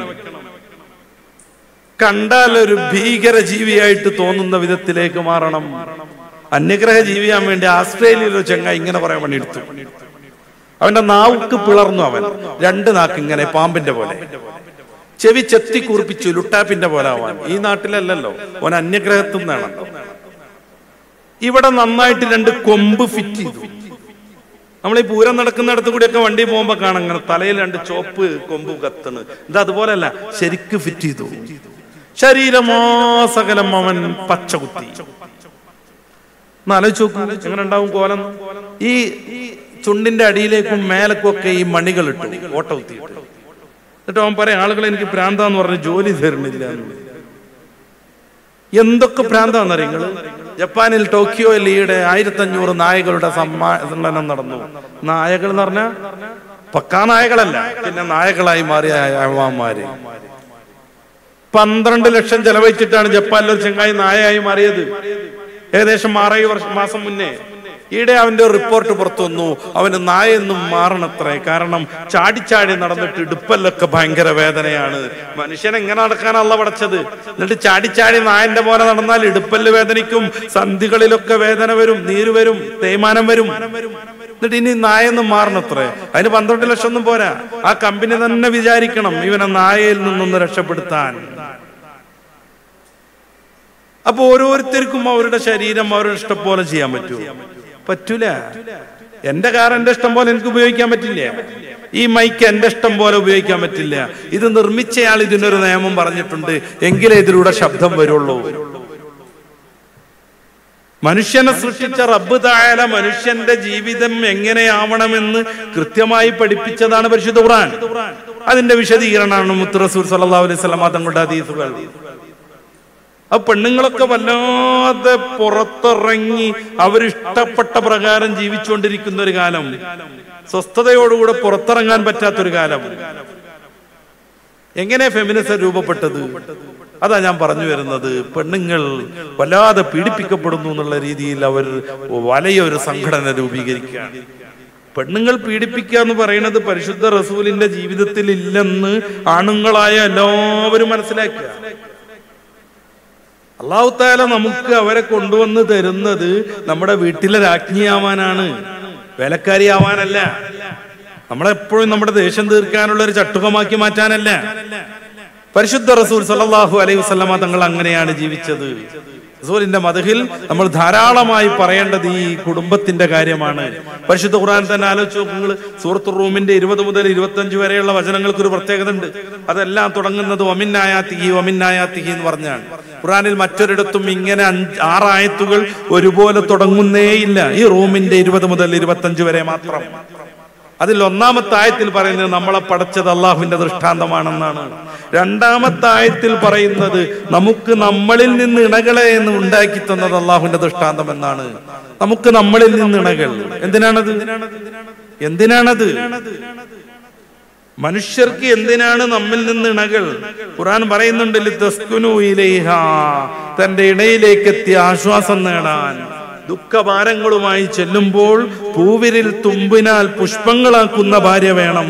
കണ്ടാൽ ഒരു ഭീകര ജീവിയായിട്ട് തോന്നുന്ന വിധത്തിലേക്ക് മാറണം അന്യഗ്രഹ ജീവിയാൻ വേണ്ടി ആസ്ട്രേലിയയിൽ ഒരു ചെങ്ങ ഇങ്ങനെ പറയാൻ പണിയെടുത്തു അവന്റെ നാവുക്ക് പിളർന്നു അവൻ രണ്ട് നാക്ക് ഇങ്ങനെ പാമ്പിന്റെ പോലെ ചെവി ചെത്തി കുറിപ്പിച്ചു ലുട്ടാപ്പിന്റെ പോലെ ആവാൻ ഈ നാട്ടിലല്ലല്ലോ ഓൻ അന്യഗ്രഹത്തിൽ നിന്നാണല്ലോ ഇവിടെ നന്നായിട്ട് രണ്ട് കൊമ്പ് ഫിറ്റ് ചെയ്തു നമ്മൾ ഈ പൂരം നടക്കുന്നിടത്ത് കൂടിയൊക്കെ വണ്ടി പോകുമ്പോ കാണാം ഇങ്ങനെ തലയിൽ രണ്ട് ചോപ്പ് കൊമ്പ് കത്തണ് ഇത് അതുപോലല്ല ശരിക്ക് ഫിറ്റ് ചെയ്തു ശരീരമാസകലം അവൻ പച്ച കുത്തി ഒന്ന് ആലോചിച്ച് നോക്കൂ എങ്ങനെ ഉണ്ടാവും കോലം ഈ ചുണ്ടിന്റെ അടിയിലേക്കും മേലക്കും ഒക്കെ ഈ മണികൾ ഇട്ടു ഓട്ട കുത്തിയിട്ട് എന്നിട്ട് അവൻ പറയാം ആളുകൾ എനിക്ക് ഭ്രാന്താന്ന് പറഞ്ഞ് ജോലി തരുന്നില്ല എന്ന്. എന്തൊക്കെ ഭ്രാന്താന്ന് നിങ്ങള് ജപ്പാനിൽ ടോക്കിയോയിൽ ഈയിടെ ആയിരത്തഞ്ഞൂറ് നായകളുടെ സമ്മേളനം നടന്നു നായകൾ എന്ന് പറഞ്ഞ പക്കാ നായകളല്ല പിന്നെ നായകളായി മാറിയ അഴവാന്മാര് പന്ത്രണ്ട് ലക്ഷം ചെലവഴിച്ചിട്ടാണ് ജപ്പാനിൽ ഒരു ചെങ്ങായി നായയായി മാറിയത് ഏകദേശം ആറേഴ് വർഷം മാസം മുന്നേ ഈടെ അവന്റെ ഒരു റിപ്പോർട്ട് പുറത്തു വന്നു അവന് നായെന്നും മാറണത്രേ കാരണം ചാടിച്ചാടി നടന്നിട്ട് ഇടുപ്പല്ലൊക്കെ ഭയങ്കര വേദനയാണ് മനുഷ്യൻ എങ്ങനെ നടക്കാനല്ല പടച്ചത് എന്നിട്ട് ചാടിച്ചാടി നായന്റെ പോലെ നടന്നാൽ ഇടുപ്പല്ല് വേദനിക്കും സന്ധികളിലൊക്കെ വേദന വരും നീര് വരും തേയ്മാനം വരും എന്നിട്ട് ഇനി നായെന്നും മാറണത്രേ അതിന് പന്ത്രണ്ട് ലക്ഷം ഒന്നും പോരാ ആ കമ്പനി തന്നെ വിചാരിക്കണം ഇവനെ നായയിൽ നിന്നൊന്ന് രക്ഷപ്പെടുത്താൻ അപ്പൊ ഓരോരുത്തർക്കും അവരുടെ ശരീരം അവരുടെ ഇഷ്ടം പോലെ ചെയ്യാൻ പറ്റുമോ പറ്റൂല എന്റെ കാർ എന്റെ ഇഷ്ടം പോലെ എനിക്ക് ഉപയോഗിക്കാൻ പറ്റില്ല ഈ മൈക്ക് എന്റെ ഇഷ്ടം പോലെ ഉപയോഗിക്കാൻ പറ്റില്ല ഇത് നിർമ്മിച്ചയാൾ ഇതിനൊരു നിയമം പറഞ്ഞിട്ടുണ്ട് എങ്കിലേ ഇതിലൂടെ ശബ്ദം വരുള്ളൂ മനുഷ്യനെ സൃഷ്ടിച്ച റബ്ബ് തായാല മനുഷ്യന്റെ ജീവിതം എങ്ങനെയാവണമെന്ന് കൃത്യമായി പഠിപ്പിച്ചതാണ് പരിശുദ്ധ ഖുർആൻ അതിന്റെ വിശദീകരണമാണ് മുത്തുറസൂർ സല്ലല്ലാഹു അലൈഹി വസല്ലം തങ്ങളുടെ ഹദീസുകൾ ആ പെണ്ണുങ്ങളൊക്കെ വല്ലാതെ പുറത്തിറങ്ങി അവരിഷ്ടപ്പെട്ട പ്രകാരം ജീവിച്ചുകൊണ്ടിരിക്കുന്ന ഒരു കാലം സ്വസ്ഥതയോടുകൂടെ പുറത്തിറങ്ങാൻ പറ്റാത്തൊരു കാലം എങ്ങനെ ഫെമിനിസം രൂപപ്പെട്ടത് അതാ ഞാൻ പറഞ്ഞു വരുന്നത് പെണ്ണുങ്ങൾ വല്ലാതെ പീഡിപ്പിക്കപ്പെടുന്നു എന്നുള്ള രീതിയിൽ അവർ വലിയ ഒരു സംഘടന രൂപീകരിക്കുകയാണ് പെണ്ണുങ്ങൾ പീഡിപ്പിക്കുക എന്ന് പറയുന്നത് പരിശുദ്ധ റസൂലിന്റെ ജീവിതത്തിൽ ഇല്ലെന്ന് ആണുങ്ങളായ എല്ലാവരും മനസ്സിലാക്കുക അള്ളാഹു താല നമുക്ക് അവരെ കൊണ്ടുവന്ന് തരുന്നത് നമ്മുടെ വീട്ടിലെ രാജ്ഞിയാവാനാണ് വേലക്കാരിയാവാനല്ല നമ്മളെപ്പോഴും നമ്മുടെ ദേഷ്യം തീർക്കാനുള്ള ഒരു ചട്ടുകമാക്കി മാറ്റാനല്ല പരിശുദ്ധ റസൂൽ സല്ലല്ലാഹു അലൈഹി വസല്ലമ തങ്ങൾ അങ്ങനെയാണ് ജീവിച്ചത് റസൂലിന്റെ മതഹിൽ നമ്മൾ ധാരാളമായി പറയേണ്ടത് ഈ കുടുംബത്തിന്റെ കാര്യമാണ് പരിശുദ്ധ ഖുർആൻ തന്നെ ആലോചിച്ചു നിങ്ങൾ സൂറത്ത് റൂമിന്റെ ഇരുപത് മുതൽ ഇരുപത്തഞ്ച് വരെയുള്ള വചനങ്ങൾക്ക് ഒരു പ്രത്യേകത ഉണ്ട് അതെല്ലാം തുടങ്ങുന്നത് ഒമിന്നായാത്തിഹി ഒമിന്നായാത്തിഹി എന്ന് പറഞ്ഞാണ് ഖുറാനിൽ മറ്റൊരിടത്തും ഇങ്ങനെ അഞ്ച് ആറായത്തുകൾ ഒരുപോലെ തുടങ്ങുന്നേയില്ല ഈ റൂമിന്റെ ഇരുപത് മുതൽ ഇരുപത്തഞ്ച് വരെ മാത്രം അതിൽ ഒന്നാമത്തെ ആയത്തിൽ പറയുന്നത് നമ്മളെ പടച്ചത് അള്ളാഹുവിന്റെ ദൃഷ്ടാന്തമാണെന്നാണ് രണ്ടാമത്തെ ആയത്തിൽ പറയുന്നത് നമുക്ക് നമ്മളിൽ നിന്ന് ഇണകളെ എന്ന് ഉണ്ടാക്കി തന്നത് അള്ളാഹുവിന്റെ ദൃഷ്ടാന്തം എന്നാണ് നമുക്ക് നമ്മളിൽ നിന്ന് ഇണകൾ എന്തിനാണത് എന്തിനാണത് മനുഷ്യർക്ക് എന്തിനാണ് നമ്മിൽ നിന്ന് ഇണകൾ ഖുറാൻ പറയുന്നുണ്ട് ലിതസ്കുനു ഇലൈഹ തന്റെ ഇണയിലേക്ക് എത്തി ആശ്വാസം നേടാൻ ദുഃഖഭാരങ്ങളുമായി ചെല്ലുമ്പോൾ പൂവിരിൽ തുമ്പിനാൽ പുഷ്പങ്ങളാക്കുന്ന ഭാര്യ വേണം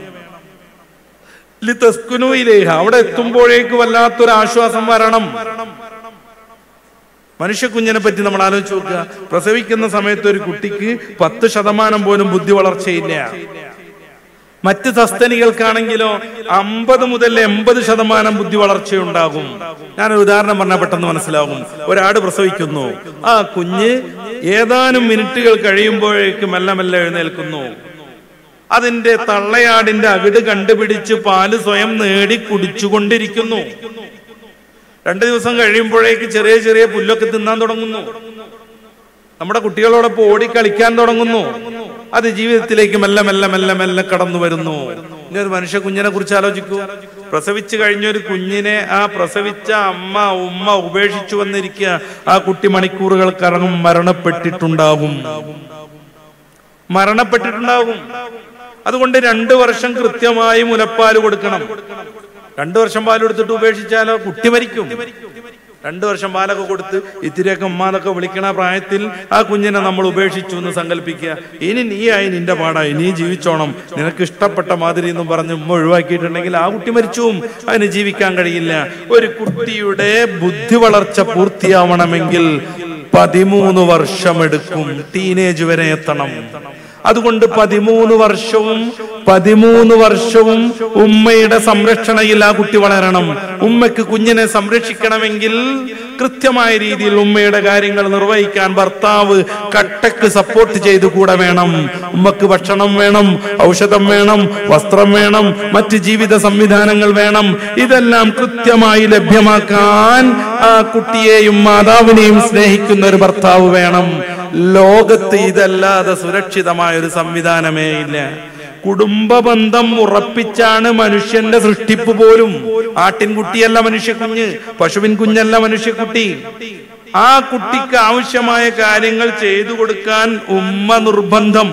ലിതസ്കുനു ഇലൈഹ അവിടെ എത്തുമ്പോഴേക്ക് വല്ലാത്തൊരു ആശ്വാസം വരണം മനുഷ്യ കുഞ്ഞിനെ പറ്റി നമ്മൾ ആലോചിച്ച് നോക്കുക പ്രസവിക്കുന്ന സമയത്ത് ഒരു കുട്ടിക്ക് പത്ത് ശതമാനം പോലും ബുദ്ധി വളർച്ചയില്ല മറ്റ് സസ്തനികൾക്കാണെങ്കിലോ അമ്പത് മുതൽ എൺപത് ശതമാനം ബുദ്ധി വളർച്ചയുണ്ടാകും ഞാനൊരു ഉദാഹരണം പറഞ്ഞാൽ പെട്ടെന്ന് മനസ്സിലാകും ഒരാട് പ്രസവിക്കുന്നു ആ കുഞ്ഞ് ഏതാനും മിനിറ്റുകൾ കഴിയുമ്പോഴേക്ക് മെല്ലെ മെല്ലെ എഴുന്നേൽക്കുന്നു അതിന്റെ തള്ളയാടിന്റെ അകിട് കണ്ടുപിടിച്ച് പാല് സ്വയം നേടി കുടിച്ചുകൊണ്ടിരിക്കുന്നു രണ്ടു ദിവസം കഴിയുമ്പോഴേക്ക് ചെറിയ ചെറിയ പുല്ലൊക്കെ തിന്നാൻ തുടങ്ങുന്നു നമ്മുടെ കുട്ടികളോടൊപ്പം ഓടി കളിക്കാൻ തുടങ്ങുന്നു അത് ജീവിതത്തിലേക്ക് മെല്ലെ മെല്ലെ മെല്ലെ മെല്ലെ കടന്നു വരുന്നു ഇനി ഒരു മനുഷ്യ കുഞ്ഞിനെ കുറിച്ച് ആലോചിക്കൂ പ്രസവിച്ചു കഴിഞ്ഞ ഒരു കുഞ്ഞിനെ ആ പ്രസവിച്ച അമ്മ ഉമ്മ ഉപേക്ഷിച്ചു വന്നിരിക്കുക ആ കുട്ടി മണിക്കൂറുകൾക്കറങ്ങും മരണപ്പെട്ടിട്ടുണ്ടാകും മരണപ്പെട്ടിട്ടുണ്ടാകും അതുകൊണ്ട് രണ്ടു വർഷം കൃത്യമായി മുലപ്പാല് കൊടുക്കണം രണ്ടു വർഷം പാലെടുത്തിട്ട് ഉപേക്ഷിച്ചാലോ കുട്ടി മരിക്കും രണ്ടു വർഷം പാലൊക്കെ കൊടുത്ത് ഇത്തിരിയൊക്കെ ഉമ്മാന്നൊക്കെ വിളിക്കണ പ്രായത്തിൽ ആ കുഞ്ഞിനെ നമ്മൾ ഉപേക്ഷിച്ചു എന്ന് സങ്കല്പിക്കുക ഇനി നീയായി നിന്റെ പാടായി നീ ജീവിച്ചോണം നിനക്ക് ഇഷ്ടപ്പെട്ട മാതിരി എന്നും പറഞ്ഞ് ഉമ്മ ഒഴിവാക്കിയിട്ടുണ്ടെങ്കിൽ ആ കുട്ടി മരിച്ചും അതിന് ജീവിക്കാൻ കഴിയില്ല ഒരു കുട്ടിയുടെ ബുദ്ധി വളർച്ച പൂർത്തിയാവണമെങ്കിൽ പതിമൂന്ന് വർഷമെടുക്കും ടീനേജ് വരെ എത്തണം അതുകൊണ്ട് പതിമൂന്ന് വർഷവും പതിമൂന്ന് വർഷവും ഉമ്മയുടെ സംരക്ഷണയിൽ ആ കുട്ടി വളരണം ഉമ്മയ്ക്ക് കുഞ്ഞിനെ സംരക്ഷിക്കണമെങ്കിൽ കൃത്യമായ രീതിയിൽ ഉമ്മയുടെ കാര്യങ്ങൾ നിർവഹിക്കാൻ ഭർത്താവ് കട്ടക്ക് സപ്പോർട്ട് ചെയ്ത് കൂടെ വേണം ഉമ്മക്ക് ഭക്ഷണം വേണം ഔഷധം വേണം വസ്ത്രം വേണം മറ്റ് ജീവിത സംവിധാനങ്ങൾ വേണം ഇതെല്ലാം കൃത്യമായി ലഭ്യമാക്കാൻ ആ കുട്ടിയെയും മാതാവിനെയും സ്നേഹിക്കുന്ന ഒരു ഭർത്താവ് വേണം ലോകത്ത് ഇതല്ലാതെ സുരക്ഷിതമായ ഒരു സംവിധാനമേ ഇല്ല കുടുംബ ബന്ധം ഉറപ്പിച്ചാണ് മനുഷ്യന്റെ സൃഷ്ടിപ്പ് പോലും ആട്ടിൻകുട്ടിയല്ല മനുഷ്യക്കുഞ്ഞ് പശുവിൻ കുഞ്ഞല്ല മനുഷ്യക്കുട്ടി ആ കുട്ടിക്ക് ആവശ്യമായ കാര്യങ്ങൾ ചെയ്തു കൊടുക്കാൻ ഉമ്മ നിർബന്ധം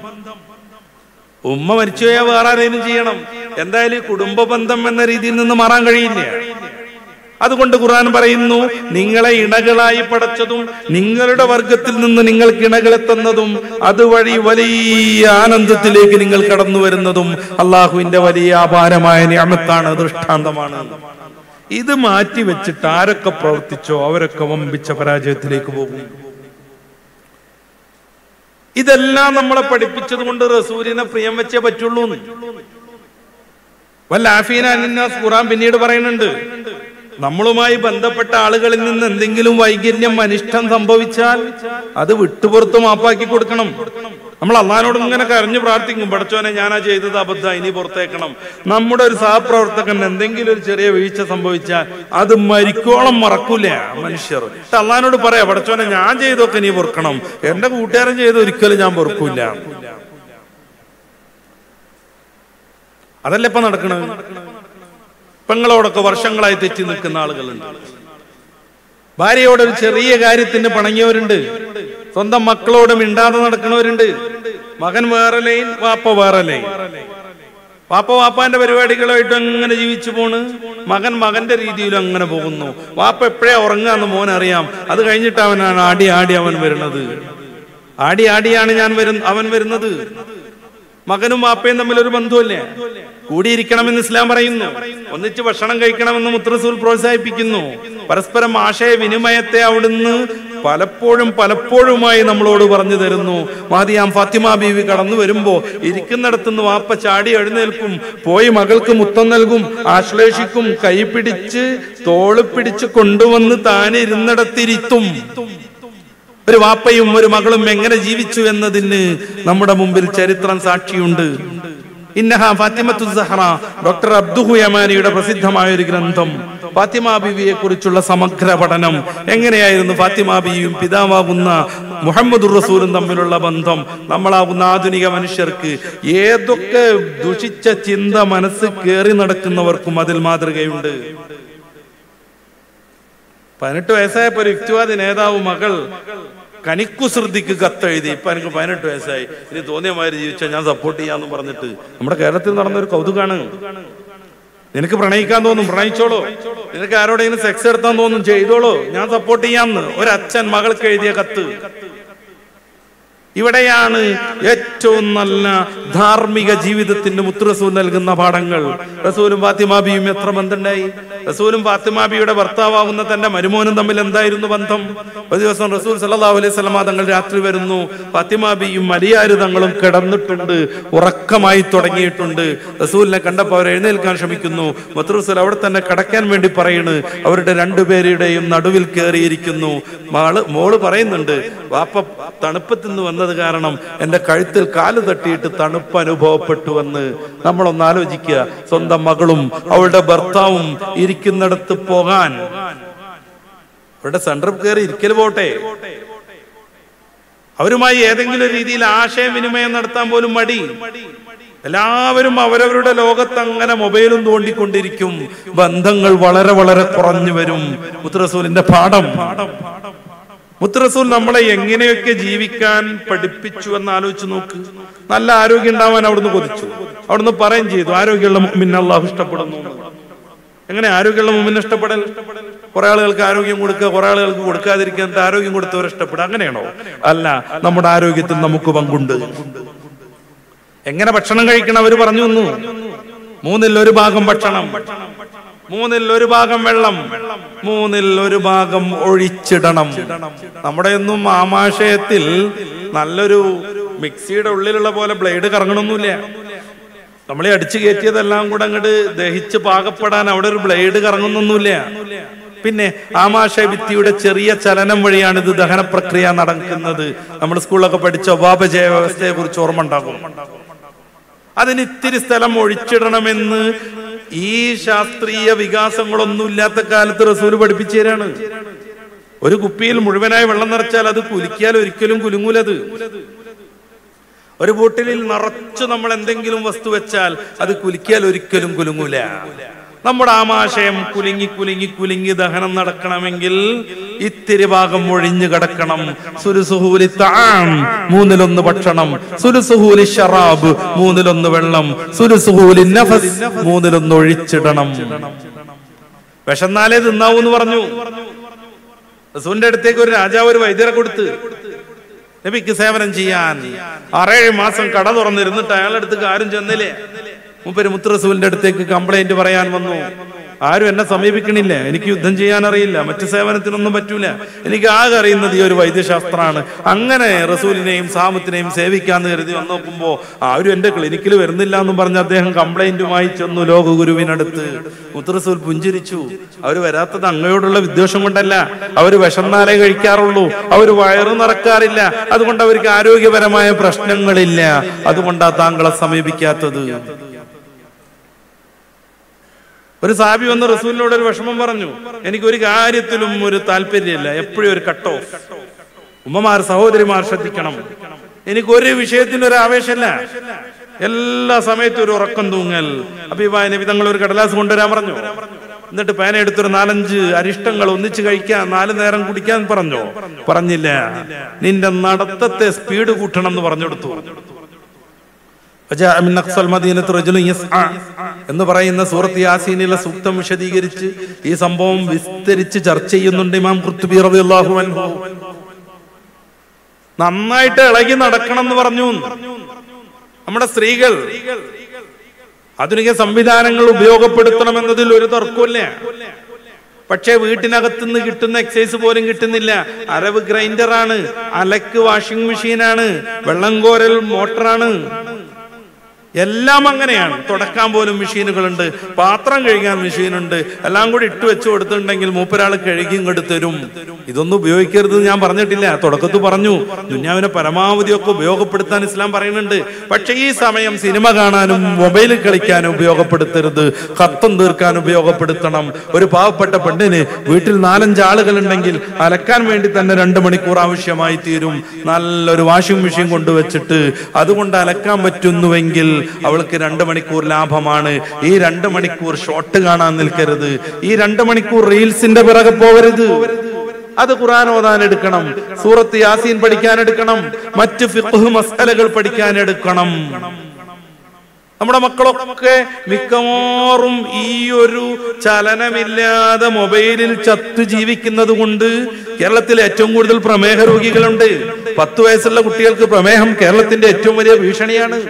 ഉമ്മ മരിച്ചുപോയാൽ വേറെ ആരെങ്കിലും ചെയ്യണം എന്തായാലും ഈ കുടുംബ ബന്ധം എന്ന രീതിയിൽ നിന്ന് മാറാൻ കഴിയില്ല അതുകൊണ്ട് ഖുർആൻ പറയുന്നു നിങ്ങളെ ഇണകളായി പടച്ചതും നിങ്ങളുടെ വർഗത്തിൽ നിന്ന് നിങ്ങൾക്ക് ഇണകളെ തന്നതും അതുവഴി വലിയ ആനന്ദത്തിലേക്ക് നിങ്ങൾ കടന്നു വരുന്നതും അള്ളാഹുവിന്റെ വലിയ അപാരമായ ഞാമത്താണ് ദൃഷ്ടാന്തമാണ് ഇത് മാറ്റി വെച്ചിട്ട് ആരൊക്കെ പ്രവർത്തിച്ചോ അവരൊക്കെ വമ്പിച്ച പരാജയത്തിലേക്ക് പോകും ഇതെല്ലാം നമ്മളെ പഠിപ്പിച്ചത് കൊണ്ട് റസൂലിനെ പ്രിയം വെച്ചേ പറ്റുള്ളൂ വല്ല ആഫീന അന്നാസ് ഖുറാൻ പിന്നീട് പറയുന്നുണ്ട് നമ്മളുമായി ബന്ധപ്പെട്ട ആളുകളിൽ നിന്ന് എന്തെങ്കിലും വൈകല്യം അനിഷ്ടം സംഭവിച്ചാൽ അത് വിട്ടുപുറത്ത് മാപ്പാക്കി കൊടുക്കണം നമ്മൾ അള്ളഹാനോട് ഇങ്ങനെ കരഞ്ഞു പ്രാർത്ഥിക്കും പഠിച്ചോനെ ഞാനാ ചെയ്തത് അബദ്ധ ഇനി പുറത്തേക്കണം നമ്മുടെ ഒരു സഹപ്രവർത്തകൻ എന്തെങ്കിലും ഒരു ചെറിയ വീഴ്ച സംഭവിച്ചാൽ അത് മരിക്കോളം മറക്കൂല മനുഷ്യർ പക്ഷെ അള്ളഹാനോട് പറയാ പഠിച്ചോനെ ഞാൻ ചെയ്തൊക്കെ നീ പൊറുക്കണം എന്റെ കൂട്ടുകാരൻ ചെയ്ത് ഒരിക്കലും ഞാൻ പൊറുക്കൂല അതല്ല ഇപ്പൊ നടക്കണത് പെങ്ങളോടൊക്കെ വർഷങ്ങളായി തെറ്റി നിൽക്കുന്ന ആളുകളുണ്ട് ഭാര്യയോട് ഒരു ചെറിയ കാര്യത്തിന് പണങ്ങിയവരുണ്ട് സ്വന്തം മക്കളോട് മിണ്ടാതെ നടക്കുന്നവരുണ്ട് മകൻ വേറെ ലൈൻ വാപ്പ വേറെ ലൈൻ വാപ്പ വാപ്പാന്റെ പരിപാടികളായിട്ട് അങ്ങനെ ജീവിച്ചു പോണ് മകൻ മകന്റെ രീതിയിൽ അങ്ങനെ പോകുന്നു വാപ്പ എപ്പോഴേ ഉറങ്ങാന്ന് മോൻ അറിയാം അത് കഴിഞ്ഞിട്ട് അവനാണ് ആടി ആടി അവൻ വരുന്നത് ആടി ആടിയാണ് ഞാൻ വരുന്ന അവൻ വരുന്നത് മകനും വാപ്പയും തമ്മിൽ ഒരു ബന്ധുവല്ലേ കൂടിയിരിക്കണമെന്ന് ഇസ്ലാം പറയുന്നു ഒന്നിച്ച് ഭക്ഷണം കഴിക്കണമെന്ന് മുത്രസൂൽ പ്രോത്സാഹിപ്പിക്കുന്നു പരസ്പരം ആശയവിനിമയത്തെ അവിടുന്ന് പലപ്പോഴും പലപ്പോഴുമായി നമ്മളോട് പറഞ്ഞു തരുന്നു മാതിയാം ഫാത്തിമ ബീവി കടന്നു വരുമ്പോ ഇരിക്കുന്നിടത്തുനിന്ന് വാപ്പ ചാടി എഴുന്നേൽക്കും പോയി മകൾക്ക് മുത്തം നൽകും ആശ്ലേഷിക്കും കൈ പിടിച്ച് തോള് പിടിച്ച് കൊണ്ടുവന്ന് താനെ ഇരുന്നിടത്തിരുത്തും ഒരു വാപ്പയും ഒരു മകളും എങ്ങനെ ജീവിച്ചു എന്നതിന് നമ്മുടെ മുമ്പിൽ ചരിത്രം സാക്ഷിയുണ്ട് ഇന്നഹ ഫാത്തിമത്തു സഹറ ഡോക്ടർ അബ്ദുഹു യമാനിയുടെ പ്രസിദ്ധമായ ഒരു ഗ്രന്ഥം ഫാത്തിമ ബീവിയെ കുറിച്ചുള്ള സമഗ്ര പഠനം എങ്ങനെയായിരുന്നു ഫാത്തിമ ബീവിയും പിതാവാകുന്ന മുഹമ്മദ് റസൂലും തമ്മിലുള്ള ബന്ധം നമ്മളാകുന്ന ആധുനിക മനുഷ്യർക്ക് ഏതൊക്കെ ദുഷിച്ച ചിന്ത മനസ്സ് കയറി നടക്കുന്നവർക്കും അതിൽ മാതൃകയുണ്ട് പതിനെട്ട് വയസ്സായപ്പോ ഒരു യുക്തിവാദി നേതാവ് മകൾ കനിക്കുസൃതിക്ക് കത്തെഴുതി ഇപ്പൊ എനിക്ക് പതിനെട്ട് വയസ്സായി ഇനി തോന്നിയ മാതിരി ജീവിച്ചാൽ ഞാൻ സപ്പോർട്ട് ചെയ്യാന്ന് പറഞ്ഞിട്ട് നമ്മുടെ കേരളത്തിൽ നടന്ന ഒരു കൗതുകാണ് നിനക്ക് പ്രണയിക്കാൻ തോന്നും പ്രണയിച്ചോളൂ നിനക്ക് ആരോടെങ്കിലും സെക്സ് എടുത്താൻ തോന്നും ചെയ്തോളൂ ഞാൻ സപ്പോർട്ട് ചെയ്യാന്ന് ഒരച്ഛൻ മകൾക്ക് എഴുതിയ കത്ത് ഇവിടെയാണ് ഏറ്റവും നല്ല ധാർമ്മിക ജീവിതത്തിന് മുത്തുറസൂൽ നൽകുന്ന പാഠങ്ങൾ റസൂലും ഫാത്തിമാബിയും എത്ര ബന്ധമുണ്ടായി റസൂലും ഫാത്തിമാബിയുടെ ഭർത്താവാകുന്ന തന്റെ മരുമോനും തമ്മിൽ എന്തായിരുന്നു ബന്ധം ഒരു ദിവസം റസൂൽ സല്ലല്ലാഹു അലൈഹി സ്വലമ തങ്ങൾ രാത്രി വരുന്നു ഫാത്തിമാബിയും മലിയാര് തങ്ങളും കിടന്നിട്ടുണ്ട് ഉറക്കമായി തുടങ്ങിയിട്ടുണ്ട് റസൂലിനെ കണ്ടപ്പോൾ അവർ എഴുന്നേൽക്കാൻ ശ്രമിക്കുന്നു മുത്തുറസൂൽ അവിടെ തന്നെ കിടക്കാൻ വേണ്ടി പറയുന്നു അവരുടെ രണ്ടുപേരുടെയും നടുവിൽ കയറിയിരിക്കുന്നു മാള് മോള് പറയുന്നുണ്ട് വാപ്പ തണുപ്പത്തുനിന്ന് വന്നത് കാരണം എന്റെ കഴുത്തിൽ കാല് തട്ടിയിട്ട് തണുപ്പ് അനുഭവപ്പെട്ടുവെന്ന് നമ്മളൊന്ന് ആലോചിക്കുക സ്വന്തം മകളും അവളുടെ ഭർത്താവും ഇരിക്കുന്നിടത്ത് പോകാൻ അവരുടെ സെന്ററിൽ കയറി ഇരിക്കൽ പോട്ടെ അവരുമായി ഏതെങ്കിലും രീതിയിൽ ആശയവിനിമയം നടത്താൻ പോലും മടി എല്ലാവരും അവരവരുടെ ലോകത്ത് അങ്ങനെ മൊബൈലും തോണ്ടിക്കൊണ്ടിരിക്കും ബന്ധങ്ങൾ വളരെ വളരെ കുറഞ്ഞു വരും മുത്തറസൂലിന്റെ പാഠം മുത്തറസൂൽ നമ്മളെ എങ്ങനെയൊക്കെ ജീവിക്കാൻ പഠിപ്പിച്ചു എന്ന് ആലോചിച്ച് നോക്ക് നല്ല ആരോഗ്യം ഉണ്ടാവാൻ അവിടുന്ന് കൊതിച്ചു അവിടുന്ന് പറയും ചെയ്തു ആരോഗ്യമുള്ള മുഅ്മിനെ അള്ളാഹു ഇഷ്ടപ്പെടുന്നു എന്ന്. എങ്ങനെ ആരോഗ്യമുള്ള മുമ്പിന് ഇഷ്ടപ്പെടൽ കുറെ ആളുകൾക്ക് ആരോഗ്യം കൊടുക്കുക കുറെ ആളുകൾക്ക് കൊടുക്കാതിരിക്കാൻ എന്നിട്ട് ആരോഗ്യം കൊടുത്തവർ ഇഷ്ടപ്പെടുക അങ്ങനെയാണോ അല്ല നമ്മുടെ ആരോഗ്യത്തിൽ നമുക്ക് പങ്കുണ്ട് എങ്ങനെ ഭക്ഷണം കഴിക്കണം അവര് പറഞ്ഞു തന്നു മൂന്നിൽ ഒരു ഭാഗം ഭക്ഷണം മൂന്നിൽ ഒരു ഭാഗം വെള്ളം മൂന്നിൽ ഒരു ഭാഗം ഒഴിച്ചിടണം നമ്മുടെ ഒന്നും ആമാശയത്തിൽ നല്ലൊരു മിക്സിയുടെ ഉള്ളിലുള്ള പോലെ ബ്ലേഡ് കറങ്ങണമൊന്നുമില്ല നമ്മളെ അടിച്ചു കയറ്റിയതെല്ലാം കൂടെ അങ്ങോട്ട് ദഹിച്ച് പാകപ്പെടാൻ അവിടെ ഒരു ബ്ലേഡ് കറങ്ങുന്നൊന്നുമില്ല പിന്നെ ആമാശയ ഭിത്തിയുടെ ചെറിയ ചലനം വഴിയാണ് ഇത് ദഹന പ്രക്രിയ നടക്കുന്നത് നമ്മൾ സ്കൂളിലൊക്കെ പഠിച്ച ഉപാപചയ വ്യവസ്ഥയെ കുറിച്ച് ഓർമ്മ ഉണ്ടാകും അതിന് ഇത്തിരി സ്ഥലം ഒഴിച്ചിടണമെന്ന് ഈ ശാസ്ത്രീയ വികാസങ്ങളൊന്നും ഇല്ലാത്ത കാലത്ത് റസൂല് പഠിപ്പിച്ചു തരാണ് ഒരു കുപ്പിയിൽ മുഴുവനായി വെള്ളം നിറച്ചാൽ അത് കുലിക്കിയാൽ ഒരിക്കലും കുലുങ്ങൂലത് ഒരു ബോട്ടിലിൽ നിറച്ചു നമ്മൾ എന്തെങ്കിലും വസ്തു വെച്ചാൽ അത് കുലിക്കിയാൽ ഒരിക്കലും കുലുങ്ങൂല നമ്മുടെ ആമാശയം കുലുങ്ങി കുലുങ്ങി കുലുങ്ങി ദഹനം നടക്കണമെങ്കിൽ ഇത്തിരി ഭാഗം ഒഴിഞ്ഞു കിടക്കണം സുരുസുഹൂലി താം മൂന്നിലൊന്ന് ഭക്ഷണം സുരുസുഹൂലി ഷറാബ് മൂന്നിലൊന്ന് വെള്ളം സുരുസുഹൂലി നഫസ് മൂന്നിലൊന്ന് ഒഴിച്ചിടണം വിശന്നാലേ തിന്നാവൂ എന്ന് പറഞ്ഞു റസൂലിന്റെ അടുത്തേക്ക് ഒരു രാജാവ് ഒരു വൈദ്യരെ കൊടുത്ത് നബിക്ക് സേവനം ചെയ്യാൻ ആറേഴ് മാസം കട തുറന്നിരുന്നിട്ട് അയാളുടെ അടുത്തേക്ക് ആരും ചെന്നില്ലേ മുപ്പര് മുത്തറസൂലിന്റെ അടുത്തേക്ക് കംപ്ലൈന്റ് പറയാൻ വന്നു ആരും എന്നെ സമീപിക്കണില്ല എനിക്ക് യുദ്ധം ചെയ്യാൻ അറിയില്ല മറ്റു സേവനത്തിനൊന്നും പറ്റൂല എനിക്ക് ആകെ അറിയുന്നത് ഈ ഒരു വൈദ്യശാസ്ത്രമാണ് അങ്ങനെ റസൂലിനെയും സാമത്തിനെയും സേവിക്കാന്ന് കരുതി വന്നു നോക്കുമ്പോ ആരും എന്റെ ക്ലിനിക്കിൽ വരുന്നില്ല എന്നും പറഞ്ഞ് അദ്ദേഹം കംപ്ലൈന്റുമായി ചെന്നു ലോകഗുരുവിനടുത്ത് മുത്തറസൂൽ പുഞ്ചിരിച്ചു അവര് വരാത്തത് അങ്ങയോടുള്ള വിദ്വേഷം കൊണ്ടല്ല അവര് വിഷന്നാലേ കഴിക്കാറുള്ളൂ അവര് വയറു നിറക്കാറില്ല അതുകൊണ്ട് അവർക്ക് ആരോഗ്യപരമായ പ്രശ്നങ്ങളില്ല അതുകൊണ്ടാ താങ്കളെ സമീപിക്കാത്തത് ഒരു സാബി വന്ന് റസൂലിനോട് ഒരു വിഷമം പറഞ്ഞു എനിക്ക് ഒരു കാര്യത്തിലും ഒരു താല്പര്യമില്ല എപ്പോഴും ഒരു കട്ടോ ഉമ്മമാർ സഹോദരിമാർ ശ്രദ്ധിക്കണം എനിക്ക് ഒരു വിഷയത്തിന് ഒരു ആവേശമില്ല എല്ലാ സമയത്തും ഒരു ഉറക്കം തൂങ്ങൽ അഭിപ്രായ നബി തങ്ങൾ ഒരു കടലാസ് കൊണ്ടുവരാൻ പറഞ്ഞു എന്നിട്ട് പേന എടുത്തൊരു നാലഞ്ച് അരിഷ്ടങ്ങൾ ഒന്നിച്ച് കഴിക്കാൻ നാല് നേരം കുടിക്കാൻ പറഞ്ഞോ പറഞ്ഞില്ല നിന്റെ നടത്തത്തെ സ്പീഡ് കൂട്ടണം എന്ന് പറഞ്ഞു കൊടുത്തു وجاء من أقصى المدينة رجل يسعى എന്ന് പറയുന്ന സൂറത്ത് യാസീനിലെ സൂക്തം വിശദീകരിച്ച് ഈ സംഭവം വിസ്തരിച്ച് ചർച്ച ചെയ്യുന്നുണ്ട് ഇമാം ഖുർത്തുബി റളിയല്ലാഹു അൻഹു നന്നായിട്ട് ഇളകി നടക്കണം എന്ന് പറഞ്ഞു നമ്മുടെ സ്ത്രീകൾ ആധുനിക സംവിധാനങ്ങൾ ഉപയോഗപ്പെടുത്തണമെന്നതിൽ ഒരു തർക്കമില്ല പക്ഷേ വീട്ടിനകത്തുനിന്ന് കിട്ടുന്ന എക്സസൈസ് പോലും കിട്ടുന്നില്ല അരവ് ഗ്രൈൻഡറാണ് അലക്ക് വാഷിംഗ് മെഷീനാണ് വെള്ളം കോരൽ മോട്ടറാണ് എല്ലാം അങ്ങനെയാണ് തുടക്കാൻ പോലും മെഷീനുകളുണ്ട് പാത്രം കഴുകാൻ മെഷീനുണ്ട് എല്ലാം കൂടി ഇട്ട് വെച്ച് കൊടുത്തിട്ടുണ്ടെങ്കിൽ മൂപ്പരാൾ കഴുകി ഇങ്ങോട്ട് തരും ഇതൊന്നും ഉപയോഗിക്കരുത് ഞാൻ പറഞ്ഞിട്ടില്ല തുടക്കത്തിൽ പറഞ്ഞു ദുന്യാവിനെ പരമാവധി ഒക്കെ ഉപയോഗപ്പെടുത്താൻ ഇസ്ലാം പറയുന്നുണ്ട് പക്ഷെ ഈ സമയം സിനിമ കാണാനും മൊബൈൽ കളിക്കാനും ഉപയോഗപ്പെടുത്തരുത് കത്തം തീർക്കാൻ ഉപയോഗപ്പെടുത്തണം ഒരു പാവപ്പെട്ട പെണ്ണിന് വീട്ടിൽ നാലഞ്ച് ആളുകൾ ഉണ്ടെങ്കിൽ അലക്കാൻ വേണ്ടി തന്നെ രണ്ട് മണിക്കൂർ ആവശ്യമായി തീരും നല്ലൊരു വാഷിംഗ് മെഷീൻ കൊണ്ടുവച്ചിട്ട് അതുകൊണ്ട് അലക്കാൻ പറ്റുന്നുവെങ്കിൽ അവൾക്ക് രണ്ട് മണിക്കൂർ ലാഭമാണ് ഈ രണ്ട് മണിക്കൂർ ഷോട്ട് കാണാൻ നിൽക്കരുത് ഈ രണ്ട് മണിക്കൂർ റീൽസിന്റെ പിറകെ പോകരുത് അത് ഖുർആൻ ഓതാൻ എടുക്കണം സൂറത്ത് യാസീൻ പഠിക്കാൻ എടുക്കണം മറ്റ് ഫിഖ്ഹ് മസലകൾ പഠിക്കാൻ എടുക്കണം നമ്മുടെ മക്കളൊക്കെ മിക്കവാറും ഈ ഒരു ചലനമില്ലാതെ മൊബൈലിൽ ചത്തു ജീവിക്കുന്നത് കൊണ്ട് കേരളത്തിൽ ഏറ്റവും കൂടുതൽ പ്രമേഹ രോഗികളുണ്ട് പത്ത് വയസ്സുള്ള കുട്ടികൾക്ക് പ്രമേഹം കേരളത്തിന്റെ ഏറ്റവും വലിയ ഭീഷണിയാണ്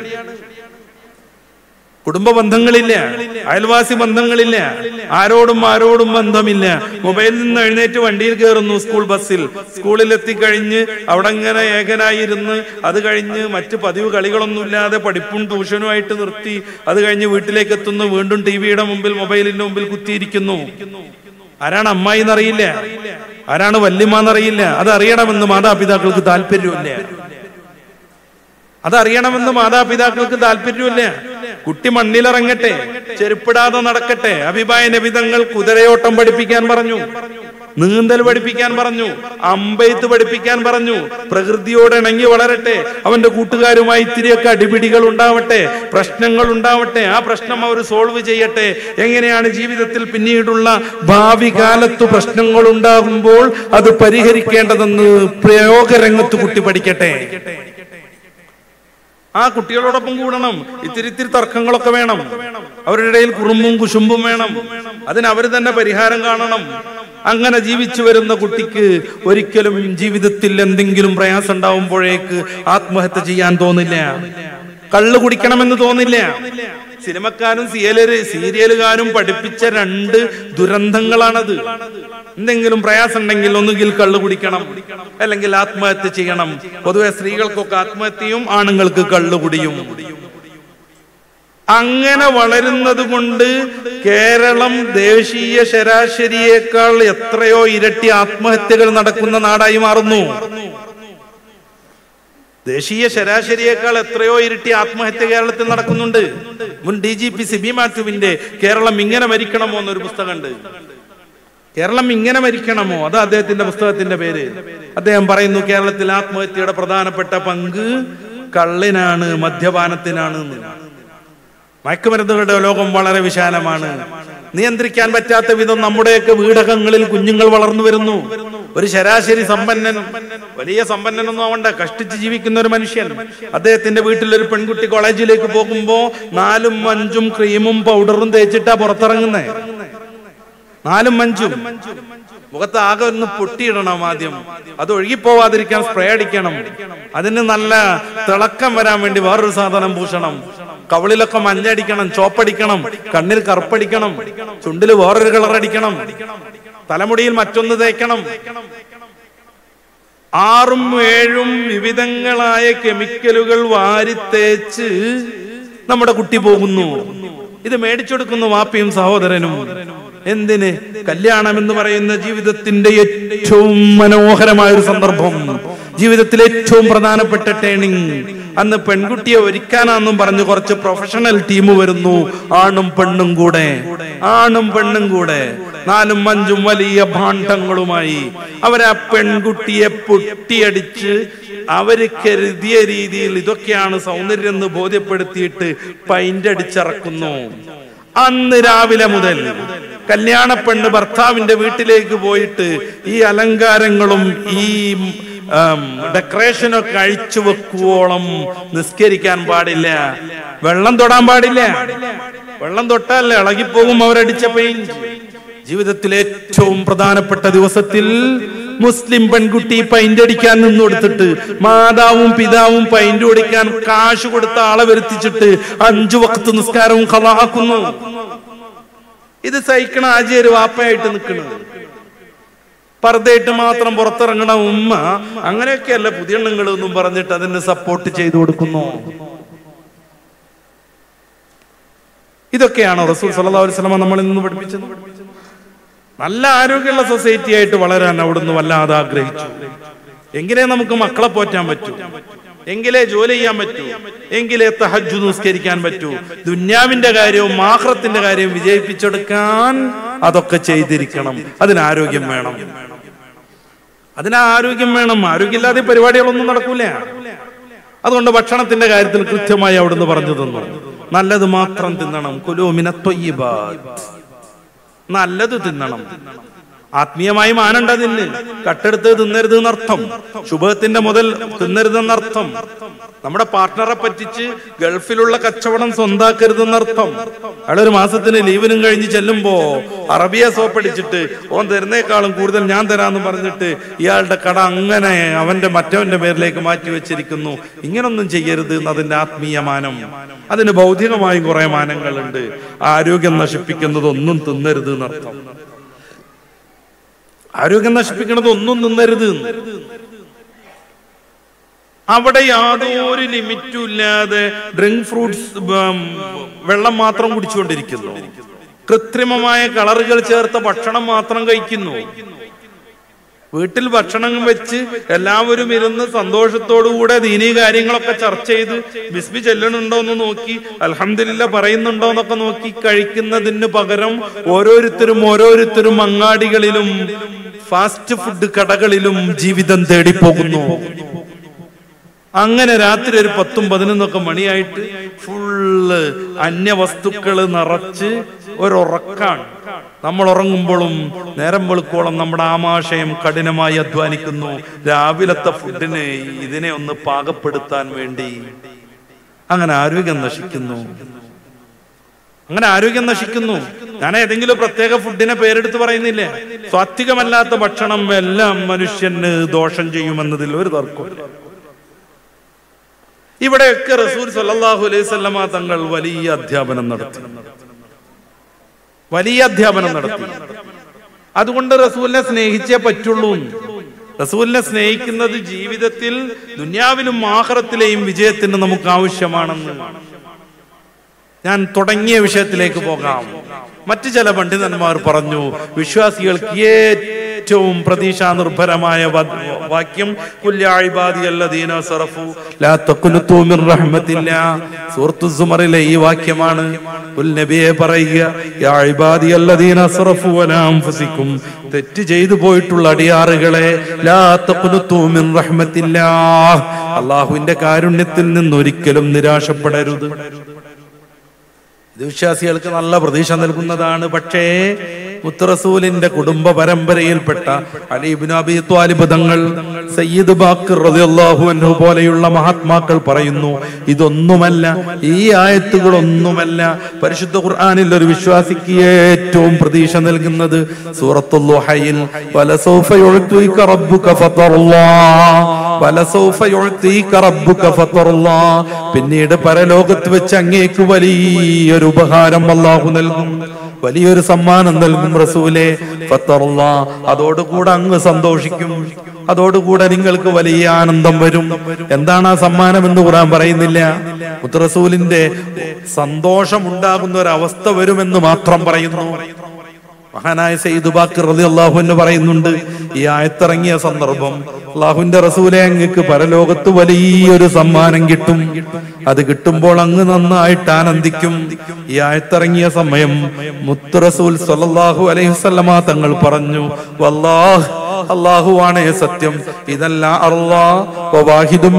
കുടുംബ ബന്ധങ്ങളില്ല അയൽവാസി ബന്ധങ്ങളില്ല ആരോടും ആരോടും ബന്ധമില്ല മൊബൈലിൽ നിന്ന് എഴുന്നേറ്റ് വണ്ടിയിൽ കയറുന്നു സ്കൂൾ ബസ്സിൽ സ്കൂളിൽ എത്തിക്കഴിഞ്ഞ് അവിടെ ഇങ്ങനെ ഏകനായിരുന്ന് അത് കഴിഞ്ഞ് മറ്റ് പതിവ് കളികളൊന്നുമില്ലാതെ പഠിപ്പും ട്യൂഷനുമായിട്ട് നിർത്തി അത് കഴിഞ്ഞ് വീട്ടിലേക്ക് എത്തുന്നു വീണ്ടും ടി വിയുടെ മുമ്പിൽ മൊബൈലിന്റെ മുമ്പിൽ കുത്തിയിരിക്കുന്നു ആരാണ് അമ്മായി എന്നറിയില്ല ആരാണ് വല്യമ്മ എന്നറിയില്ല അത് അറിയണമെന്ന് മാതാപിതാക്കൾക്ക് താല്പര്യമില്ല അതറിയണമെന്ന് മാതാപിതാക്കൾക്ക് താല്പര്യമില്ല കുട്ടി മണ്ണിലിറങ്ങട്ടെ ചെരുപ്പിടാതെ നടക്കട്ടെ അഭിപ്രായ നബിതങ്ങൾ കുതിരയോട്ടം പഠിപ്പിക്കാൻ പറഞ്ഞു നീന്തൽ പഠിപ്പിക്കാൻ പറഞ്ഞു അമ്പെയ്ത്ത് പഠിപ്പിക്കാൻ പറഞ്ഞു പ്രകൃതിയോട് ഇണങ്ങി വളരട്ടെ അവന്റെ കൂട്ടുകാരുമായി ഇത്തിരിയൊക്കെ അടിപിടികൾ ഉണ്ടാവട്ടെ പ്രശ്നങ്ങൾ ഉണ്ടാവട്ടെ ആ പ്രശ്നം അവർ സോൾവ് ചെയ്യട്ടെ എങ്ങനെയാണ് ജീവിതത്തിൽ പിന്നീടുള്ള ഭാവി കാലത്ത് പ്രശ്നങ്ങൾ ഉണ്ടാകുമ്പോൾ അത് പരിഹരിക്കേണ്ടതെന്ന് പ്രയോഗരംഗത്ത് കുട്ടി പഠിക്കട്ടെ ആ കുട്ടികളോടൊപ്പം കൂടണം ഇത്തിരി ഇത്തിരി തർക്കങ്ങളൊക്കെ വേണം അവരുടെ ഇടയിൽ കുറുമ്പും കുശുമ്പും വേണം അതിന് അവർ തന്നെ പരിഹാരം കാണണം അങ്ങനെ ജീവിച്ചു വരുന്ന കുട്ടിക്ക് ഒരിക്കലും ജീവിതത്തിൽ എന്തെങ്കിലും പ്രയാസം ഉണ്ടാവുമ്പോഴേക്ക് ആത്മഹത്യ ചെയ്യാൻ തോന്നില്ല കള്ള് കുടിക്കണമെന്ന് തോന്നില്ല സിനിമക്കാരും സീരിയല് സീരിയലുകാരും പഠിപ്പിച്ച രണ്ട് ദുരന്തങ്ങളാണത് എന്തെങ്കിലും പ്രയാസം ഉണ്ടെങ്കിൽ ഒന്നുകിൽ കള്ളു കുടിക്കണം അല്ലെങ്കിൽ ആത്മഹത്യ ചെയ്യണം പൊതുവെ സ്ത്രീകൾക്കൊക്കെ ആത്മഹത്യയും ആണുങ്ങൾക്ക് കള്ളുകുടിയും അങ്ങനെ വളരുന്നത് കൊണ്ട് കേരളം ദേശീയ ശരാശരിയേക്കാൾ എത്രയോ ഇരട്ടി ആത്മഹത്യകൾ നടക്കുന്ന നാടായി മാറുന്നു ദേശീയ ശരാശരിയേക്കാൾ എത്രയോ ഇരട്ടി ആത്മഹത്യ കേരളത്തിൽ നടക്കുന്നുണ്ട് മുൻ ഡി ജി പി സിബി മാത്യുവിന്റെ കേരളം ഇങ്ങനെ മരിക്കണമോ എന്നൊരു പുസ്തകമുണ്ട് കേരളം ഇങ്ങനെ മരിക്കണമോ അത് അദ്ദേഹത്തിന്റെ പുസ്തകത്തിന്റെ പേര് അദ്ദേഹം പറയുന്നു കേരളത്തിൽ ആത്മഹത്യയുടെ പ്രധാനപ്പെട്ട പങ്ക് കള്ളിനാണ് മദ്യപാനത്തിനാണ് എന്ന്. മയക്കുമരുന്നുകളുടെ ലോകം വളരെ വിശാലമാണ് നിയന്ത്രിക്കാൻ പറ്റാത്ത വിധം നമ്മുടെയൊക്കെ വീടകങ്ങളിൽ കുഞ്ഞുങ്ങൾ വളർന്നു വരുന്നു ഒരു ശരാശരി സമ്പന്നൻ വലിയ സമ്പന്നനൊന്നും ആവണ്ട കഷ്ടിച്ച് ജീവിക്കുന്ന ഒരു മനുഷ്യൻ അദ്ദേഹത്തിന്റെ വീട്ടിൽ ഒരു പെൺകുട്ടി കോളേജിലേക്ക് പോകുമ്പോ നാലും അഞ്ചും ക്രീമും പൗഡറും തേച്ചിട്ടാ പുറത്തിറങ്ങുന്നേ നാലും അഞ്ചും മുഖത്ത് ആകെ ഒന്ന് പൊട്ടിയിടണം ആദ്യം അത് ഒഴുകിപ്പോവാതിരിക്കാൻ സ്പ്രേ അടിക്കണം അതിന് നല്ല തിളക്കം വരാൻ വേണ്ടി വേറൊരു സാധനം പൂശണം കവിളിലൊക്കെ മഞ്ഞടിക്കണം ചോപ്പടിക്കണം കണ്ണിൽ കറുപ്പടിക്കണം ചുണ്ടിൽ വേറൊരു കളർ അടിക്കണം തലമുടിയിൽ മറ്റൊന്ന് തേക്കണം ആറും ഏഴും വിവിധങ്ങളായ കെമിക്കലുകൾ വാരിത്തേച്ച് നമ്മുടെ കുട്ടി പോകുന്നു ഇത് മേടിച്ചെടുക്കുന്നു വാപ്പയും സഹോദരനും എന്തിന് കല്യാണം എന്ന് പറയുന്ന ജീവിതത്തിന്റെ ഏറ്റവും മനോഹരമായ ഒരു സന്ദർഭം ജീവിതത്തിലെ ഏറ്റവും പ്രധാനപ്പെട്ട ടേണിംഗ് അന്ന് പെൺകുട്ടിയെ ഒരുക്കാനാന്നും പറഞ്ഞ് കുറച്ച് പ്രൊഫഷണൽ ടീം വരുന്നു ആണും പെണ്ണും കൂടെ ആണും പെണ്ണും കൂടെ നാലും അഞ്ചും വലിയ ഭാണ്ഡങ്ങളുമായി അവരാ പെൺകുട്ടിയെ പൊട്ടിയടിച്ച് അവര് കരുതിയ രീതിയിൽ ഇതൊക്കെയാണ് സൗന്ദര്യം എന്ന് ബോധ്യപ്പെടുത്തിയിട്ട് പൈന്റ് അടിച്ചിറക്കുന്നു അന്ന് രാവിലെ മുതൽ കല്യാണ പെണ്ണ് ഭർത്താവിന്റെ വീട്ടിലേക്ക് പോയിട്ട് ഈ അലങ്കാരങ്ങളും ഈ ആം, ഡെക്കറേഷനൊക്കെ അഴിച്ചു വെക്കുവോളം നിസ്കരിക്കാൻ പാടില്ല വെള്ളം തൊടാൻ പാടില്ല വെള്ളം തൊട്ടാൽ ഇളകിപ്പോകും അവരടിച്ച പെയിന്റ് ജീവിതത്തിലെ ഏറ്റവും പ്രധാനപ്പെട്ട ദിവസത്തിൽ മുസ്ലിം പെൺകുട്ടി പൈന്റ് അടിക്കാൻ നിന്ന് കൊടുത്തിട്ട് മാതാവും പിതാവും പൈന്റ് ഓടിക്കാൻ കാശ് കൊടുത്ത ആളെ വരുത്തിച്ചിട്ട് അഞ്ചു വക്ത് നിസ്കാരവും കളാക്കുന്നു ഇത് സഹിക്കണ ആചാര്യ വാപ്പയായിട്ട് നിൽക്കുന്നത് പർദ്ദയിട്ട് മാത്രം പുറത്തിറങ്ങണ ഉമ്മ അങ്ങനെയൊക്കെയല്ല പുതിയ എണ്ണങ്ങൾ എന്നും പറഞ്ഞിട്ട് അതിന് സപ്പോർട്ട് ചെയ്തു കൊടുക്കുന്നു ഇതൊക്കെയാണോ റസൂൽ സല്ലല്ലാഹു അലൈഹി വസല്ലമ നമ്മളിൽ നിന്ന് പഠിപ്പിച്ചത് നല്ല ആരോഗ്യമുള്ള സൊസൈറ്റി ആയിട്ട് വളരാൻ അവിടുന്ന് വല്ലാതെ ആഗ്രഹിച്ചു എങ്കിലേ നമുക്ക് മക്കളെ പോറ്റാൻ പറ്റൂ എങ്കിലേ ജോലി ചെയ്യാൻ പറ്റൂ എങ്കിലേ തഹജു നിസ്കരിക്കാൻ പറ്റൂ ദുന്യാവിന്റെ കാര്യവും മാഹ്റത്തിന്റെ കാര്യവും വിജയിപ്പിച്ചെടുക്കാൻ അതൊക്കെ ചെയ്തിരിക്കണം അതിന് ആരോഗ്യം വേണം അതിന് ആരോഗ്യം വേണം ആരോഗ്യമില്ലാതെ പരിപാടികളൊന്നും നടക്കൂല അതുകൊണ്ട് ഭക്ഷണത്തിന്റെ കാര്യത്തിൽ കൃത്യമായി അവിടുന്ന് പറഞ്ഞു തന്നു നല്ലത് മാത്രം തിന്നണം കുലൂമിന നല്ലത് തിന്നണം ആത്മീയമായി മാനണ്ട തിന്ന് കട്ടെടുത്ത് തിന്നരുത് എന്നർത്ഥം ശുഭത്തിന്റെ മുതൽ തിന്നരുതെന്നർത്ഥം നമ്മുടെ പാർട്ട്ണറെ പറ്റിച്ച് ഗൾഫിലുള്ള കച്ചവടം സ്വന്താക്കരുതെന്നർത്ഥം അയാൾ ഒരു മാസത്തിന് ലീവിനും കഴിഞ്ഞ് ചെല്ലുമ്പോ അറബിയ സോപ്പ് അടിച്ചിട്ട് ഓൻ തരുന്നേക്കാളും കൂടുതൽ ഞാൻ തരാന്ന് പറഞ്ഞിട്ട് ഇയാളുടെ കട അങ്ങനെ അവന്റെ മറ്റവന്റെ പേരിലേക്ക് മാറ്റി വെച്ചിരിക്കുന്നു ഇങ്ങനൊന്നും ചെയ്യരുത് എന്നതിന്റെ ആത്മീയ മാനം അതിന് ഭൗതികമായും കുറെ മാനങ്ങളുണ്ട് ആരോഗ്യം നശിപ്പിക്കുന്നത് ഒന്നും തിന്നരുത് എന്നർത്ഥം ആരോഗ്യം നശിപ്പിക്കുന്നത് ഒന്നും തിന്നരുത് എന്ന്. അവിടെ യാതൊരു ലിമിറ്റും ഇല്ലാതെ ഡ്രിങ്ക് ഫ്രൂട്ട്സ് വെള്ളം മാത്രം കുടിച്ചുകൊണ്ടിരിക്കുന്നു കൃത്രിമമായ കളറുകൾ ചേർത്ത ഭക്ഷണം മാത്രം കഴിക്കുന്നു വീട്ടിൽ ഭക്ഷണം വെച്ച് എല്ലാവരും ഇരുന്ന് സന്തോഷത്തോടുകൂടെ ദീനീ കാര്യങ്ങളൊക്കെ ചർച്ച ചെയ്ത് ബിസ്മി ചെല്ലണുണ്ടോ എന്ന് നോക്കി അൽഹംദുലില്ല പറയുന്നുണ്ടോ എന്നൊക്കെ നോക്കി കഴിക്കുന്നതിന് പകരം ഓരോരുത്തരും ഓരോരുത്തരും അങ്ങാടികളിലും ഫാസ്റ്റ് ഫുഡ് കടകളിലും ജീവിതം തേടി പോകുന്നു അങ്ങനെ രാത്രി ഒരു പത്തും പതിനൊന്നൊക്കെ മണിയായിട്ട് ഫുള്ള് അന്യവസ്തുക്കള് നിറച്ച് ഒരുറക്കാണ് നമ്മൾ ഉറങ്ങുമ്പോഴും നേരം വെളുക്കോളം നമ്മുടെ ആമാശയം കഠിനമായി അധ്വാനിക്കുന്നു രാവിലത്തെ ഫുഡിന് ഇതിനെ ഒന്ന് പാകപ്പെടുത്താൻ വേണ്ടി അങ്ങനെ ആരോഗ്യം നശിക്കുന്നു അങ്ങനെ ആരോഗ്യം നശിക്കുന്നു ഞാൻ ഏതെങ്കിലും പ്രത്യേക ഫുഡിനെ പേരെടുത്ത് പറയുന്നില്ലേ സ്വാത്വികമല്ലാത്ത ഭക്ഷണം എല്ലാം മനുഷ്യന് ദോഷം ചെയ്യുമെന്നതിൽ ഒരു തർക്കമില്ല ഇവിടെയൊക്കെ റസൂൽ സല്ലല്ലാഹു അലൈഹി വസല്ലമ തങ്ങൾ വലിയ അധ്യാപനം നടത്തി വലിയ അധ്യാപനം നടത്തി അതുകൊണ്ട് റസൂലിനെ സ്നേഹിച്ചേ പറ്റുള്ളൂ റസൂലിനെ സ്നേഹിക്കുന്നത് ജീവിതത്തിൽ ദുന്യാവിലും ആഹ്റത്തിലെയും വിജയത്തിന് നമുക്ക് ആവശ്യമാണെന്ന് ഞാൻ തുടങ്ങിയ വിഷയത്തിലേക്ക് പോകാം മറ്റു ചില പണ്ഡിതന്മാർ പറഞ്ഞു വിശ്വാസികൾക്ക് ഏറ്റവും പ്രതീക്ഷാ നിർഭരമായ വ- വാക്യം "കുല്യ ഇബാദിയല്ലദീന സറഫു ലാ തഖ്നതു മിൻ റഹ്മത്തില്ലാ." സൂറത്തു സുമറിലെ ഈ വാക്യമാണ് "കുൽ നബിയെ പറയുക യാ ഇബാദിയല്ലദീന സറഫു അലാ അൻഫുസിക്കും തെറ്റ് ചെയ്തു പോയിട്ടുള്ള അടിയാറുകളെ ലാ തഖ്നതു മിൻ റഹ്മത്തില്ലാ അള്ളാഹുവിന്റെ കാരുണ്യത്തിൽ നിന്ന് ഒരിക്കലും നിരാശപ്പെടരുത് ഇത് വിശ്വാസികൾക്ക് നല്ല പ്രതീക്ഷ നൽകുന്നതാണ് പക്ഷേ മുത്തറസൂലിന്റെ കുടുംബ പരമ്പരയിൽപ്പെട്ട അലീബിൻ അബി ത്വാലിബ് തങ്ങൾ സയ്യിദ് ബാക്കർ റളിയല്ലാഹു അൻഹു പോലെയുള്ള മഹാത്മാക്കൾ പറയുന്നു ഇതൊന്നുമല്ല ഈ ആയത്തുകളൊന്നുമല്ല പരിശുദ്ധ ഖുർആനിൽ ഒരു വിശ്വാസിക്ക് ഏറ്റവും പ്രതീക്ഷ നൽകുന്നത് സൂറത്തുൽ ളുഹയിൽ വലസൗഫ യുഅ്തിക റബ്ബുക ഫതർല്ലാ വലസൗഫ യുഅ്തിക റബ്ബുക ഫതർല്ലാ പിന്നീട് പരലോകത്ത് വെച്ച് അങ്ങേക്ക് വലിയൊരു ഉപഹാരം അല്ലാഹു നൽകും വലിയൊരു സമ്മാനം നൽകും റസൂലെ ഫത്തറുള്ള അതോടുകൂടെ അങ്ങ് സന്തോഷിക്കും അതോടുകൂടെ നിങ്ങൾക്ക് വലിയ ആനന്ദം വരും എന്താണ് ആ സമ്മാനം എന്ന് ഖുറാൻ പറയുന്നില്ല മുത്തറസൂലിന്റെ സന്തോഷം ഉണ്ടാകുന്ന ഒരു അവസ്ഥ വരുമെന്ന് മാത്രം പറയുന്നു മഹാനായ സയ്യിദ് ബാക്കർ റളി അള്ളാഹുവിന് പറയുന്നുണ്ട് ഈ ആയത്തിറങ്ങിയ സന്ദർഭം അള്ളാഹുവിന്റെ റസൂലെ അങ്ങക്ക് പരലോകത്ത് വലിയൊരു സമ്മാനം കിട്ടും അത് കിട്ടുമ്പോൾ അങ്ങ് നന്നായിട്ട് ആനന്ദിക്കും ഈ ആയത്തിറങ്ങിയ സമയം മുത്ത് റസൂൽ സല്ലല്ലാഹു അലൈഹി വസല്ലമ തങ്ങൾ പറഞ്ഞു വല്ലാഹ് അള്ളാഹുവാണ് സത്യം ഇതല്ല അള്ളാഹിദും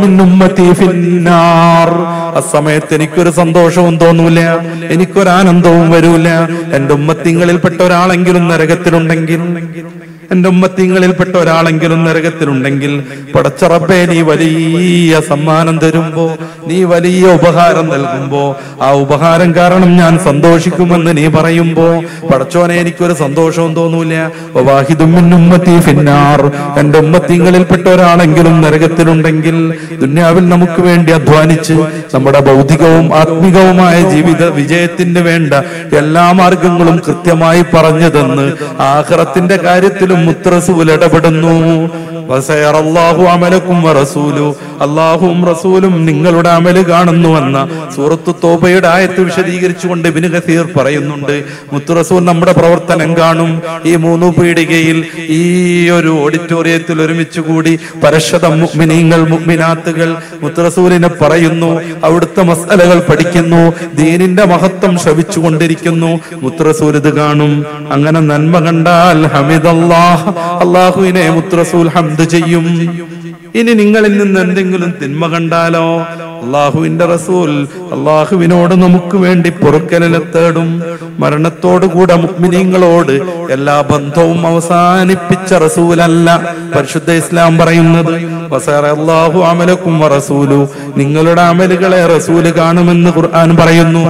അസമയത്ത് എനിക്കൊരു സന്തോഷവും തോന്നൂല എനിക്കൊരു ആനന്ദവും വരൂല എന്റെ ഉമ്മത്തിങ്ങളിൽപ്പെട്ട ഒരാളെങ്കിലും നരകത്തിലുണ്ടെങ്കിൽ എന്റെ ഉമ്മത്തിങ്ങളിൽപ്പെട്ട ഒരാളെങ്കിലും നരകത്തിലുണ്ടെങ്കിൽ പടച്ചറബേ നീ വലിയ സമ്മാനം തരുമ്പോ നീ വലിയ ഉപഹാരം നൽകുമ്പോ ആ ഉപഹാരം കാരണം ഞാൻ സന്തോഷിക്കുമെന്ന് നീ പറയുമ്പോ പടച്ചോനെ എനിക്കൊരു സന്തോഷവും തോന്നൂല വവാഹിദും മിൻ ഉമ്മത്തി ഫിന്നാർ എന്റെ ഉമ്മത്തിങ്ങളിൽപ്പെട്ട ഒരാളെങ്കിലും നരകത്തിലുണ്ടെങ്കിൽ ദുന്യാവിൽ നമുക്ക് വേണ്ടി അധ്വാനിച്ച് നമ്മുടെ ഭൗതികവും ആത്മികവുമായ ജീവിത വിജയത്തിന് വേണ്ട എല്ലാ മാർഗങ്ങളും കൃത്യമായി പറഞ്ഞു തന്ന് ആഖിറത്തിന്റെ കാര്യത്തിലും മുത്തറസൂൽ ഇടപെടുന്നു വസയറല്ലാഹു അമലക്കും വറസൂലു അള്ളാഹുവും റസൂലും നിങ്ങളുടെ അമല് കാണുന്നുവെന്ന സൂറത്ത് തോബയുടെ ആയത്ത് വിശദീകരിച്ചുകൊണ്ട് ഇബ്നു കസീർ പറയുന്നുണ്ട് മുത്തുറസൂൽ നമ്മുടെ പ്രവർത്തനം കാണും ഈ മൂന്നു പീടികയിൽ ഈ ഒരു ഓഡിറ്റോറിയത്തിൽ ഒരുമിച്ച് കൂടി പരശത മുഗ്മിനീങ്ങൾ മുഗ്മിനാത്തുകൾ മുത്തുറസൂലിനെ പറയുന്നു അവിടുത്തെ മസലകൾ പഠിക്കുന്നു ദീനിന്റെ മഹത്വം ശ്രവിച്ചുകൊണ്ടിരിക്കുന്നു മുത്തുറസൂൽ ഇത് കാണും അങ്ങനെ നന്മ കണ്ടാൽ ഹമിദല്ലാഹ് അള്ളാഹുവിനെ മുത്തുറസൂൽ ഹംദ് ചെയ്യും ഇനി നിങ്ങളിൽ നിന്ന് എന്തെങ്കിലും തിന്മ കണ്ടാലോ അള്ളാഹുവിന്റെ റസൂൽ അള്ളാഹുവിനോട് നമുക്ക് വേണ്ടി പൊറുക്കലിനെ തേടും മരണത്തോടുകൂടെ മുഗ്മിനീങ്ങളോട് എല്ലാ ബന്ധവും അവസാനിപ്പിച്ച റസൂലല്ല പരിശുദ്ധ ഇസ്ലാം പറയുന്നത് വസറ അല്ലാഹു അമലക്കും റസൂലു നിങ്ങളുടെ അമലുകളെ റസൂല് കാണുമെന്ന് ഖുർആൻ പറയുന്നു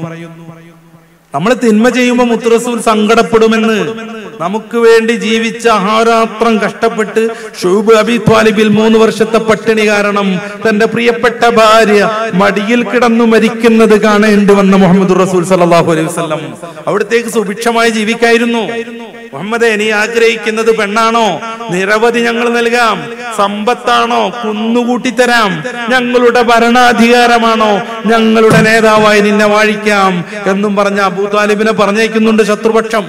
നമ്മൾ തിന്മ ചെയ്യുമ്പോൾ മുത്തുറസൂൽ സങ്കടപ്പെടുമെന്ന് നമുക്ക് വേണ്ടി ജീവിച്ച അഹാരാത്രം കഷ്ടപ്പെട്ട് ഷൂബ് അബി ത്വാലിബിൽ മൂന്ന് വർഷത്തെ പട്ടിണി കാരണം തന്റെ പ്രിയപ്പെട്ട ഭാര്യ മടിയിൽ കിടന്നു മരിക്കുന്നത് കാണേണ്ടി വന്ന മുഹമ്മദ് റസൂൽ സല്ലല്ലാഹു അലൈഹി വസല്ലം അവിടത്തേക്ക് സുഭിക്ഷമായി ജീവിക്കായിരുന്നു മുഹമ്മദെ നീ ആഗ്രഹിക്കുന്നത് പെണ്ണാണോ നിരവധി ഞങ്ങൾ നൽകാം സമ്പത്താണോ കുന്നുകൂട്ടിത്തരാം ഞങ്ങളുടെ ഭരണാധികാരമാണോ ഞങ്ങളുടെ നേതാവായി നിന്നെ വാഴിക്കാം എന്നും പറഞ്ഞ അബൂ താലിബിനെ പറഞ്ഞേക്കുന്നുണ്ട് ശത്രുപക്ഷം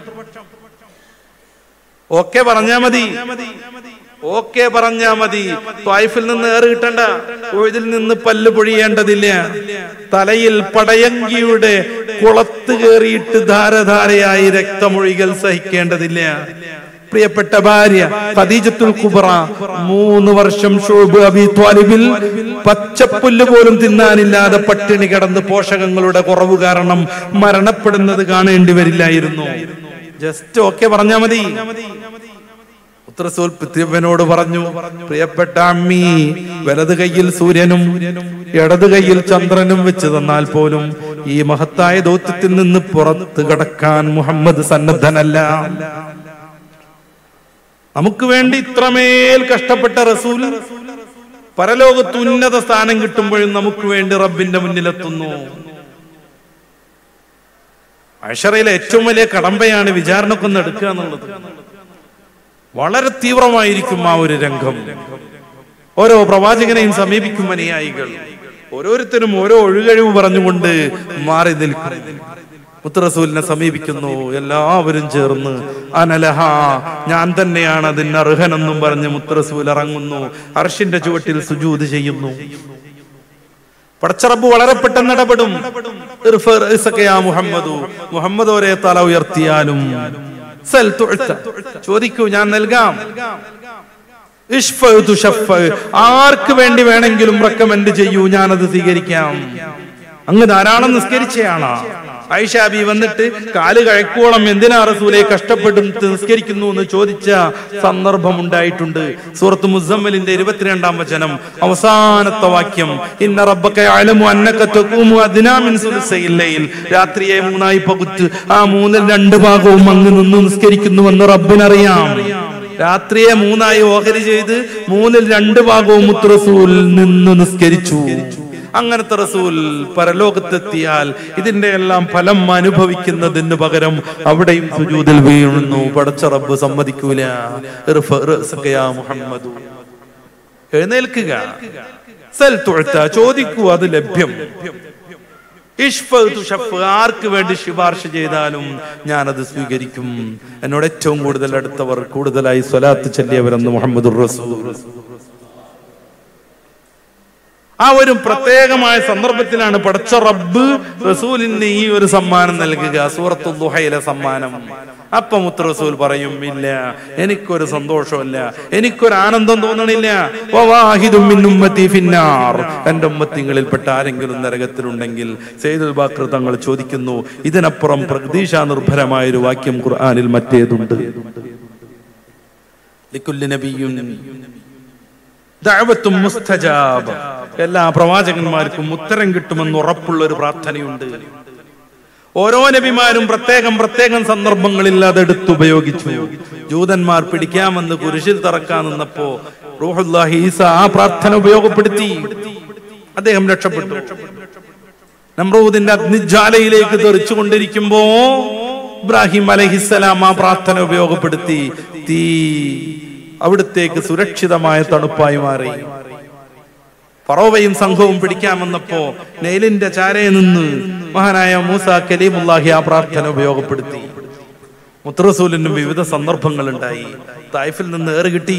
ഓക്കെ പറഞ്ഞാ മതി ഓക്കെ പറഞ്ഞാ മതി ത്വായിഫിൽ നിന്ന് ഏറ് കിട്ടണ്ട ഇതിൽ നിന്ന് പല്ല് പൊഴിയേണ്ടതില്ല തലയിൽ പടയങ്കിയുടെ കുളത്ത് കയറിയിട്ട് ധാരധാരയായി രക്തമൊഴികൾ സഹിക്കേണ്ടതില്ല പ്രിയപ്പെട്ട ഭാര്യ ഖദീജത്തുൽ കുബറ മൂന്ന് വർഷം ഷുഅബ് അബി ത്വാലിബിൽ പച്ചപ്പുല്ല് പോലും തിന്നാനില്ലാതെ പട്ടിണി കിടന്ന് പോഷകങ്ങളുടെ കുറവ് കാരണം മരണപ്പെടുന്നത് കാണേണ്ടി വരില്ലായിരുന്നു ജസ്റ്റ് ഓക്കെ പറഞ്ഞാ മതി മുത്തറസൂൽ പിത്യപ്പനോട് പറഞ്ഞു പ്രിയപ്പെട്ട അമ്മി വലത് കൈയിൽ സൂര്യനും ഇടത് കൈയിൽ ചന്ദ്രനും വെച്ച് തന്നാൽ പോലും ഈ മഹത്തായ ദൗത്യത്തിൽ നിന്ന് പുറത്ത് കടക്കാൻ മുഹമ്മദ് സന്നദ്ധനല്ല നമുക്ക് വേണ്ടി ഇത്രമേൽ കഷ്ടപ്പെട്ട റസൂൽ പരലോകത്ത് ഉന്നത സ്ഥാനം കിട്ടുമ്പോഴും നമുക്ക് വേണ്ടി റബ്ബിന്റെ മുന്നിലെത്തുന്നു അഷറയിലെ ഏറ്റവും വലിയ കടമ്പയാണ് വിചാരണക്കൊന്ന് എടുക്കുക എന്നുള്ളത് വളരെ തീവ്രമായിരിക്കും ആ ഒരു രംഗം ഓരോ പ്രവാചകനെയും സമീപിക്കും അനുയായികൾ ഓരോരുത്തരും ഓരോ ഒഴുകഴിവ് പറഞ്ഞുകൊണ്ട് മാറി നിൽക്കും മുത്തറസൂലിനെ സമീപിക്കുന്നു എല്ലാവരും ചേർന്ന് അനലഹ ഞാൻ തന്നെയാണ് അതിന് അർഹനെന്നും പറഞ്ഞ് മുത്തറസൂൽ ഇറങ്ങുന്നു അർഷിന്റെ ചുവട്ടിൽ സുജൂത് ചെയ്യുന്നു പടച്ചറബ് വളരെ പെട്ടെന്ന് ഇടപെടും ഇർഫർ ഇസക്കയാ മുഹമ്മദു മുഹമ്മദ് ഒരേ തല ഉയർത്തിയാലും സൽ തുഅ്ത. ചോദിക്കൂ ഞാൻ നൽകാം ഇഷ്ഫ തുഷഫ. ആർക്ക് വേണ്ടി വേണമെങ്കിലും റെക്കമെൻഡ് ചെയ്യൂ ഞാനത് സ്വീകരിക്കാം അങ്ങ് ധാരാളം നിസ്കരിച്ചയാണ് ഐഷാബി വന്നിട്ട് കാല് കഴക്കോളം എന്തിനാ റസൂലെ കഷ്ടപ്പെട്ട് നിസ്കരിക്കുന്നു എന്ന് ചോദിച്ച സന്ദർഭം ഉണ്ടായിട്ടുണ്ട് സൂറത്ത് മുസമ്മലിന്റെ ഇരുപത്തിരണ്ടാം വചനം അവസാനത്തെ വാക്യം ഇന്ന റബ്ബക യഅലമു അന്നക തഖൂമു അദ്നാ മിൻ സുൽസയിൽ ലൈൽ രാത്രിയെ മൂന്നായി പകുത്ത് ആ മൂന്നിൽ രണ്ട് ഭാഗവും അങ്ങ് നിന്ന് നിസ്കരിക്കുന്നുവെന്ന് റബ്ബിനറിയാം രാത്രിയെ മൂന്നായി ഓഹരി ചെയ്ത് മൂന്നിൽ രണ്ട് ഭാഗവും മുത്തുറസൂൽ നിന്ന് നിസ്കരിച്ചു അങ്ങനത്തെ റസൂൽ പരലോകത്തെത്തിയാൽ ഇതിന്റെ എല്ലാം ഫലം അനുഭവിക്കുന്നതിന് പകരം അവിടെയും സുജൂദിൽ വീഴുന്നു പടച്ച റബ്ബ് സമ്മതിക്കൂല ഇർഫ റഅസക യാ മുഹമ്മദു എഴുന്നേൽക്കുക സൽ തുഅ്ത ചോദിക്കൂ അത് ലഭ്യം ഇഷ്ഫ തുഷഫ് ആർക്ക് വേണ്ടി ശുപാർശ ചെയ്താലും ഞാനത് സ്വീകരിക്കും എന്നോട് ഏറ്റവും കൂടുതൽ അടുത്തവർ കൂടുതലായി സ്വലാത്ത് ചൊല്ലിയവരെന്ന് മുഹമ്മദ് റസൂൽ ആ ഒരു പ്രത്യേകമായ സന്ദർഭത്തിലാണ് പടച്ച റബ്ബ് റസൂലിന് ഈ ഒരു സമ്മാനം നൽകുക സൂറത്തു ദുഹയിലെ സമ്മാനം അപ്പൊ മുത്ത് റസൂൽ പറയും ഇല്ല എനിക്കൊരു സന്തോഷമില്ല എനിക്കൊരു ആനന്ദം തോന്നണില്ല വവാഹിദും മിൻ ഉമ്മത്തി ഫിന്നാർ എന്റെ ഉമ്മത്തിങ്ങളിൽപ്പെട്ട ആരെങ്കിലും നരകത്തിലുണ്ടെങ്കിൽ സെയ്ദുൽ ബാക്കർ തങ്ങൾ ചോദിക്കുന്നു ഇതിനപ്പുറം പ്രതീക്ഷാ നിർഭരമായ ഒരു വാക്യം ഖുർആനിൽ മറ്റേതുണ്ട് ലിക്കുല്ലി നബിയുൻ ദഅവത്തും മുസ്തജാബ എല്ലാ പ്രവാചകന്മാർക്കും ഉത്തരം കിട്ടുമെന്ന് ഉറപ്പുള്ള ഒരു പ്രാർത്ഥനയുണ്ട് ഓരോ നബിമാരും പ്രത്യേകം പ്രത്യേകം സന്ദർഭങ്ങളിൽ അതെടുത്ത് ഉപയോഗിച്ചു ജൂതന്മാർ പിടിക്കാമെന്ന് കുരിശിൽ തറക്കാൻ നിന്നപ്പോ റൂഹുല്ലാഹി ഈസ ആ പ്രാർത്ഥന ഉപയോഗപ്പെടുത്തി അദ്ദേഹം രക്ഷപ്പെട്ടു നമ്രൂദിന്റെ അഗ്നിജ്വാലയിലേക്ക് തെറിച്ചുകൊണ്ടിരിക്കുമ്പോ ഇബ്രാഹിം അലഹിസ്സലാം ആ പ്രാർത്ഥന ഉപയോഗപ്പെടുത്തി തീ അവിടത്തേക്ക് സുരക്ഷിതമായ തണുപ്പായി മാറി ഫറോവയും സംഘവും പിടിക്കാമെന്നപ്പോ നെയിലിന്റെ ചാരയിൽ നിന്ന് മഹാനായ മൂസ കലീമുല്ലാഹി ആ പ്രാർത്ഥന ഉപയോഗപ്പെടുത്തി മുത്തറസൂലിനും വിവിധ സന്ദർഭങ്ങൾ ഉണ്ടായി തായ്ഫിൽ നിന്ന് ഏറ് കിട്ടി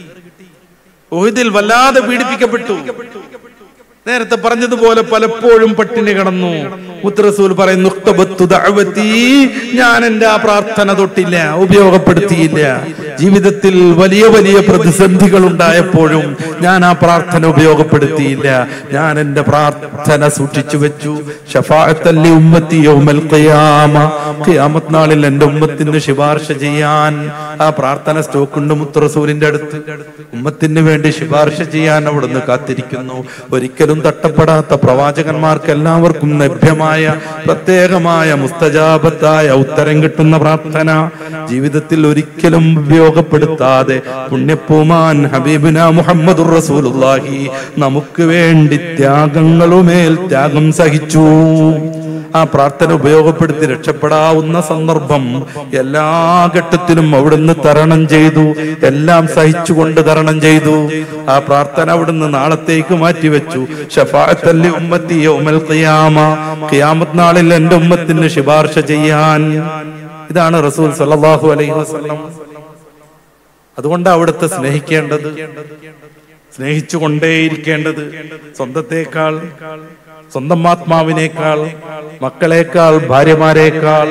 ഉഹദിൽ വല്ലാതെ പീഡിപ്പിക്കപ്പെട്ടു നേരത്തെ പറഞ്ഞതുപോലെ പലപ്പോഴും പട്ടിണി കിടന്നു മുത്തറസൂൽ പറയുന്നു "ഉഖ്തബത്തു ദഅവതി." ഞാൻ എന്റെ ആ പ്രാർത്ഥന തൊട്ടില്ല ഉപയോഗപ്പെടുത്തിയില്ല ജീവിതത്തിൽ വലിയ വലിയ പ്രതിസന്ധികൾ ഉണ്ടായപ്പോഴും ഞാൻ ആ പ്രാർത്ഥന ഉപയോഗപ്പെടുത്തിയില്ല ഞാൻ എന്റെ പ്രാർത്ഥന സൂക്ഷിച്ചു വെച്ചു ഷഫാഅത്തൻ ലി ഉമ്മത്തി യൗമൽ ഖിയാമ ഖിയാമത്ത് നാളിൽ എന്റെ ഉമ്മത്തിന് ശുപാർശ ചെയ്യാൻ ആ പ്രാർത്ഥന സ്റ്റോക്ക് ഉണ്ട് മുത്തറസൂലിന്റെ അടുത്ത് ഉമ്മത്തിന് വേണ്ടി ശുപാർശ ചെയ്യാൻ അവിടുന്ന് കാത്തിരിക്കുന്നു ഒരിക്കലും തട്ടപ്പെടാത്ത പ്രവാചകന്മാർക്ക് എല്ലാവർക്കും ലഭ്യമായ പ്രത്യേകമായ മുസ്തജാബത്തായ ഉത്തരം കിട്ടുന്ന പ്രാർത്ഥന ജീവിതത്തിൽ ഒരിക്കലും ഉപയോഗപ്പെടുത്താതെ പുണ്യപ്പൂമാൻ ഹബീബിന മുഹമ്മദ് റസൂലുള്ളാഹി നമുക്ക് വേണ്ടി ത്യാഗങ്ങളുമേൽ ത്യാഗം സഹിച്ചു ആ പ്രാർത്ഥന ഉപയോഗപ്പെടുത്തി രക്ഷപ്പെടാവുന്ന സന്ദർഭം എല്ലാ ഘട്ടത്തിലും അവിടുന്ന് തരണം ചെയ്തു എല്ലാം സഹിച്ചുകൊണ്ട് തരണം ചെയ്തു ആ പ്രാർത്ഥന അവിടുന്ന് നാളത്തേക്ക് മാറ്റിവെച്ചു ഷഫാഅത്തല്ലി ഉമ്മത്തി യൗമൽ ഖിയാമ ഖിയാമത്ത് നാളിൽ എന്റെ ഉമ്മത്തിന് ശുപാർശ ചെയ്യാൻ ഇതാണ് റസൂൽ സല്ലല്ലാഹു അലൈഹി വസല്ലം അതുകൊണ്ട് അവിടുത്തെ സ്നേഹിക്കേണ്ടത് സ്നേഹിച്ചു കൊണ്ടേയിരിക്കേണ്ടത് സ്വന്തത്തേക്കാൾ സ്വന്തം ആത്മാവിനേക്കാൾ മക്കളേക്കാൾ ഭാര്യമാരേക്കാൾ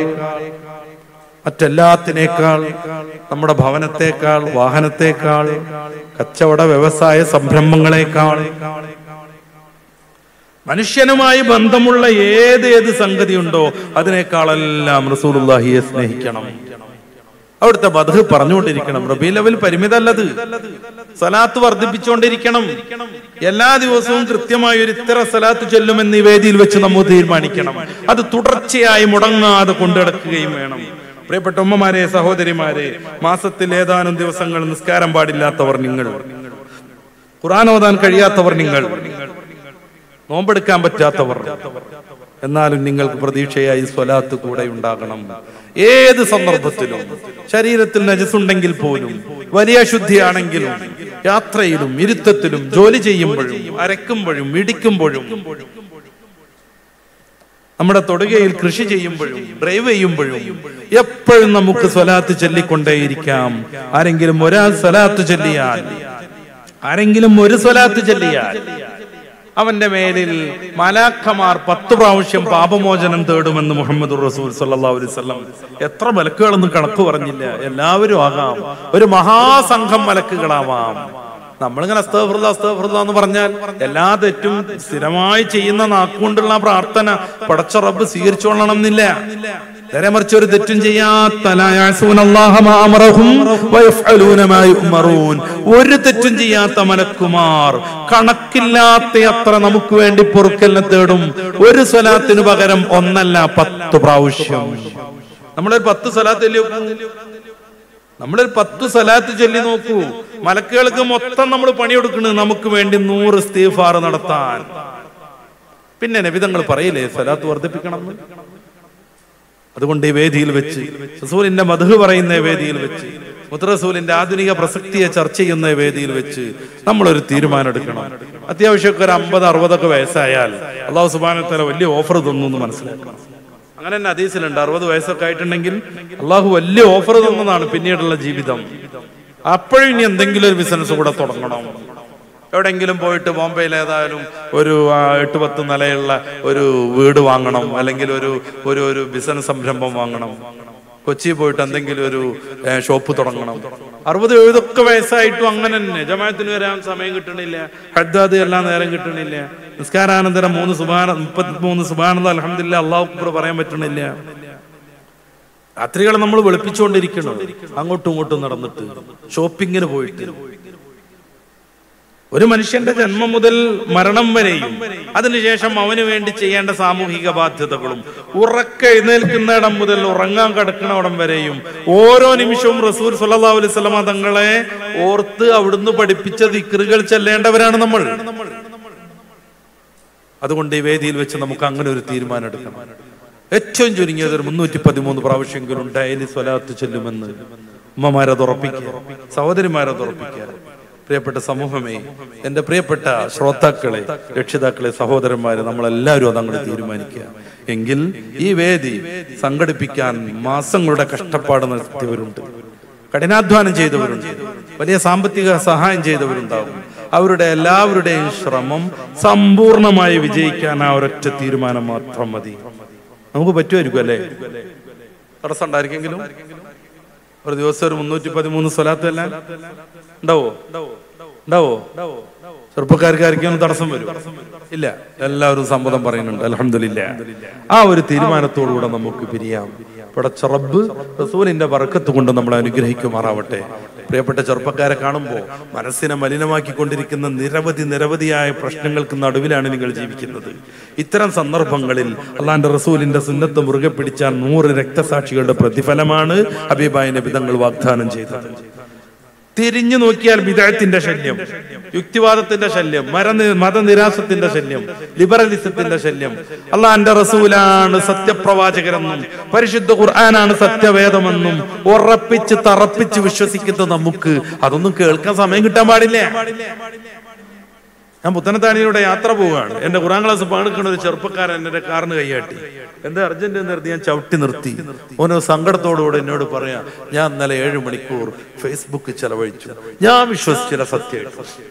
മറ്റെല്ലാത്തിനേക്കാൾ നമ്മുടെ ഭവനത്തേക്കാൾ വാഹനത്തേക്കാൾ കച്ചവട വ്യവസായ സംരംഭങ്ങളെക്കാൾ മനുഷ്യനുമായി ബന്ധമുള്ള ഏതേത് സംഗതി ഉണ്ടോ അതിനേക്കാളെല്ലാം റസൂലുള്ളാഹിയെ സ്നേഹിക്കണം അവിടുത്തെ ബധു പറഞ്ഞുകൊണ്ടിരിക്കണം റബി ലെവൽ പരിമിതല്ലത് സലാത്ത് വർദ്ധിപ്പിച്ചുകൊണ്ടിരിക്കണം എല്ലാ ദിവസവും കൃത്യമായി ഒരു ഇത്ര സലാത്ത് ചൊല്ലുമെന്ന് ഈ വേദിയിൽ വെച്ച് നമ്മൾ തീരുമാനിക്കണം അത് തുടർച്ചയായി മുടങ്ങാതെ കൊണ്ടുനടക്കുകയും വേണം പ്രിയപ്പെട്ട ഉമ്മമാരെ സഹോദരിമാരെ മാസത്തിൽ ഏതാനും ദിവസങ്ങൾ നിസ്കാരം പാടില്ലാത്തവർ നിങ്ങൾ ഖുർആൻ ഓതാൻ കഴിയാത്തവർ നിങ്ങൾ നോമ്പെടുക്കാൻ പറ്റാത്തവർ എന്നാലും നിങ്ങൾക്ക് പ്രതീക്ഷയായി സ്വലാത്ത് കൂടെ ഉണ്ടാകണം ഏത് സന്ദർഭത്തിലും ശരീരത്തിൽ നജസുണ്ടെങ്കിൽ പോലും വലിയ ശുദ്ധിയാണെങ്കിലും യാത്രയിലും ഇരുത്തത്തിലും ജോലി ചെയ്യുമ്പോഴും അരക്കുമ്പോഴും ഇടിക്കുമ്പോഴും നമ്മുടെ തൊടുകയിൽ കൃഷി ചെയ്യുമ്പോഴും ഡ്രൈവ് ചെയ്യുമ്പോഴും എപ്പോഴും നമുക്ക് സ്വലാത്ത് ചൊല്ലിക്കൊണ്ടേയിരിക്കാം ആരെങ്കിലും ഒരാൾ സ്വലാത്ത് ചൊല്ലിയാൽ ആരെങ്കിലും ഒരു സ്വലാത്ത് ചൊല്ലിയാൽ അവന്റെ മേലിൽ മലാഖമാർ പത്ത് പ്രാവശ്യം പാപമോചനം തേടുമെന്ന് മുഹമ്മദ് റസൂൽ സല്ലല്ലാഹു അലൈഹി വസല്ലം എത്ര മലക്കുകളൊന്നും കണക്ക് പറഞ്ഞില്ല എല്ലാവരും ആകാം ഒരു മഹാസംഘം മലക്കുകളാവാം നമ്മളിങ്ങനെ അസ്തഫറുല്ല അസ്തഫറുല്ല എന്ന് പറഞ്ഞാൽ എല്ലാ തെറ്റും സ്ഥിരമായി ചെയ്യുന്ന നാക്കുകൊണ്ടുള്ള പ്രാർത്ഥന പടച്ച റബ്ബ് സ്വീകരിച്ചോളണം എന്നില്ല നേരെ മറിച്ച് ഒരു തെറ്റും ചെയ്യാത്ത ലാ യഅസൂന അല്ലാഹ മാ അമറഹും വയഫ്അലൂന മാ യുഅ്മറൂൻ. ഒരു തെറ്റും ചെയ്യാത്ത മലക്കുമാർ കണക്കില്ലാത്ത അത്ര നമുക്ക് വേണ്ടി പൊറുക്കലിനെ തേടും ഒരു സ്വലാത്തിന് പകരം ഒന്നല്ല പത്ത് പ്രാവശ്യം നമ്മളൊരു പത്ത് സ്വലാത്ത് ചൊല്ലി നോക്കൂ. നമ്മളൊരു പത്ത് സ്വലാത്ത് ചൊല്ലി നോക്കൂ മലക്കുകൾക്ക് മൊത്തം നമ്മൾ പണിയെടുക്കുന്നത് നമുക്ക് വേണ്ടി നൂറ് ഇസ്തീഫാർ നടത്താൻ പിന്നെ നബിതങ്ങൾ പറയില്ലേ സ്വലാത്ത് വർദ്ധിപ്പിക്കണം എന്ന്? അതുകൊണ്ട് ഈ വേദിയിൽ വെച്ച് റസൂലിന്റെ മധു പറയുന്ന ഈ വേദിയിൽ വെച്ച് മുത്തറസൂലിന്റെ ആധുനിക പ്രസക്തിയെ ചർച്ച ചെയ്യുന്ന ഈ വേദിയിൽ വെച്ച് നമ്മളൊരു തീരുമാനം എടുക്കണം അത്യാവശ്യമൊക്കെ ഒരു അമ്പത് അറുപതൊക്കെ വയസ്സായാൽ അള്ളാഹു സുബാനത്തല വലിയ ഓഫർ തന്നു എന്ന് മനസ്സിലാക്കണം അങ്ങനെ തന്നെ അതീസിലുണ്ട് അറുപത് വയസ്സൊക്കെ ആയിട്ടുണ്ടെങ്കിൽ അള്ളാഹു വലിയ ഓഫർ തന്നതാണ് പിന്നീടുള്ള ജീവിതം അപ്പോഴും ഇനി എന്തെങ്കിലും ഒരു ബിസിനസ് കൂടെ തുടങ്ങണം എവിടെങ്കിലും പോയിട്ട് ബോംബെയിൽ ഏതായാലും ഒരു ആ, എട്ട് പത്ത് നിലയുള്ള ഒരു വീട് വാങ്ങണം അല്ലെങ്കിൽ ഒരു ഒരു ഒരു ബിസിനസ് സംരംഭം വാങ്ങണം കൊച്ചി പോയിട്ട് എന്തെങ്കിലും ഒരു ഏ, ഷോപ്പ് തുടങ്ങണം അറുപത് എഴുപതൊക്കെ വയസ്സായിട്ടും അങ്ങനെ തന്നെ ജമാഅത്തിന് വരാൻ സമയം കിട്ടണില്ല ഹദ്ദാദ് എല്ലാം നേരം കിട്ടണില്ല നിസ്കാരാനന്തരം മൂന്ന് സുബാന മുപ്പത്തി മൂന്ന് സുബാനന്ദ അലഹമില്ല അള്ളാഹു അക്ബർ പറയാൻ പറ്റണില്ല രാത്രികളെ നമ്മൾ വെളുപ്പിച്ചുകൊണ്ടിരിക്കണം അങ്ങോട്ടും ഇങ്ങോട്ടും നടന്നിട്ട് ഷോപ്പിങ്ങിന് പോയിട്ട് ഒരു മനുഷ്യന്റെ ജന്മം മുതൽ മരണം വരെയും അതിനുശേഷം അവന് വേണ്ടി ചെയ്യേണ്ട സാമൂഹിക ബാധ്യതകളും ഉറക്ക എഴുന്നേൽക്കുന്നിടം മുതൽ ഉറങ്ങാൻ കിടക്കണവിടം വരെയും ഓരോ നിമിഷവും റസൂൽ സല്ലല്ലാഹു അലൈഹി വസല്ലമ തങ്ങളെ ഓർത്ത് അവിടുന്ന് പഠിപ്പിച്ച ദിക്റുകൾ ചെല്ലേണ്ടവരാണ് നമ്മൾ അതുകൊണ്ട് ഈ വേദിയിൽ വെച്ച് നമുക്ക് അങ്ങനെ ഒരു തീരുമാനം എടുക്കണം ഏറ്റവും ചുരുങ്ങിയത് ഒരു മുന്നൂറ്റി പതിമൂന്ന് പ്രാവശ്യമെങ്കിലും ഡയലി സ്വലാത്ത് ചെല്ലുമെന്ന് ഉമ്മമാരത് ഉറപ്പിക്കുക സഹോദരിമാരത് ഉറപ്പിക്കുക പ്രിയപ്പെട്ട സമൂഹമേ എന്റെ പ്രിയപ്പെട്ട ശ്രോതാക്കളെ രക്ഷിതാക്കളെ സഹോദരന്മാരെ നമ്മളെല്ലാവരും അതങ്ങനെ തീരുമാനിക്കുക എങ്കിൽ ഈ വേദി സംഘടിപ്പിക്കാൻ മാസങ്ങളുടെ കഷ്ടപ്പാട് നടത്തിയവരുണ്ട് കഠിനാധ്വാനം ചെയ്തവരുണ്ട് വലിയ സാമ്പത്തിക സഹായം ചെയ്തവരുണ്ടാവും അവരുടെ എല്ലാവരുടെയും ശ്രമം സമ്പൂർണമായി വിജയിക്കാൻ ആ ഒരൊറ്റ തീരുമാനം മാത്രം മതി നമുക്ക് പറ്റുമായിരിക്കും അല്ലേ തടസ്സം ഉണ്ടായിരിക്കെങ്കിലും ഒരു ദിവസം ഒരു മുന്നൂറ്റി പതിമൂന്ന് സ്വലാത്ത് എല്ലാം ഉണ്ടാവോ ഉണ്ടാവോ ചെറുപ്പക്കാർക്കാർക്കും തടസ്സം വരും ഇല്ല എല്ലാവരും സമ്മതം പറയുന്നുണ്ട് അലഹമില്ല ആ ഒരു തീരുമാനത്തോടുകൂടെ നമുക്ക് പിരിയാം പടച്ച റബ്ബ് റസൂലിന്റെ ബർക്കത്ത് കൊണ്ട് നമ്മളെ അനുഗ്രഹിക്കുമാറാവട്ടെ പ്രിയപ്പെട്ട ചെറുപ്പക്കാരെ കാണുമ്പോൾ മനസ്സിനെ മലിനമാക്കിക്കൊണ്ടിരിക്കുന്ന നിരവധി നിരവധിയായ പ്രശ്നങ്ങൾക്ക് നടുവിലാണ് നിങ്ങൾ ജീവിക്കുന്നത് ഇത്തരം സന്ദർഭങ്ങളിൽ അള്ളാന്റെ റസൂലിന്റെ സുന്നത്ത് മുറുകെ പിടിച്ചാൽ നൂറ് രക്തസാക്ഷികളുടെ പ്രതിഫലമാണ് ഹബീബായ നബിതങ്ങൾ വാഗ്ദാനം ചെയ്തത് തിരിഞ്ഞു നോക്കിയാൽ വിദഗ്ധത്തിന്റെ ശല്യം യുക്തിവാദത്തിന്റെ ശല്യം മരനി മതനിരാസത്തിന്റെ ശല്യം ലിബറലിസത്തിന്റെ ശല്യം അള്ളാന്റെ റസൂലാണ് സത്യപ്രവാചകരെന്നും പരിശുദ്ധ ഖുർആനാണ് സത്യവേദമെന്നും ഉറപ്പിച്ച് തറപ്പിച്ച് വിശ്വസിക്കുന്ന നമുക്ക് അതൊന്നും കേൾക്കാൻ സമയം കിട്ടാൻ പാടില്ല ഞാൻ പുത്തനത്താണിയുടെ യാത്ര പോവുകയാണ് എന്റെ ഖുറാൻ ക്ലാസ് പങ്കെടുക്കുന്ന ഒരു ചെറുപ്പക്കാരൻ എന്റെ കാറിന് കൈയാട്ടി എന്താ അർജന്റ് എന്ന് നിർത്തി ഞാൻ ചവിട്ടി നിർത്തി ഓനോ സങ്കടത്തോടുകൂടെ എന്നോട് പറയാ ഞാൻ ഇന്നലെ ഏഴ് മണിക്കൂർ ഫേസ്ബുക്ക് ചെലവഴിച്ചു ഞാൻ വിശ്വസിച്ചില്ല സത്യം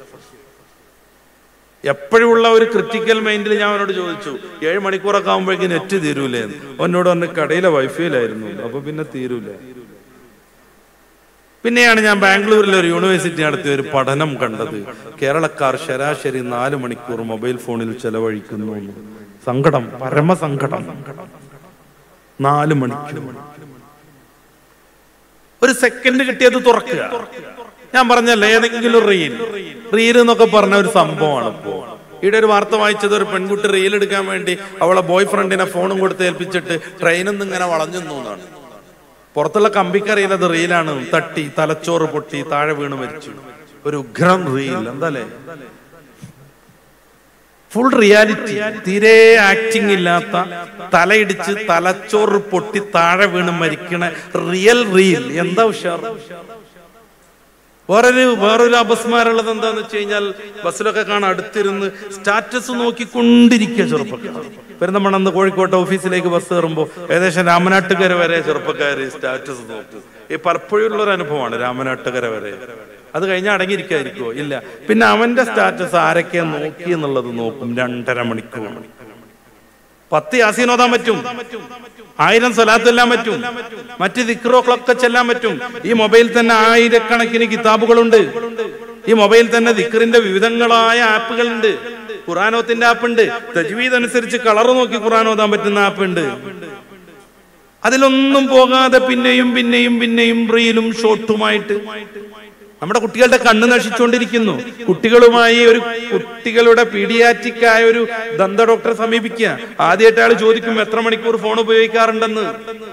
എപ്പോഴുള്ള ഒരു ക്രിട്ടിക്കൽ മൈൻഡിൽ ഞാൻ അവനോട് ചോദിച്ചു ഏഴ് മണിക്കൂറൊക്കെ ആകുമ്പോഴേക്കും നെറ്റ് തീരൂലേ അവനോട് പറഞ്ഞ കടയിലെ വൈഫൈയിലായിരുന്നു അപ്പൊ പിന്നെ തീരൂല പിന്നെയാണ് ഞാൻ ബാംഗ്ലൂരിലെ ഒരു യൂണിവേഴ്സിറ്റി നടത്തിയ ഒരു പഠനം കണ്ടത് കേരളക്കാർ ശരാശരി നാല് മണിക്കൂർ മൊബൈൽ ഫോണിൽ ചെലവഴിക്കുന്നു എന്ന്. സങ്കടം പരമസങ്കടം നാല് മണിക്കൂർ ഒരു സെക്കൻഡ് കിട്ടിയത് തുറക്കുക ഞാൻ പറഞ്ഞല്ലേ ഏതെങ്കിലും റീൽ റീൽ എന്നൊക്കെ പറഞ്ഞ ഒരു സംഭവമാണ് ഇപ്പോ ഇവിടെ ഒരു വാർത്ത വായിച്ചത് ഒരു പെൺകുട്ടി റീൽ എടുക്കാൻ വേണ്ടി അവളെ ബോയ് ഫ്രണ്ടിനെ ഫോണും കൊടുത്ത് ഏൽപ്പിച്ചിട്ട് ട്രെയിനിൽ നിന്ന് ഇങ്ങനെ വളഞ്ഞു നിന്നാണ് പുറത്തുള്ള കമ്പിക്കറിയിൽ അത് റീലാണ് തട്ടി തലച്ചോറ് പൊട്ടി താഴെ വീണ് മരിച്ചു ഒരു ഉഗ്രം റീൽ എന്താലേ ഫുൾ റിയാലിറ്റി തീരെ ആക്ടിങ് ഇല്ലാത്ത തലയിടിച്ച് തലച്ചോറ് പൊട്ടി താഴെ വീണ് മരിക്കണ റിയൽ റീൽ എന്താ ഉഷാർ വേറൊരു വേറൊരു അപസ്മാരുള്ളത് എന്താന്ന് വെച്ച് കഴിഞ്ഞാൽ ബസ്സിലൊക്കെ കാണാൻ അടുത്തിരുന്ന് സ്റ്റാറ്റസ് നോക്കിക്കൊണ്ടിരിക്കുക ചെറുപ്പക്കാർ പെരുന്തമണ്ണന്ന് കോഴിക്കോട്ടെ ഓഫീസിലേക്ക് ബസ് കയറുമ്പോൾ ഏകദേശം രാമനാട്ടുകര വരെ ചെറുപ്പക്കാർ സ്റ്റാറ്റസ് നോക്കും ഈ പലപ്പോഴും ഉള്ള ഒരു അനുഭവമാണ് രാമനാട്ടുകര വരെ അത് കഴിഞ്ഞാൽ അടങ്ങിയിരിക്കാതിരിക്കുമോ ഇല്ല പിന്നെ അവന്റെ സ്റ്റാറ്റസ് ആരൊക്കെയാ നോക്കി എന്നുള്ളത് നോക്കും രണ്ടര മണിക്കൂർ പത്ത് യാസീൻ ഓതാൻ പറ്റും ആയിരം സ്വലാത്ത് ചെല്ലാൻ പറ്റും മറ്റ് ദിക്റോക്കളൊക്കെ ചെല്ലാൻ പറ്റും ഈ മൊബൈൽ തന്നെ ആയിരക്കണക്കിന് കിതാബുകളുണ്ട് ഈ മൊബൈൽ തന്നെ ദിക്റിന്റെ വിവിധങ്ങളായ ആപ്പുകളുണ്ട് ഖുറാനോത്തിന്റെ ആപ്പ് ഉണ്ട് തജ്വീദ് അനുസരിച്ച് കളർ നോക്കി ഖുറാൻ ഓതാൻ പറ്റുന്ന ആപ്പ് ഉണ്ട് അതിലൊന്നും പോകാതെ പിന്നെയും പിന്നെയും പിന്നെയും റീലും ഷോട്ടുമായിട്ട് നമ്മുടെ കുട്ടികളുടെ കണ്ണ് നശിച്ചുകൊണ്ടിരിക്കുന്നു കുട്ടികളുമായി ഒരു കുട്ടികളുടെ പീഡിയാറ്റിക് ആയ ഒരു ദന്ത ഡോക്ടറെ സമീപിക്കുക ആദ്യമായിട്ട് ആള് ചോദിക്കും എത്ര മണിക്കൂർ ഫോൺ ഉപയോഗിക്കാറുണ്ടെന്ന്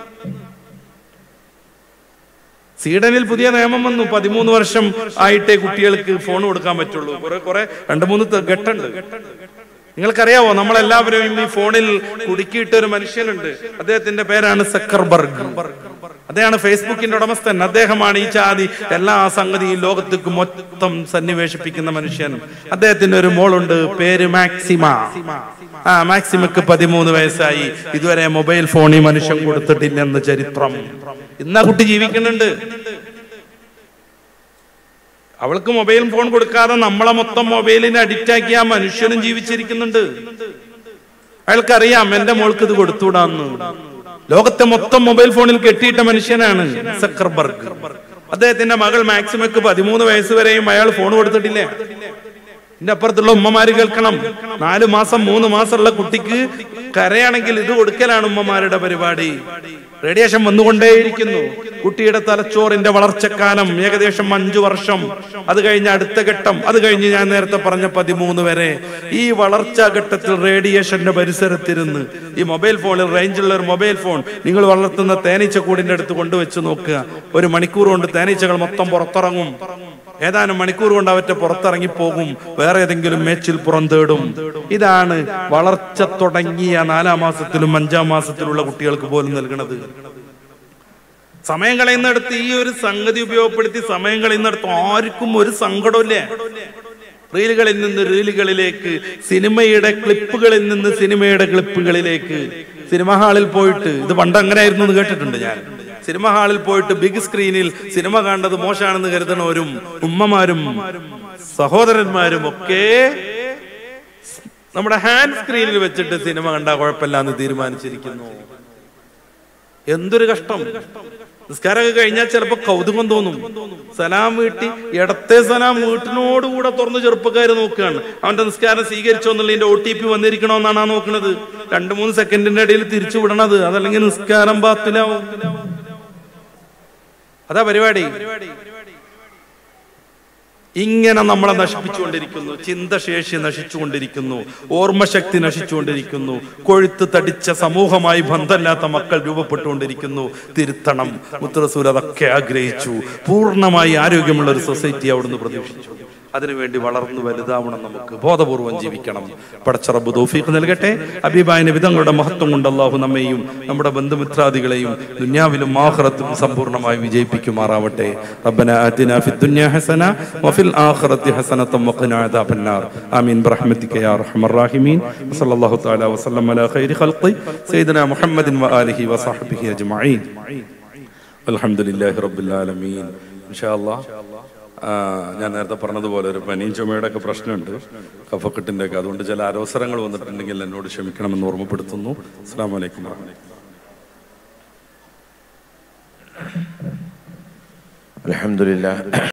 സ്വീഡനിൽ പുതിയ നിയമം വന്നു പതിമൂന്ന് വർഷം ആയിട്ടേ കുട്ടികൾക്ക് ഫോൺ കൊടുക്കാൻ പറ്റുള്ളൂ കുറെ കുറെ രണ്ട് മൂന്ന് ത- ഘട്ടമുണ്ട് നിങ്ങൾക്കറിയാവോ നമ്മളെല്ലാവരും ഈ ഫോണിൽ കുടുക്കിയിട്ട ഒരു മനുഷ്യനുണ്ട് അദ്ദേഹത്തിന്റെ പേരാണ് സക്കർബർഗ് അദ്ദേഹമാണ് ഫേസ്ബുക്കിന്റെ ഉടമസ്ഥൻ അദ്ദേഹമാണ് ഈ ചാതി എല്ലാ സംഗതിയും ലോകത്തേക്ക് മൊത്തം സന്നിവേശിപ്പിക്കുന്ന മനുഷ്യൻ അദ്ദേഹത്തിന്റെ ഒരു മോളുണ്ട് പേര് മാക്സിമ ആ മാക്സിമക്ക് പതിമൂന്ന് വയസ്സായി ഇതുവരെ മൊബൈൽ ഫോൺ ഈ മനുഷ്യൻ കൊടുത്തിട്ടില്ലെന്ന് ചരിത്രം ഇന്നാ കുട്ടി ജീവിക്കുന്നുണ്ട് അവൾക്ക് മൊബൈൽ ഫോൺ കൊടുക്കാതെ നമ്മളെ മൊത്തം മൊബൈലിന് അഡിക്റ്റ് ആക്കി ആ മനുഷ്യനും ജീവിച്ചിരിക്കുന്നുണ്ട് അയാൾക്കറിയാം എന്റെ മോൾക്ക് ഇത് കൊടുത്തുകൂടാന്ന് ലോകത്തെ മൊത്തം മൊബൈൽ ഫോണിൽ കെട്ടിയിട്ട മനുഷ്യനാണ് സക്കർബർഗ് അദ്ദേഹത്തിന്റെ മകൾ മാക്സിമക്ക് പതിമൂന്ന് വയസ്സ് വരെയും അയാൾ ഫോൺ കൊടുത്തിട്ടില്ല എന്റെ അപ്പുറത്തുള്ള ഉമ്മമാര് കേൾക്കണം നാല് മാസം മൂന്ന് മാസമുള്ള കുട്ടിക്ക് കരയാണെങ്കിൽ ഇത് കൊടുക്കലാണ് ഉമ്മമാരുടെ പരിപാടി റേഡിയേഷൻ വന്നുകൊണ്ടേയിരിക്കുന്നു കുട്ടിയുടെ തലച്ചോറിന്റെ വളർച്ചക്കാലം ഏകദേശം അഞ്ചു വർഷം അത് കഴിഞ്ഞ് അടുത്ത ഘട്ടം അത് കഴിഞ്ഞ് ഞാൻ നേരത്തെ പറഞ്ഞ പതിമൂന്ന് വരെ ഈ വളർച്ചാ ഘട്ടത്തിൽ റേഡിയേഷന്റെ പരിസരത്തിരുന്ന് ഈ മൊബൈൽ ഫോണിൽ റേഞ്ചുള്ള ഒരു മൊബൈൽ ഫോൺ നിങ്ങൾ വളർത്തുന്ന തേനീച്ച കൂടിന്റെ അടുത്ത് കൊണ്ടുവച്ച് നോക്കുക ഒരു മണിക്കൂർ കൊണ്ട് തേനീച്ചകൾ മൊത്തം പുറത്തിറങ്ങും ഏതാനും മണിക്കൂർ കൊണ്ട് അവറ്റ പുറത്തിറങ്ങിപ്പോകും വേറെ ഏതെങ്കിലും മേച്ചിൽ പുറന്തേടും ഇതാണ് വളർച്ച തുടങ്ങിയ നാലാം മാസത്തിലും അഞ്ചാം മാസത്തിലുള്ള കുട്ടികൾക്ക് പോലും നൽകുന്നത് സമയം കളയുന്നിടത്ത് ഈ ഒരു സംഗതി ഉപയോഗപ്പെടുത്തി സമയം കളയുന്നിടത്ത് ആർക്കും ഒരു സങ്കടമില്ല റീലുകളിൽ നിന്ന് റീലുകളിലേക്ക് സിനിമയുടെ ക്ലിപ്പുകളിൽ നിന്ന് സിനിമയുടെ ക്ലിപ്പുകളിലേക്ക് സിനിമ ഹാളിൽ പോയിട്ട് ഇത് പണ്ട് അങ്ങനെയായിരുന്നു എന്ന് കേട്ടിട്ടുണ്ട് ഞാൻ സിനിമ ഹാളിൽ പോയിട്ട് ബിഗ് സ്ക്രീനിൽ സിനിമ കണ്ടത് മോശമാണെന്ന് കരുതണവരും ഉമ്മമാരും സഹോദരന്മാരും ഒക്കെ നമ്മുടെ ഹാൻഡ് സ്ക്രീനിൽ വെച്ചിട്ട് സിനിമ കണ്ടാൽ കുഴപ്പമില്ല എന്ന് തീരുമാനിച്ചിരിക്കുന്നു എന്തൊരു കഷ്ടം നിസ്കാരമൊക്കെ കഴിഞ്ഞാൽ ചിലപ്പോ കൗതുകം തോന്നും സലാം വീട്ടി ഇടത്തെ സലാം വീട്ടിനോടുകൂടെ തുറന്ന് ചെറുപ്പക്കാർ നോക്കുകയാണ് അവന്റെ നിസ്കാരം സ്വീകരിച്ചോ എന്നുള്ളതിന്റെ ഒ ടി പി വന്നിരിക്കണോന്നാണ് ആ നോക്കുന്നത് രണ്ടു മൂന്ന് സെക്കൻഡിന്റെ ഇടയിൽ തിരിച്ചു വിടണത് അതല്ലെങ്കിൽ നിസ്കാരം ബാത്തിലാവും അതാ പരിപാടി ഇങ്ങനെ നമ്മളെ നശിപ്പിച്ചുകൊണ്ടിരിക്കുന്നു ചിന്തശേഷി നശിച്ചുകൊണ്ടിരിക്കുന്നു ഓർമ്മശക്തി നശിച്ചുകൊണ്ടിരിക്കുന്നു കൊഴുത്ത് തടിച്ച സമൂഹമായി ബന്ധമില്ലാത്ത മക്കൾ രൂപപ്പെട്ടുകൊണ്ടിരിക്കുന്നു തിരുത്തണം മുത്തറസൂർ അതൊക്കെ ആഗ്രഹിച്ചു പൂർണ്ണമായി ആരോഗ്യമുള്ള ഒരു സൊസൈറ്റി അവിടുന്ന് പ്രതീക്ഷിച്ചു അതിനുവേണ്ടി വളർന്നു വലുതാവണം നമുക്ക് ബോധപൂർവം ജീവിക്കണം പടച്ചറബ് തോഫീഖ് നൽകട്ടെ അബീബായ വിധങ്ങളുടെ മഹത്വം കൊണ്ട് അള്ളാഹു നമ്മെയും നമ്മുടെ ബന്ധുമിത്രാദികളെയും ദുന്യാവിലും ആഖിറത്തിലും സമ്പൂർണ്ണമായി വിജയിപ്പിക്കുമാറാവട്ടെ റബ്ബന ആതിന ഫിദ്ദുന്യ ഹസന വഫിൽ ആഖിറത്തി ഹസനതം വഖിന അദാബന്നാർ ആമീൻ برحمتك يا ارحم الراحمين وصلى الله تعالى وسلم على خير خلقه سيدنا محمد واله وصحبه اجمعين الحمد لله رب العالمين ان شاء الله ആ, ഞാൻ നേരത്തെ പറഞ്ഞതുപോലെ ഒരു പനിയും ചുമയുടെ ഒക്കെ പ്രശ്നമുണ്ട് കഫക്കെട്ടിന്റെ ഒക്കെ അതുകൊണ്ട് ചില അരവസരങ്ങൾ വന്നിട്ടുണ്ടെങ്കിൽ എന്നോട് ക്ഷമിക്കണമെന്ന് ഓർമ്മപ്പെടുത്തുന്നു അസ്സാം വലൈക്കും الحمد لله